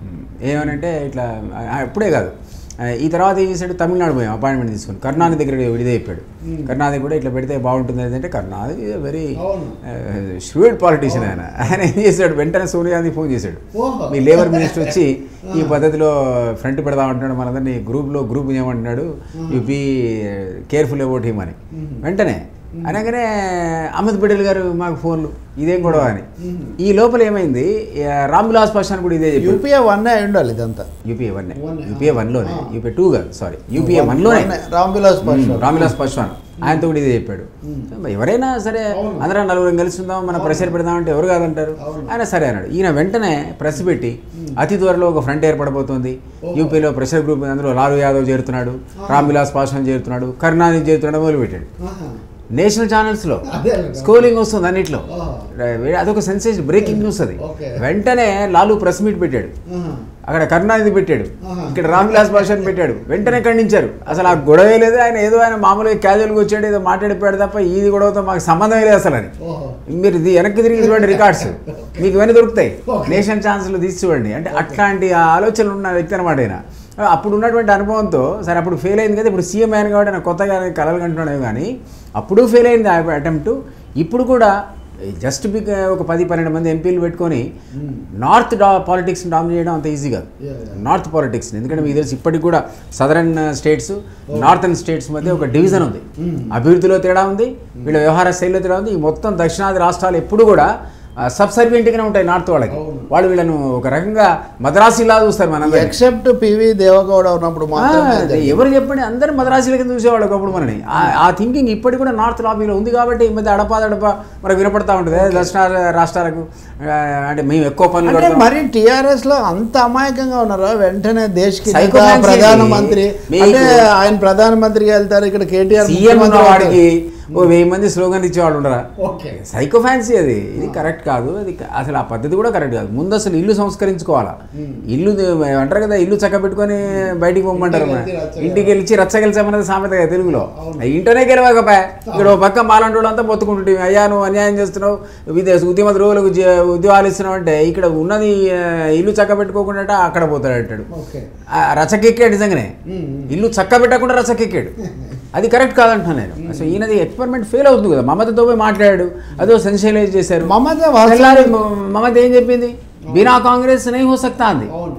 ఏమనంటే ఇట్లా ఆ, అప్పుడే కాదు ఆ, ఈ తర్వాత ఏం చేశాడు తమిళనాడు పోయాం అపాయింట్మెంట్ తీసుకుని కరుణాని దగ్గర విడిదే చెప్పాడు కరుణాది కూడా ఇట్లా పెడితే బాగుంటుంది అంటే కరుణాది వెరీ అవును. ష్రూడ్ పాలిటీషియన్ ఆయన ఆయన ఏం చేశాడు వెంటనే సోనియా గాంధీ ఫోన్ చేశాడు ఓహో. మీ లేబర్ మినిస్టర్ వచ్చి ఈ పద్ధతిలో ఫ్రంట్ పెడదామంటున్నాడు మనందరినీ గ్రూప్లో గ్రూప్ చేయమంటున్నాడు you be careful about him అని వెంటనే అనగానే అహ్మద్ పటేల్ గారు మాకు ఫోన్లు ఇదేం గొడవ అని ఈ లోపల ఏమైంది ఆ, రామ్ విలాస్ పాస్వాన్ కూడా ఇదే చెప్పాడు యూపీఏ వన్ అయి ఉండాలి ఇదంతా యూపీఏ వన్ One, యూపీఏ వన్లోనే యూపీఏ టూ కాదు సారీ యూపీఏ వన్లోనే రామ్ విలాస్ పాస్వాన్ రామ్ విలాస్ పాస్వాన్ ఆయనతో కూడా ఇదే చెప్పాడు ఎవరైనా సరే అందరం నలుగురం కలిసి ఉందాం మన ప్రెషర్ పెడదామంటే ఎవరు కాదంటారు ఆయన సరే అన్నాడు ఈయన వెంటనే ప్రెస్ పెట్టి అతి త్వరలో ఒక ఫ్రంట్ ఏర్పడబోతోంది యూపీలో ప్రెషర్ గ్రూప్ అందులో లాలూ యాదవ్ చేరుతున్నాడు రామ్ విలాస్ పాస్వాన్ చేరుతున్నాడు కరుణానిధి చేరుతున్నాడు మొదలుపెట్టాడు నేషనల్ ఛానల్స్లో అదే స్కోలింగ్ వస్తుంది అన్నిట్లో ఆహా. రే- అదొక సెన్సేషన్ బ్రేకింగ్ న్యూస్ అది ఓకే. వెంటనే లాలు ప్రెస్ మీట్ పెట్టాడు అక్కడ కరుణానిధి పెట్టాడు ఆహా. ఇక్కడ రామ్ విలాస్ పాస్వాన్ పెట్టాడు వెంటనే ఖండించారు అసలు ఆ గొడవే లేదు ఆయన ఏదో ఆయన మామూలుగా క్యాజువల్గా వచ్చాడు ఏదో మాట్లాడిపోయాడు తప్ప ఇది గొడవతో మాకు సంబంధం లేదు అసలు అని ఓహో మీరు ఇది వెనక్కి తిరిగి చూడండి రికార్డ్స్ మీకు ఇవన్నీ దొరుకుతాయి నేషన్ ఛాన్స్లు తీసి చూడండి అంటే అట్లాంటి ఆ ఆలోచనలు ఉన్న వ్యక్తి అనమాట ఆయన అప్పుడు ఉన్నటువంటి అనుభవంతో సరే అప్పుడు ఫెయిల్ అయింది కదా ఇప్పుడు సీఎం అయ్యాను కాబట్టి ఆయన కొత్తగా కలలు కంటున్నాడు కానీ అప్పుడు ఫెయిల్ అయింది ఆ అటెంప్ట్ ఇప్పుడు కూడా జస్ట్ బిగ్ ఒక పది పన్నెండు మంది ఎంపీలు పెట్టుకొని నార్త్ డా పాలిటిక్స్ డామినేట్ చేయడం అంత ఈజీ కాదు Yeah, yeah. నార్త్ పాలిటిక్స్ ఎందుకంటే మీకు తెలుసు ఇప్పటికి కూడా సదరన్ స్టేట్స్ నార్థన్ స్టేట్స్ మధ్య ఒక డివిజన్ ఉంది అభివృద్ధిలో తేడా ఉంది వీళ్ళ వ్యవహార శైలిలో తేడా ఉంది ఈ మొత్తం దక్షిణాది రాష్ట్రాలు ఎప్పుడు కూడా సబ్సర్వియంట్గానే ఉంటాయి నార్త్ వాళ్ళకి అవును. వాళ్ళు వీళ్ళను ఒక రకంగా మద్రాసీలా చూస్తారు మనందరినీ. ఎక్సెప్ట్ పివి దేవగౌడ ఉన్నప్పుడు ఆ, మాత్రమే అదే జరిగింది. ఎవరు చెప్పండి అందరు మద్రాసీల కింద చూసేవాళ్ళు ఒకప్పుడు మనని ఆ- ఆ థింకింగ్ ఇప్పటికి కూడా నార్త్ లాబీలో ఉంది కాబట్టి ఈ మధ్య అడపా దడప మనకు వినపడతా ఉంటుంది దక్షిణ రాష్ట్రాలకు ఆ, అంటే మేము ఎక్కువ పనులు అంటే కడతాం. మరి టిఆర్ఎస్ లో అంత అమాయకంగా ఉన్నారా వెంటనే దేశకి Psycho నేత, fancy ప్రధానమంత్రి మీకు- అంటే ఆయన ప్రధానమంత్రిగా వెళ్తారు ఇక్కడ కేటీఆర్ సీఎం ఉన్న ముఖ్యమంత్రి వాడికి ఓ వెయ్యి మంది స్లోగన్ ఇచ్చేవాడు ఉండరా ఓకే. సైకో ఫ్యాన్సీ అది ఇది కరెక్ట్ కాదు అది క- అసలు ఆ పద్ధతి కూడా కరెక్ట్ కాదు ముందు అసలు ఇల్లు సంస్కరించుకోవాలా ఇల్లు ది- అంటారు కదా ఇల్లు చక్క పెట్టుకొని బయటికి పోమంటారు ఇంటికి వెళ్తే రచ్చ ఇంటికి వెళ్ళి రచ్చ గెలిచామన్నది సామెత కదా తెలుగులో ఇంటనే గెలవకపోయా ఇక్కడ ఓ పక్క మాలంటి వాళ్ళు అంతా మొత్తుకుంటుంటే అయ్యా నువ్వు అన్యాయం చేస్తున్నావు విదేశ ఉద్యమ ద్రోవులకు జ- ఉద్యోగాలు ఇస్తున్నావు అంటే ఇక్కడ ఉన్నది ఆ, ఇల్లు చక్క పెట్టుకోకుండా అక్కడ పోతాడు అంటాడు ఓకే ఆ రచకెక్కాడు నిజంగానే ఇల్లు చక్క పెట్టకుండా రచకెక్కాడు అది కరెక్ట్ కాదంటున్నాను నేను సో ఈయనది ఎక్స్పెరిమెంట్ ఫెయిల్ అవుతుంది కదా మమతతో పోయి మాట్లాడాడు అదో సెన్షియలైజ్ చేశారు మమత వాస్తవం- తెల్లారి మ- మమత ఏం చెప్పింది బినా కాంగ్రెస్ నై హో సక్తా అంది అవును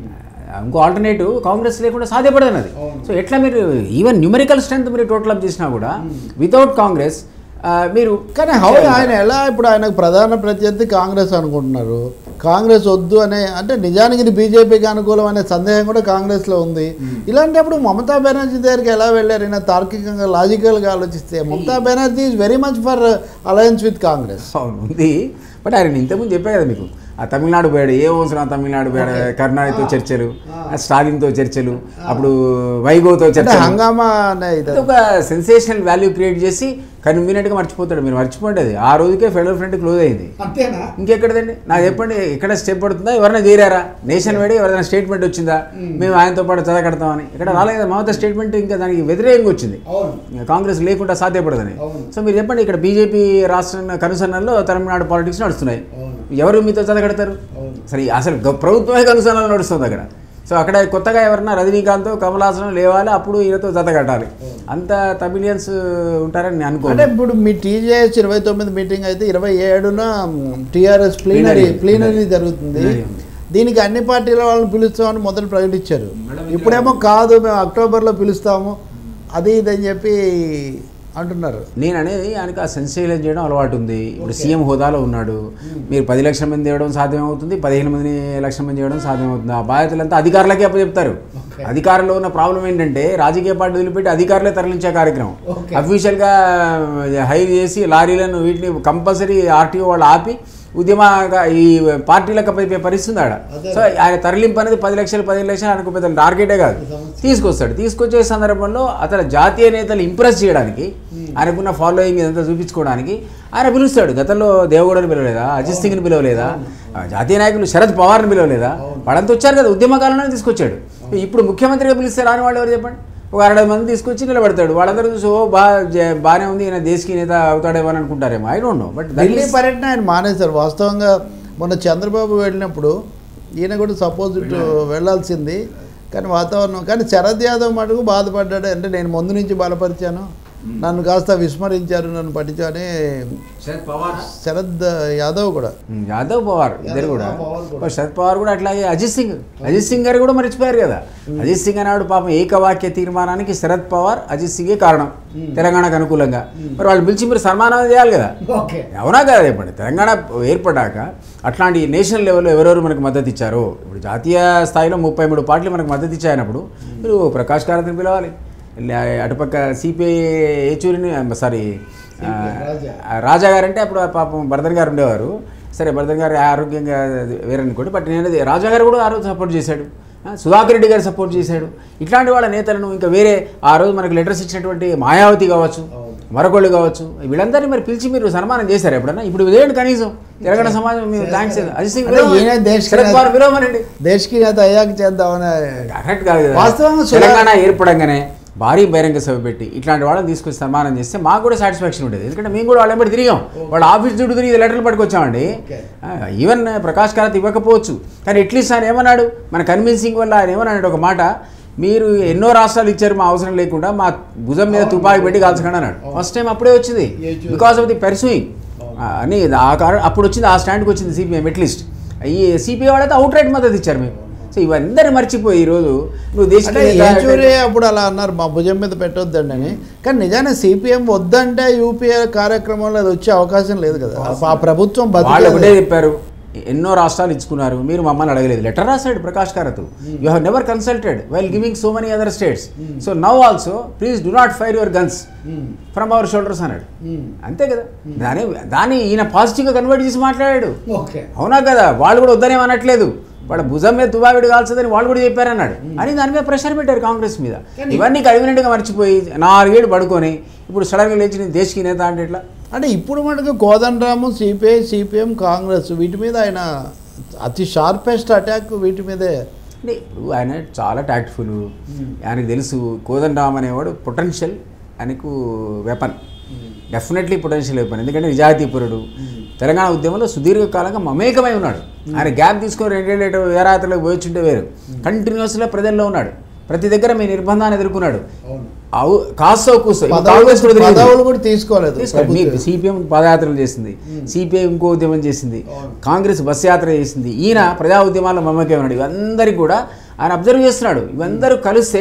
ఇంకో ఆల్టర్నేటివ్ కాంగ్రెస్ లేకుండా సాధ్యపడదు అది అవును. సో ఎట్లా మీరు ఈవెన్ న్యూమరికల్ స్ట్రెంత్ మీరు టోటల్ అప్ చేసినా కూడా వితౌట్ కాంగ్రెస్ ఆ, మీరు కానీ హౌ ఆయన ఎలా ఇప్పుడు ఆయనకు ప్రధాన ప్రత్యర్థి కాంగ్రెస్ అనుకుంటున్నారు కాంగ్రెస్ వద్దు అనే అంటే నిజానికి ఇది బీజేపీకి అనుకూలం అనే సందేహం కూడా కాంగ్రెస్లో ఉంది ఇలాంటప్పుడు మమతా బెనర్జీ దగ్గరికి ఎలా వెళ్ళారు ఈయన తార్కికంగా లాజికల్గా ఆలోచిస్తే Mamata Banerjee is very much for alliance with Congress అవును ఉంది బట్ ఆయన ఇంతకుముందు చెప్పే కదా మీకు ఆ తమిళనాడు పోయాడు ఏ అవసరం ఆ తమిళనాడు పోయాడు కర్ణాటకతో చర్చలు ఆ స్టాలిన్తో చర్చలు అప్పుడు వైగోతో అంటే చర్చలు హంగామా అనే ఇది అది ఒక సెన్సేషనల్ వాల్యూ క్రియేట్ చేసి కన్వీనియంట్గా మర్చిపోతాడు మీరు మర్చిపోండి అది ఆ రోజుకే ఫెడరల్ ఫ్రంట్ క్లోజ్ అయింది అంతేనా ఇంకెక్కడదండి నాకు చెప్పండి ఎక్కడ స్టెప్ పడుతుందా ఎవరైనా చేరారా నేషన్ వైడ్ ఎవరైనా స్టేట్మెంట్ వచ్చిందా మేము ఆయనతో పాటు చదవకడతామని ఇక్కడ రాలేదు కదా మమతా స్టేట్మెంట్ ఇంకా దానికి వ్యతిరేకంగా వచ్చింది అవును ఇంకా కాంగ్రెస్ లేకుండా సాధ్యపడదని అవును. సో మీరు చెప్పండి ఇక్కడ బీజేపీ రాష్ట్ర కనుసన్నల్లో తమిళనాడు పాలిటిక్స్ నడుస్తున్నాయి అవును. ఎవరు మీతో చదగడతారు అవును. సరే అసలు గ- ప్రభుత్వమే కనుసన్నలు నడుస్తుంది అక్కడ సో అక్కడ కొత్తగా ఎవరన్నా రజనీకాంత్ కమలాసనం లేవాలి అప్పుడు ఈయనతో జత కట్టాలి అంత తమిళియన్స్ ఉంటారని నేను అంటే అనుకోను ఇప్పుడు మీ టీజేఎస్ ఇరవై తొమ్మిది మీటింగ్ అయితే ఇరవై ఏడున టీఆర్ఎస్ ప్లీనరీ Plenary. ప్లీనరీ జరుగుతుంది Plenary ఉంది. దీనికి అన్ని పార్టీల వాళ్ళని పిలుస్తామని మొదలు ప్రకటించారు ఇప్పుడేమో కాదు మేము అక్టోబర్లో పిలుస్తాము అది ఇది అని చెప్పి అంటున్నారు నేను అనేది ఆయనకు ఆ సెన్సేషన్ చేయడం అలవాటు ఉంది ఇప్పుడు సీఎం హోదాలో ఉన్నాడు మీరు పది లక్షల మంది తేవడం సాధ్యమవుతుంది పదిహేను మంది లక్షల మంది చేయడం సాధ్యమవుతుంది ఆ బాధ్యతలంతా అధికారులకే అప్పచెప్తారు అధికారంలో ఉన్న ప్రాబ్లం ఏంటంటే రాజకీయ పార్టీ వదిలిపెట్టి అధికారులే తరలించే కార్యక్రమం Okay. అఫీషియల్గా హైర్ చేసి లారీలను వీటిని కంపల్సరీ ఆర్టీఓ వాళ్ళు ఆపి ఉద్యమ ఈ పార్టీలకు అప్పచెప్పే పరిస్థితి ఉంది ఆడ అదే. సో ఆయన తరలింపు అనేది పది లక్షలు పదిహేను లక్షలు ఆయనకు పెద్ద టార్గెటే కాదు తీసుకొస్తాడు తీసుకొచ్చే సందర్భంలో అతను జాతీయ నేతలు ఇంప్రెస్ చేయడానికి ఆయనకున్న ఫాలోయింగ్ ఇదంతా చూపించుకోవడానికి ఆయన పిలుస్తాడు గతంలో దేవగౌడని పిలవలేదా అజిత్ సింగ్ని పిలవలేదా ఆ, జాతీయ నాయకులు శరద్ పవార్ని పిలవలేదా వాళ్ళంతా వచ్చారు కదా ఉద్యమకాలంలోనే తీసుకొచ్చాడు ఇప్పుడు ముఖ్యమంత్రిగా పిలిస్తే రాని వాళ్ళు ఎవరు చెప్పండి ఒక అరవై మంది తీసుకొచ్చి నిలబెడతాడు వాళ్ళందరూ చూసి ఓ బా జ- బాగానే ఉంది ఈయన దేశకి నేత అవుతాడేమో అని అనుకుంటారేమో I don't know but Delhi పర్యటన ఆయన మానేశారు వాస్తవంగా మొన్న చంద్రబాబు వెళ్ళినప్పుడు ఈయన కూడా సపోజ్ ఇటు వెళ్ళాల్సింది కానీ వాతావరణం కానీ శరద్ యాదవ్ మటుకు బాధపడ్డాడు అంటే నేను ముందు నుంచి బలపరిచాను నన్ను కాస్త విస్మరించారు నన్ను పట్టించాని శరద్ యాదవ్ కూడా ఉమ్, యాదవ్ పవార్ ఇద్దరు కూడా పవార్ కూడా. మరి శరద్ పవార్ కూడా అట్లాగే అజిత్ సింగ్ అజిత్ సింగ్ గారు కూడా మర్చిపోయారు కదా అజిత్ సింగ్ అన్నాడు పాపం ఏకవాక్య తీర్మానానికి శరద్ పవార్ అజిత్ సింగే కారణం తెలంగాణకు అనుకూలంగా మరి వాళ్ళు పిలిచి మీరు సన్మానం చేయాలి కదా ఓకే అవునా కదా చెప్పండి తెలంగాణ ఏర్పడ్డాక అట్లాంటి నేషనల్ లెవెల్లో ఎవరెవరు మనకు మద్దతు ఇచ్చారో ఇప్పుడు జాతీయ స్థాయిలో ముప్పై మూడు పార్టీలు మనకు మద్దతు ఇచ్చాయనప్పుడు మీరు ప్రకాష్ కారత్ని పిలవాలి లే- అటుపక్క సిపిఐ ఏచూరిని సారీ ఆ, ఆ రాజా గారు అంటే అప్పుడు ఆ పాపం భరతన్ గారు ఉండేవారు సరే భరతన్ గారు ఆరోగ్యంగా వేరే అనుకోండి బట్ నేను అనేది రాజా గారు కూడా ఆ రోజు సపోర్ట్ చేశాడు ఆ, సుధాకర్ రెడ్డి గారు సపోర్ట్ చేశాడు ఇట్లాంటి వాళ్ళ నేతలను ఇంకా వేరే ఆ రోజు మనకు లెటర్స్ ఇచ్చినటువంటి మాయావతి కావచ్చు మరొకళ్ళు కావచ్చు వీళ్ళందరినీ మరి పిలిచి మీరు సన్మానం చేశారు ఎప్పుడన్నా ఇప్పుడు ఇదేంటి కనీసం తెలంగాణ సమాజం మీరు థ్యాంక్స్ అజిత్ సింగ్ అంటే ఈయన దేశ శరద్ పవార్ విలోమనండి దేశకి నేత అయ్యాక చేద్దామని కరెక్ట్ కాదు కదా వాస్తవంగా సుధా- తెలంగాణ ఏర్పడంగానే భారీ బహిరంగ సభ పెట్టి ఇట్లాంటి వాళ్ళని తీసుకొచ్చి సన్మానం చేస్తే మాకు కూడా సాటిస్ఫాక్షన్ ఉండేది ఎందుకంటే మేము కూడా వాళ్ళ వెంబడి తిరిగాం వాళ్ళ ఆఫీస్ చుట్టూ తిరిగి లెటర్లు పట్టుకొచ్చామండి ఈవెన్ ప్రకాష్ కారత్ ఇవ్వకపోవచ్చు కానీ అట్లీస్ట్ ఆయన ఏమన్నాడు మన కన్విన్సింగ్ వల్ల ఆయన ఏమన్నాడు ఒక మాట మీరు ఎన్నో రాష్ట్రాలు ఇచ్చారు మా అవసరం లేకుండా మా భుజం మీద తుపాకి పెట్టి కాల్చకండి అన్నాడు ఫస్ట్ టైం అప్పుడే వచ్చింది బికాస్ ఆఫ్ ది పెర్సూయింగ్ అని ఆ కారణం అప్పుడు వచ్చింది ఆ స్టాండ్కి వచ్చింది సిపిఎం అట్లీస్ట్ ఈ సిపిఐ వాళ్ళైతే అవుట్ రైట్ మద్దతు ఇచ్చారు మేము సో ఇవందరూ మర్చిపోయి ఈరోజు నువ్వు దేశ అంటే ఏచూరి అప్పుడు అలా అన్నారు మా భుజం మీద పెట్టొద్దండి అని కానీ నిజానికి సిపిఎం వద్దంటే యూపీఏ కార్యక్రమంలో అది వచ్చే అవకాశం లేదు కదా ఆ ప్రభుత్వం వాళ్ళు బతికేది. ఒకటే చెప్పారు ఎన్నో రాష్ట్రాలు ఇచ్చుకున్నారు మీరు మమ్మల్ని అడగలేదు లెటర్ రాశాడు Prakash Karat you have never consulted while giving so many other states so now also please do not fire your guns from our shoulders అన్నాడు అంతే కదా దాని దాన్ని ఈయన పాజిటివ్గా కన్వర్ట్ చేసి మాట్లాడాడు ఓకే అవునా కదా వాళ్ళు కూడా వద్దనేం అనట్లేదు వాళ్ళ భుజం మీద తుబావిడి కాల్చదని వాళ్ళు కూడా చెప్పారన్నాడు అని దాని మీద ప్రెషర్ పెట్టారు కాంగ్రెస్ మీద ఇవన్నీ కన్వీనియంట్గా మర్చిపోయి నాలుగేళ్ళు పడుకొని ఇప్పుడు సడన్గా లేచి నేను దేశకి నేత అంటే ఎట్లా అంటే ఇప్పుడు మటుకు కోదండరాము సిపిఐ సిపిఎం కాంగ్రెస్ వీటి మీద ఆయన అతి షార్పెస్ట్ అటాక్ వీటి మీదే అంటే ఇప్పుడు ఆయన చాలా ట్యాక్ట్ఫుల్ ఆయనకు తెలుసు కోదండరామ్ అనేవాడు పొటెన్షియల్ ఆయనకు వెపన్ డెఫినెట్లీ పొటెన్షియల్ వెపన్ ఎందుకంటే నిజాయితీపురుడు తెలంగాణ ఉద్యమంలో సుదీర్ఘకాలంగా మమేకమై ఉన్నాడు ఆయన గ్యాప్ తీసుకొని రెండేళ్ళు వేరాత్రలోకి పోయొచ్చుంటే వేరు కంటిన్యూస్గా ప్రజల్లో ఉన్నాడు ప్రతి దగ్గర మీ నిర్బంధాన్ని ఎదుర్కొన్నాడు అవు కాస్తో కూస్తో ఇప్పుడు పదవులు కాంగ్రెస్ కూడా తిరిగింది. పదవులు కూడా తీసుకోలేదు తీసుకోండి. మీ ప్రభుత్వం. సిపిఎం పాదయాత్రలు చేసింది సిపిఐ ఇంకో ఉద్యమం చేసింది కాంగ్రెస్ బస్ యాత్ర చేసింది ఈయన ప్రజా ఉద్యమాల్లో మమ్మకే ఉన్నాడు ఇవందరికీ కూడా ఆయన అబ్జర్వ్ చేస్తున్నాడు ఇవందరూ కలిస్తే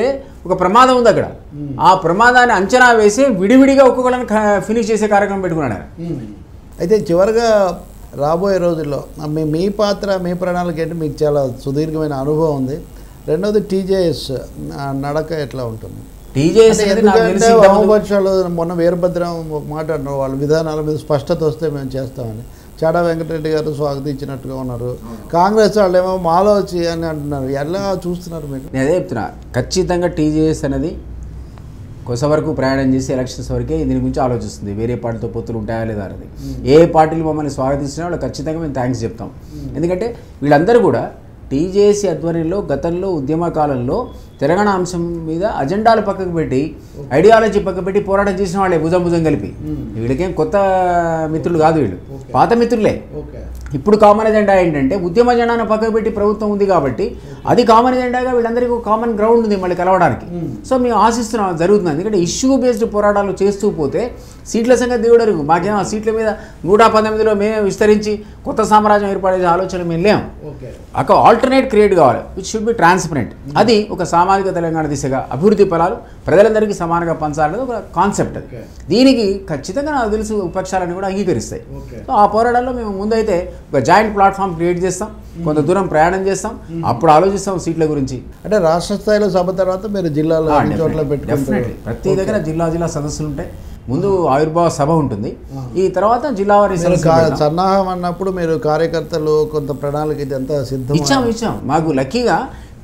ఒక ప్రమాదం ఉంది అక్కడ ఆ ప్రమాదాన్ని అంచనా వేసి విడివిడిగా ఒక్కొక్కరిని ఫినిష్ చేసే కార్యక్రమం పెట్టుకున్నాడు ఆయన అయితే చివరిగా రాబోయే రోజుల్లో మీ మీ పాత్ర మీ ప్రణాళిక ఏంటి మీకు చాలా సుదీర్ఘమైన అనుభవం ఉంది రెండవది టీజేఎస్ నడక ఎట్లా ఉంటుంది టీజేఎస్ అంటే అనేది నాకు ఎందుకంటే తెలిసి ఇంతకుముందు- వామపక్షాలు మొన్న వీరభద్రం మాట్లాడినారు వాళ్ళ విధానాల మీద స్పష్టత వస్తే మేము చేస్తామని చాడా వెంకటరెడ్డి గారు స్వాగతించినట్టుగా ఉన్నారు కాంగ్రెస్ వాళ్ళు ఏమో మాలో వచ్చి అని అంటున్నారు ఎలా చూస్తున్నారు మీరు నేను అదే చెప్తున్నా ఖచ్చితంగా టీజేఎస్ అనేది కొస వరకు ప్రయాణం చేసి ఎలక్షన్స్ వరకే దీని గురించి ఆలోచిస్తుంది వేరే పార్టీతో పొత్తులు ఉంటాయా లేదా అనేది ఏ పార్టీలు మమ్మల్ని స్వాగతిస్తున్నా వాళ్ళు ఖచ్చితంగా మేము థ్యాంక్స్ చెప్తాం ఎందుకంటే వీళ్ళందరూ కూడా టీజేఎస్సీ ఆధ్వర్యంలో గతంలో ఉద్యమ కాలంలో తెలంగాణ అంశం మీద అజెండాలు పక్కకు పెట్టి ఐడియాలజీ పక్కకు పెట్టి పోరాటం చేసిన వాళ్ళే భుజం భుజం కలిపి వీళ్ళకేం కొత్త మిత్రులు కాదు వీళ్ళు పాత మిత్రులే ఓకే ఇప్పుడు కామన్ ఎజెండా ఏంటంటే ఉద్యమ జెండాను పక్కకు పెట్టి ప్రభుత్వం ఉంది కాబట్టి అది కామన్ ఎజెండాగా వీళ్ళందరికీ ఒక కామన్ గ్రౌండ్ ఉంది మళ్ళీ కలవడానికి సో మేము ఆశిస్తున్నాం అది జరుగుతుంది ఎందుకంటే ఇష్యూ బేస్డ్ పోరాటాలు చేస్తూ పోతే సీట్ల సంగతి దేవుడరు మాకేం ఆ సీట్ల మీద నూట పంతొమ్మిదిలో మేమే విస్తరించి కొత్త సామ్రాజ్యం ఏర్పడే ఆలోచన మేము లేం ఓకే ఒక ఆల్టర్నేట్ క్రియేట్ కావాలి విచ్ షుడ్ బి ట్రాన్స్పరెంట్ అది ఒక సామాజిక తెలంగాణ దిశగా అభివృద్ధి ఫలాలు ప్రజలందరికీ సమానంగా పంచాలనేది ఒక కాన్సెప్ట్ అది Okay. దీనికి ఖచ్చితంగా నాకు తెలుసు విపక్షాలన్నీ కూడా అంగీకరిస్తాయి Okay. సో ఆ పోరాటాల్లో మేము ముందైతే ఒక జాయింట్ ప్లాట్ఫామ్ క్రియేట్ చేస్తాం కొంత దూరం ప్రయాణం చేస్తాం అప్పుడు ఆలోచిస్తాం సీట్ల గురించి అంటే రాష్ట్ర స్థాయిలో సభ తర్వాత మీరు జిల్లాలో అన్ని చోట్ల డెఫినెట్లీ పెట్టుకుంటారు ప్రతి దగ్గర జిల్లా జిల్లా సదస్సులు ఉంటాయి ముందు ఆవిర్భావ సభ ఉంటుంది ఈ తర్వాత జిల్లా వారి మీరు సదస్సులు కా- పెడతాం. సన్నాహం అన్నప్పుడు మీరు కార్యకర్తలు కొంత ప్రణాళిక ఇదంతా సిద్ధం ఇచ్చాం ఇచ్చాం మాకు లక్కీగా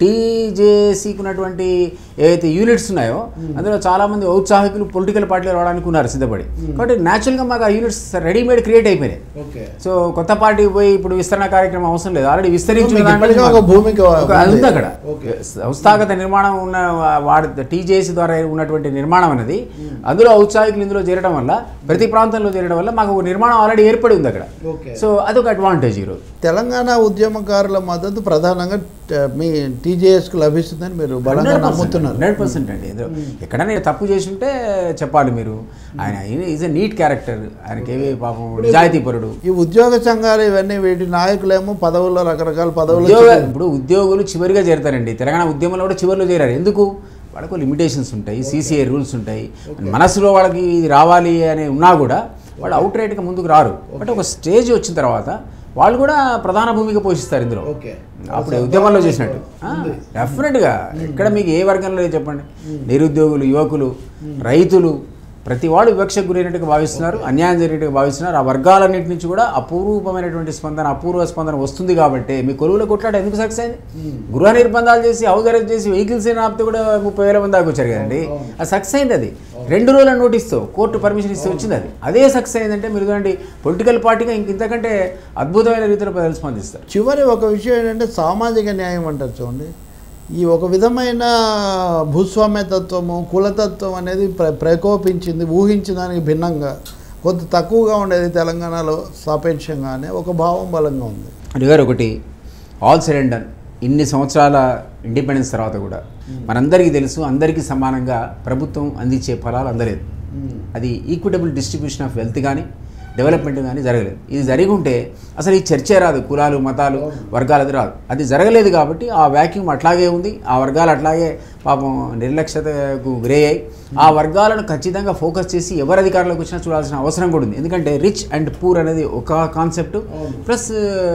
టీజేసీకి ఉన్నటువంటి ఏవైతే యూనిట్స్ ఉన్నాయో అందులో చాలా మంది ఔత్సాహికులు పొలిటికల్ పార్టీలో రావడానికి ఉన్నారు సిద్ధపడి కాబట్టి న్యాచురల్గా మాకు ఆ యూనిట్స్ రెడీమేడ్ క్రియేట్ అయిపోయినాయి ఓకే సో కొత్త పార్టీ పోయి ఇప్పుడు విస్తరణ కార్యక్రమం అవసరం లేదు ఆల్రెడీ విస్తరించిన మీకు దాంట్లో ఇప్పటికే ఒక మాకు భూమిక ఒక- అది ఉంది అక్కడ ఓకే. సంస్థాగత నిర్మాణం ఉన్న వాడి టీజేసీ ద్వారా ఉన్నటువంటి నిర్మాణం అనేది అందులో ఔత్సాహికులు ఇందులో చేరడం వల్ల ప్రతి ప్రాంతంలో చేరడం వల్ల మాకు ఒక నిర్మాణం ఆల్రెడీ ఏర్పడి ఉంది అక్కడ ఓకే సో అదొక అడ్వాంటేజ్ ఈరోజు తెలంగాణ ఉద్యమకారుల మద్దతు ప్రధానంగా ట- మీ టీజేఎస్కి లభిస్తుందని మీరు బలంగా నమ్ముతున్నారు హండ్రెడ్ పర్సెంట్ అండి ఇందులో ఎక్కడైనా తప్పు చేసి ఉంటే చెప్పాలి మీరు ఆయన ఈజ్ ఎ నీట్ క్యారెక్టర్ ఆయనకి ఏవి పాపం నిజాయితీపరుడు ఈ ఉద్యోగ సంఘాలు ఇవన్నీ వీటి నాయకులేమో పదవుల్లో రకరకాల పదవులు ఉద్యోగ ఇప్పుడు ఉద్యోగులు చివరిగా చేరతారండి తెలంగాణ ఉద్యమంలో కూడా చివరిలో చేరారు ఎందుకు వాళ్ళకు లిమిటేషన్స్ ఉంటాయి సీసీఐ రూల్స్ ఉంటాయి మనసులో వాళ్ళకి ఇది రావాలి అని ఉన్నా కూడా వాళ్ళు అవుట్ రైట్గా ముందుకు రారు బట్ ఒక స్టేజ్ వచ్చిన తర్వాత వాళ్ళు కూడా ప్రధాన భూమిక పోషిస్తారు ఇందులో ఓకే అప్పుడు ఉద్యమంలో చేసినట్టు డెఫినెట్గా ఎక్కడ మీకు ఏ వర్గంలో లేదు చెప్పండి నిరుద్యోగులు యువకులు రైతులు ప్రతి వాడు వివక్షకు గురైనట్టుగా భావిస్తున్నారు అన్యాయం జరిగినట్టుగా భావిస్తున్నారు ఆ వర్గాలన్నింటి నుంచి కూడా అపూర్వమైనటువంటి స్పందన అపూర్వ స్పందన వస్తుంది కాబట్టి మీ కొలువుల కొట్లాట ఎందుకు సక్సెస్ అయింది గృహ నిర్బంధాలు చేసి హౌస్ అరెస్ట్ చేసి వెహికల్స్ ఆపితే కూడా ముప్పై వేల మంది దాకా వచ్చారు కదండి అది సక్సెస్ అయింది అది రెండు రోజుల నోటీస్తో కోర్టు పర్మిషన్ ఇస్తే వచ్చింది అది అదే సక్సెస్ అయిందంటే మీరు చూడండి పొలిటికల్ పార్టీగా ఇంక ఇంతకంటే అద్భుతమైన రీతిలో ప్రజలు స్పందిస్తారు చివరి ఒక విషయం ఏంటంటే సామాజిక న్యాయం అంటారు చూడండి ఈ ఒక విధమైన భూస్వామ్యతత్వము కులతత్వం అనేది ప్ర ప్రకోపించింది ఊహించిన దానికి భిన్నంగా కొంత తక్కువగా ఉండేది తెలంగాణలో సాపేక్షంగానే ఒక భావం బలంగా ఉంది అడిగారు ఒకటి ఆల్ సిలిండర్ ఇన్ని సంవత్సరాల ఇండిపెండెన్స్ తర్వాత కూడా మనందరికీ తెలుసు అందరికీ సమానంగా ప్రభుత్వం అందించే ఫలాలు అందలేదు అది ఈక్విటబుల్ డిస్ట్రిబ్యూషన్ ఆఫ్ వెల్త్ కానీ డెవలప్మెంట్ కానీ జరగలేదు ఇది జరిగి ఉంటే అసలు ఈ చర్చే రాదు కులాలు మతాలు వర్గాలది రాదు అది జరగలేదు కాబట్టి ఆ వ్యాక్యూమ్ అట్లాగే ఉంది ఆ వర్గాలు అట్లాగే పాపం నిర్లక్ష్యతకు గురయ్యాయి ఆ వర్గాలను ఖచ్చితంగా ఫోకస్ చేసి ఎవరు అధికారంలోకి వచ్చినా చూడాల్సిన అవసరం కూడా ఉంది ఎందుకంటే రిచ్ అండ్ పూర్ అనేది ఒక కాన్సెప్ట్ ప్లస్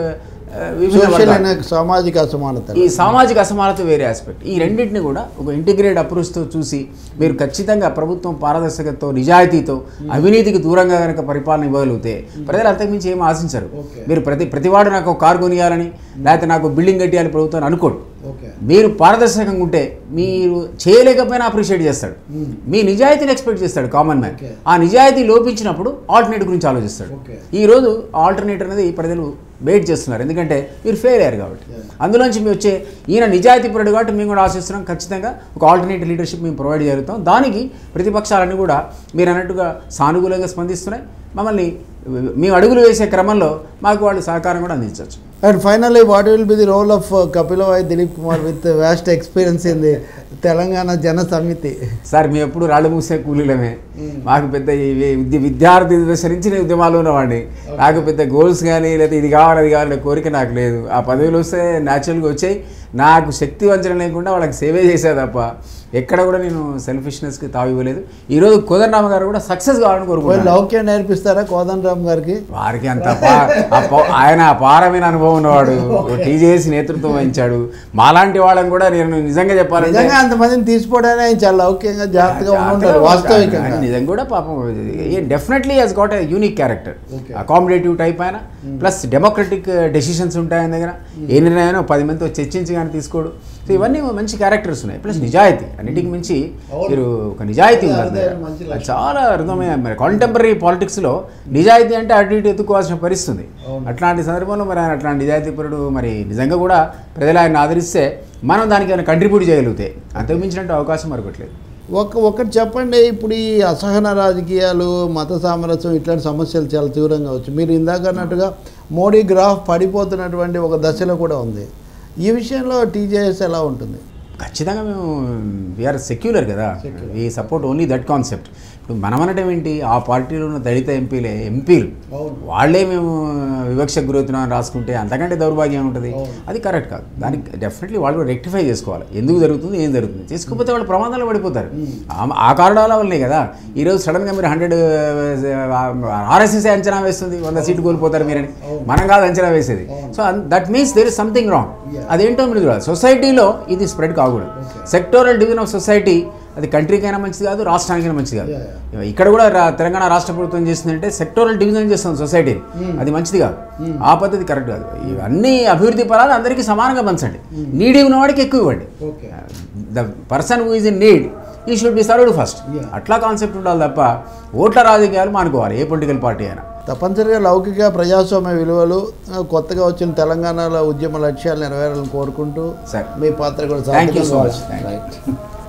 వివిధ సోషల్ వర్గాలు. అండ్ సామాజిక అసమానత ఈ సామాజిక అసమానత వేరే ఆస్పెక్ట్ ఈ రెండింటిని కూడా ఒక ఇంటిగ్రేట్ అప్రోచ్తో చూసి మీరు ఖచ్చితంగా ప్రభుత్వం పారదర్శకతతో నిజాయితీతో అవినీతికి దూరంగా కనుక పరిపాలన ఇవ్వగలిగితే ప్రజలు అంతకుమించి ఏం ఆశించరు Okay. మీరు ప్రతి ప్రతివాడు నాకు ఒక కారు కొనియాలని లేకపోతే నాకు బిల్డింగ్ కట్టియాలి ప్రభుత్వం అనుకోడు ఓకే మీరు పారదర్శకంగా ఉంటే మీరు చేయలేకపోయినా అప్రిషియేట్ చేస్తాడు మీ నిజాయితీని ఎక్స్పెక్ట్ చేస్తాడు కామన్ మ్యాన్ Okay. ఆ నిజాయితీ లోపించినప్పుడు ఆల్టర్నేట్ గురించి ఆలోచిస్తాడు Okay. ఈ రోజు ఆల్టర్నేట్ అనేది ప్రజలు వెయిట్ చేస్తున్నారు ఎందుకంటే మీరు ఫెయిల్ అయ్యారు కాబట్టి అందులోంచి మేము వచ్చే ఈయన నిజాయితీ పరుడు కాబట్టి మేము కూడా ఆశిస్తున్నాం ఖచ్చితంగా ఒక ఆల్టర్నేట్ లీడర్షిప్ మేము ప్రొవైడ్ చేయగలుగుతాం దానికి ప్రతిపక్షాలన్నీ కూడా మీరు అన్నట్టుగా సానుకూలంగా స్పందిస్తున్నాయి మమ్మల్ని మేము అడుగులు వేసే క్రమంలో మాకు వాళ్ళు సహకారం కూడా అందించవచ్చు and finally what will be the role of Kapilavai Dileep Kumar with vast experience in the Telangana Jana Samithi sir మేము ఎప్పుడు రాళ్ళు మూసే కూలీలమే మాకు పెద్ద ఇవి విద్య విద్యార్థి దశ నుంచి నేను ఉద్యమాలు ఉన్నవాడిని నాకు పెద్ద గోల్స్ కానీ లేదా ఇది కావాలి అది కావాలనే కోరిక నాకు లేదు ఆ పదవులు వస్తే న్యాచురల్గా వచ్చాయి నాకు శక్తి వంచన లేకుండా వాళ్ళకి సేవే చేసే తప్ప ఎక్కడ కూడా నేను సెల్ఫిష్నెస్కి తావు ఇవ్వలేదు ఈరోజు కోదండరామ గారు కూడా సక్సెస్ కావాలని పోయి కోరుకుంటున్నాను లౌక్యం నేర్పిస్తారా కోదండరామ్ గారికి వారికి అంత పా- ఆ పా- ఆయన అపారమైన అనుభవం ఉన్నవాడు టీజేఎస్ నేతృత్వం వహించాడు మాలాంటి వాళ్ళని కూడా నేను నిజంగా చెప్పాలంటే నిజంగా అంతమందిని తీసుకోవడానికి ఆయన చాలా లౌక్యంగా జాగ్రత్తగా ఉండి ఉంటారు ఆయన వాస్తవికంగా నిజంగా కూడా పాపం definitely has got a unique character Okay. Accommodative type ఆయన ప్లస్ డెమోక్రటిక్ డెసిషన్స్ ఉంటాయి ఆయన దగ్గర ఏ నిర్ణయం పది మందితో చర్చించి కానీ తీసుకోడు సో ఇవన్నీ మంచి క్యారెక్టర్స్ ఉన్నాయి ప్లస్ నిజాయితీ అన్నిటికి మించి అవును. మీరు ఒక నిజాయితీ ఉంది అదే ఆయన మంచి దగ్గర. అది చాలా అర్థమైన మరి కాంటెంపరీ పాలిటిక్స్లో నిజాయితీ అంటే అటు ఇటు ఎత్తుకోవాల్సిన పరిస్థితి అవును. అట్లాంటి సందర్భంలో మరి ఆయన అట్లాంటి నిజాయితీపరుడు మరి నిజంగా కూడా ప్రజలు ఆయన ఆదరిస్తే మనం దానికి ఏమైనా కంట్రిబ్యూట్ చేయగలిగితే అంతకు మించినట్టు అవకాశం మరొకట్లేదు ఒక ఒకటి చెప్పండి ఇప్పుడు ఈ అసహన రాజకీయాలు మత సామరస్యం ఇట్లాంటి సమస్యలు చాలా తీవ్రంగా వచ్చు మీరు ఇందాక అన్నట్టుగా మోడీ గ్రాఫ్ పడిపోతున్నటువంటి ఒక దశలో కూడా ఉంది ఈ విషయంలో టీజేఎస్ ఎలా ఉంటుంది ఖచ్చితంగా మేము వీఆర్ సెక్యులర్ కదా ఈ సపోర్ట్ ఓన్లీ దట్ కాన్సెప్ట్ ఇప్పుడు మనం అనటం ఏంటి ఆ పార్టీలో ఉన్న దళిత ఎంపీలే ఎంపీలు అవును. వాళ్ళే మేము వివక్షకు గురవుతున్నామని రాసుకుంటే అంతకంటే దౌర్భాగ్యం ఉంటుంది అవును. అది కరెక్ట్ కాదు దానికి డెఫినెట్లీ వాళ్ళు కూడా రెక్టిఫై చేసుకోవాలి ఎందుకు జరుగుతుంది ఏం జరుగుతుంది చేసుకోకపోతే వాళ్ళు ప్రమాదాలు పడిపోతారు ఆ- ఆ కారణాల వల్లనే కదా ఈరోజు సడన్గా మీరు హండ్రెడ్ ఆర్ఎస్ఎస్ అంచనా వేస్తుంది వంద సీట్లు కోల్పోతారు మీరని మనం కాదు అంచనా వేసేది so that means there is something wrong అదేంటో మీరు చూడాలి సొసైటీలో ఇది స్ప్రెడ్ కాకూడదు సెక్టోరల్ డివిజన్ ఆఫ్ సొసైటీ అది కంట్రీకైనా మంచిది కాదు రాష్ట్రానికైనా మంచిది కాదు ఇక్కడ కూడా రా- తెలంగాణ రాష్ట్ర ప్రభుత్వం చేస్తుందంటే సెక్టోరల్ డివిజన్ చేస్తుంది సొసైటీని అది మంచిది కాదు ఆ పద్ధతి కరెక్ట్ కాదు ఇవన్నీ అభివృద్ధి పరాలు అందరికీ సమానంగా పంచండి నీడీ ఉన్నవాడికి ఎక్కువ ఇవ్వండి okay the person who is in need he should be served first Yeah. అట్లా కాన్సెప్ట్ ఉండాలి తప్ప ఓట్ల రాజకీయాలు మానుకోవాలి ఏ పొలిటికల్ పార్టీ అయినా తప్పనిసరిగా లౌకిక ప్రజాస్వామ్య విలువలు ఆ, కొత్తగా వచ్చిన తెలంగాణలో ఉద్యమ లక్ష్యాలు నెరవేరాలని కోరుకుంటూ సరే మీ పాత్ర కూడా Thank you so సార్థకంగా much. వచ్చింది. Thank you. రైట్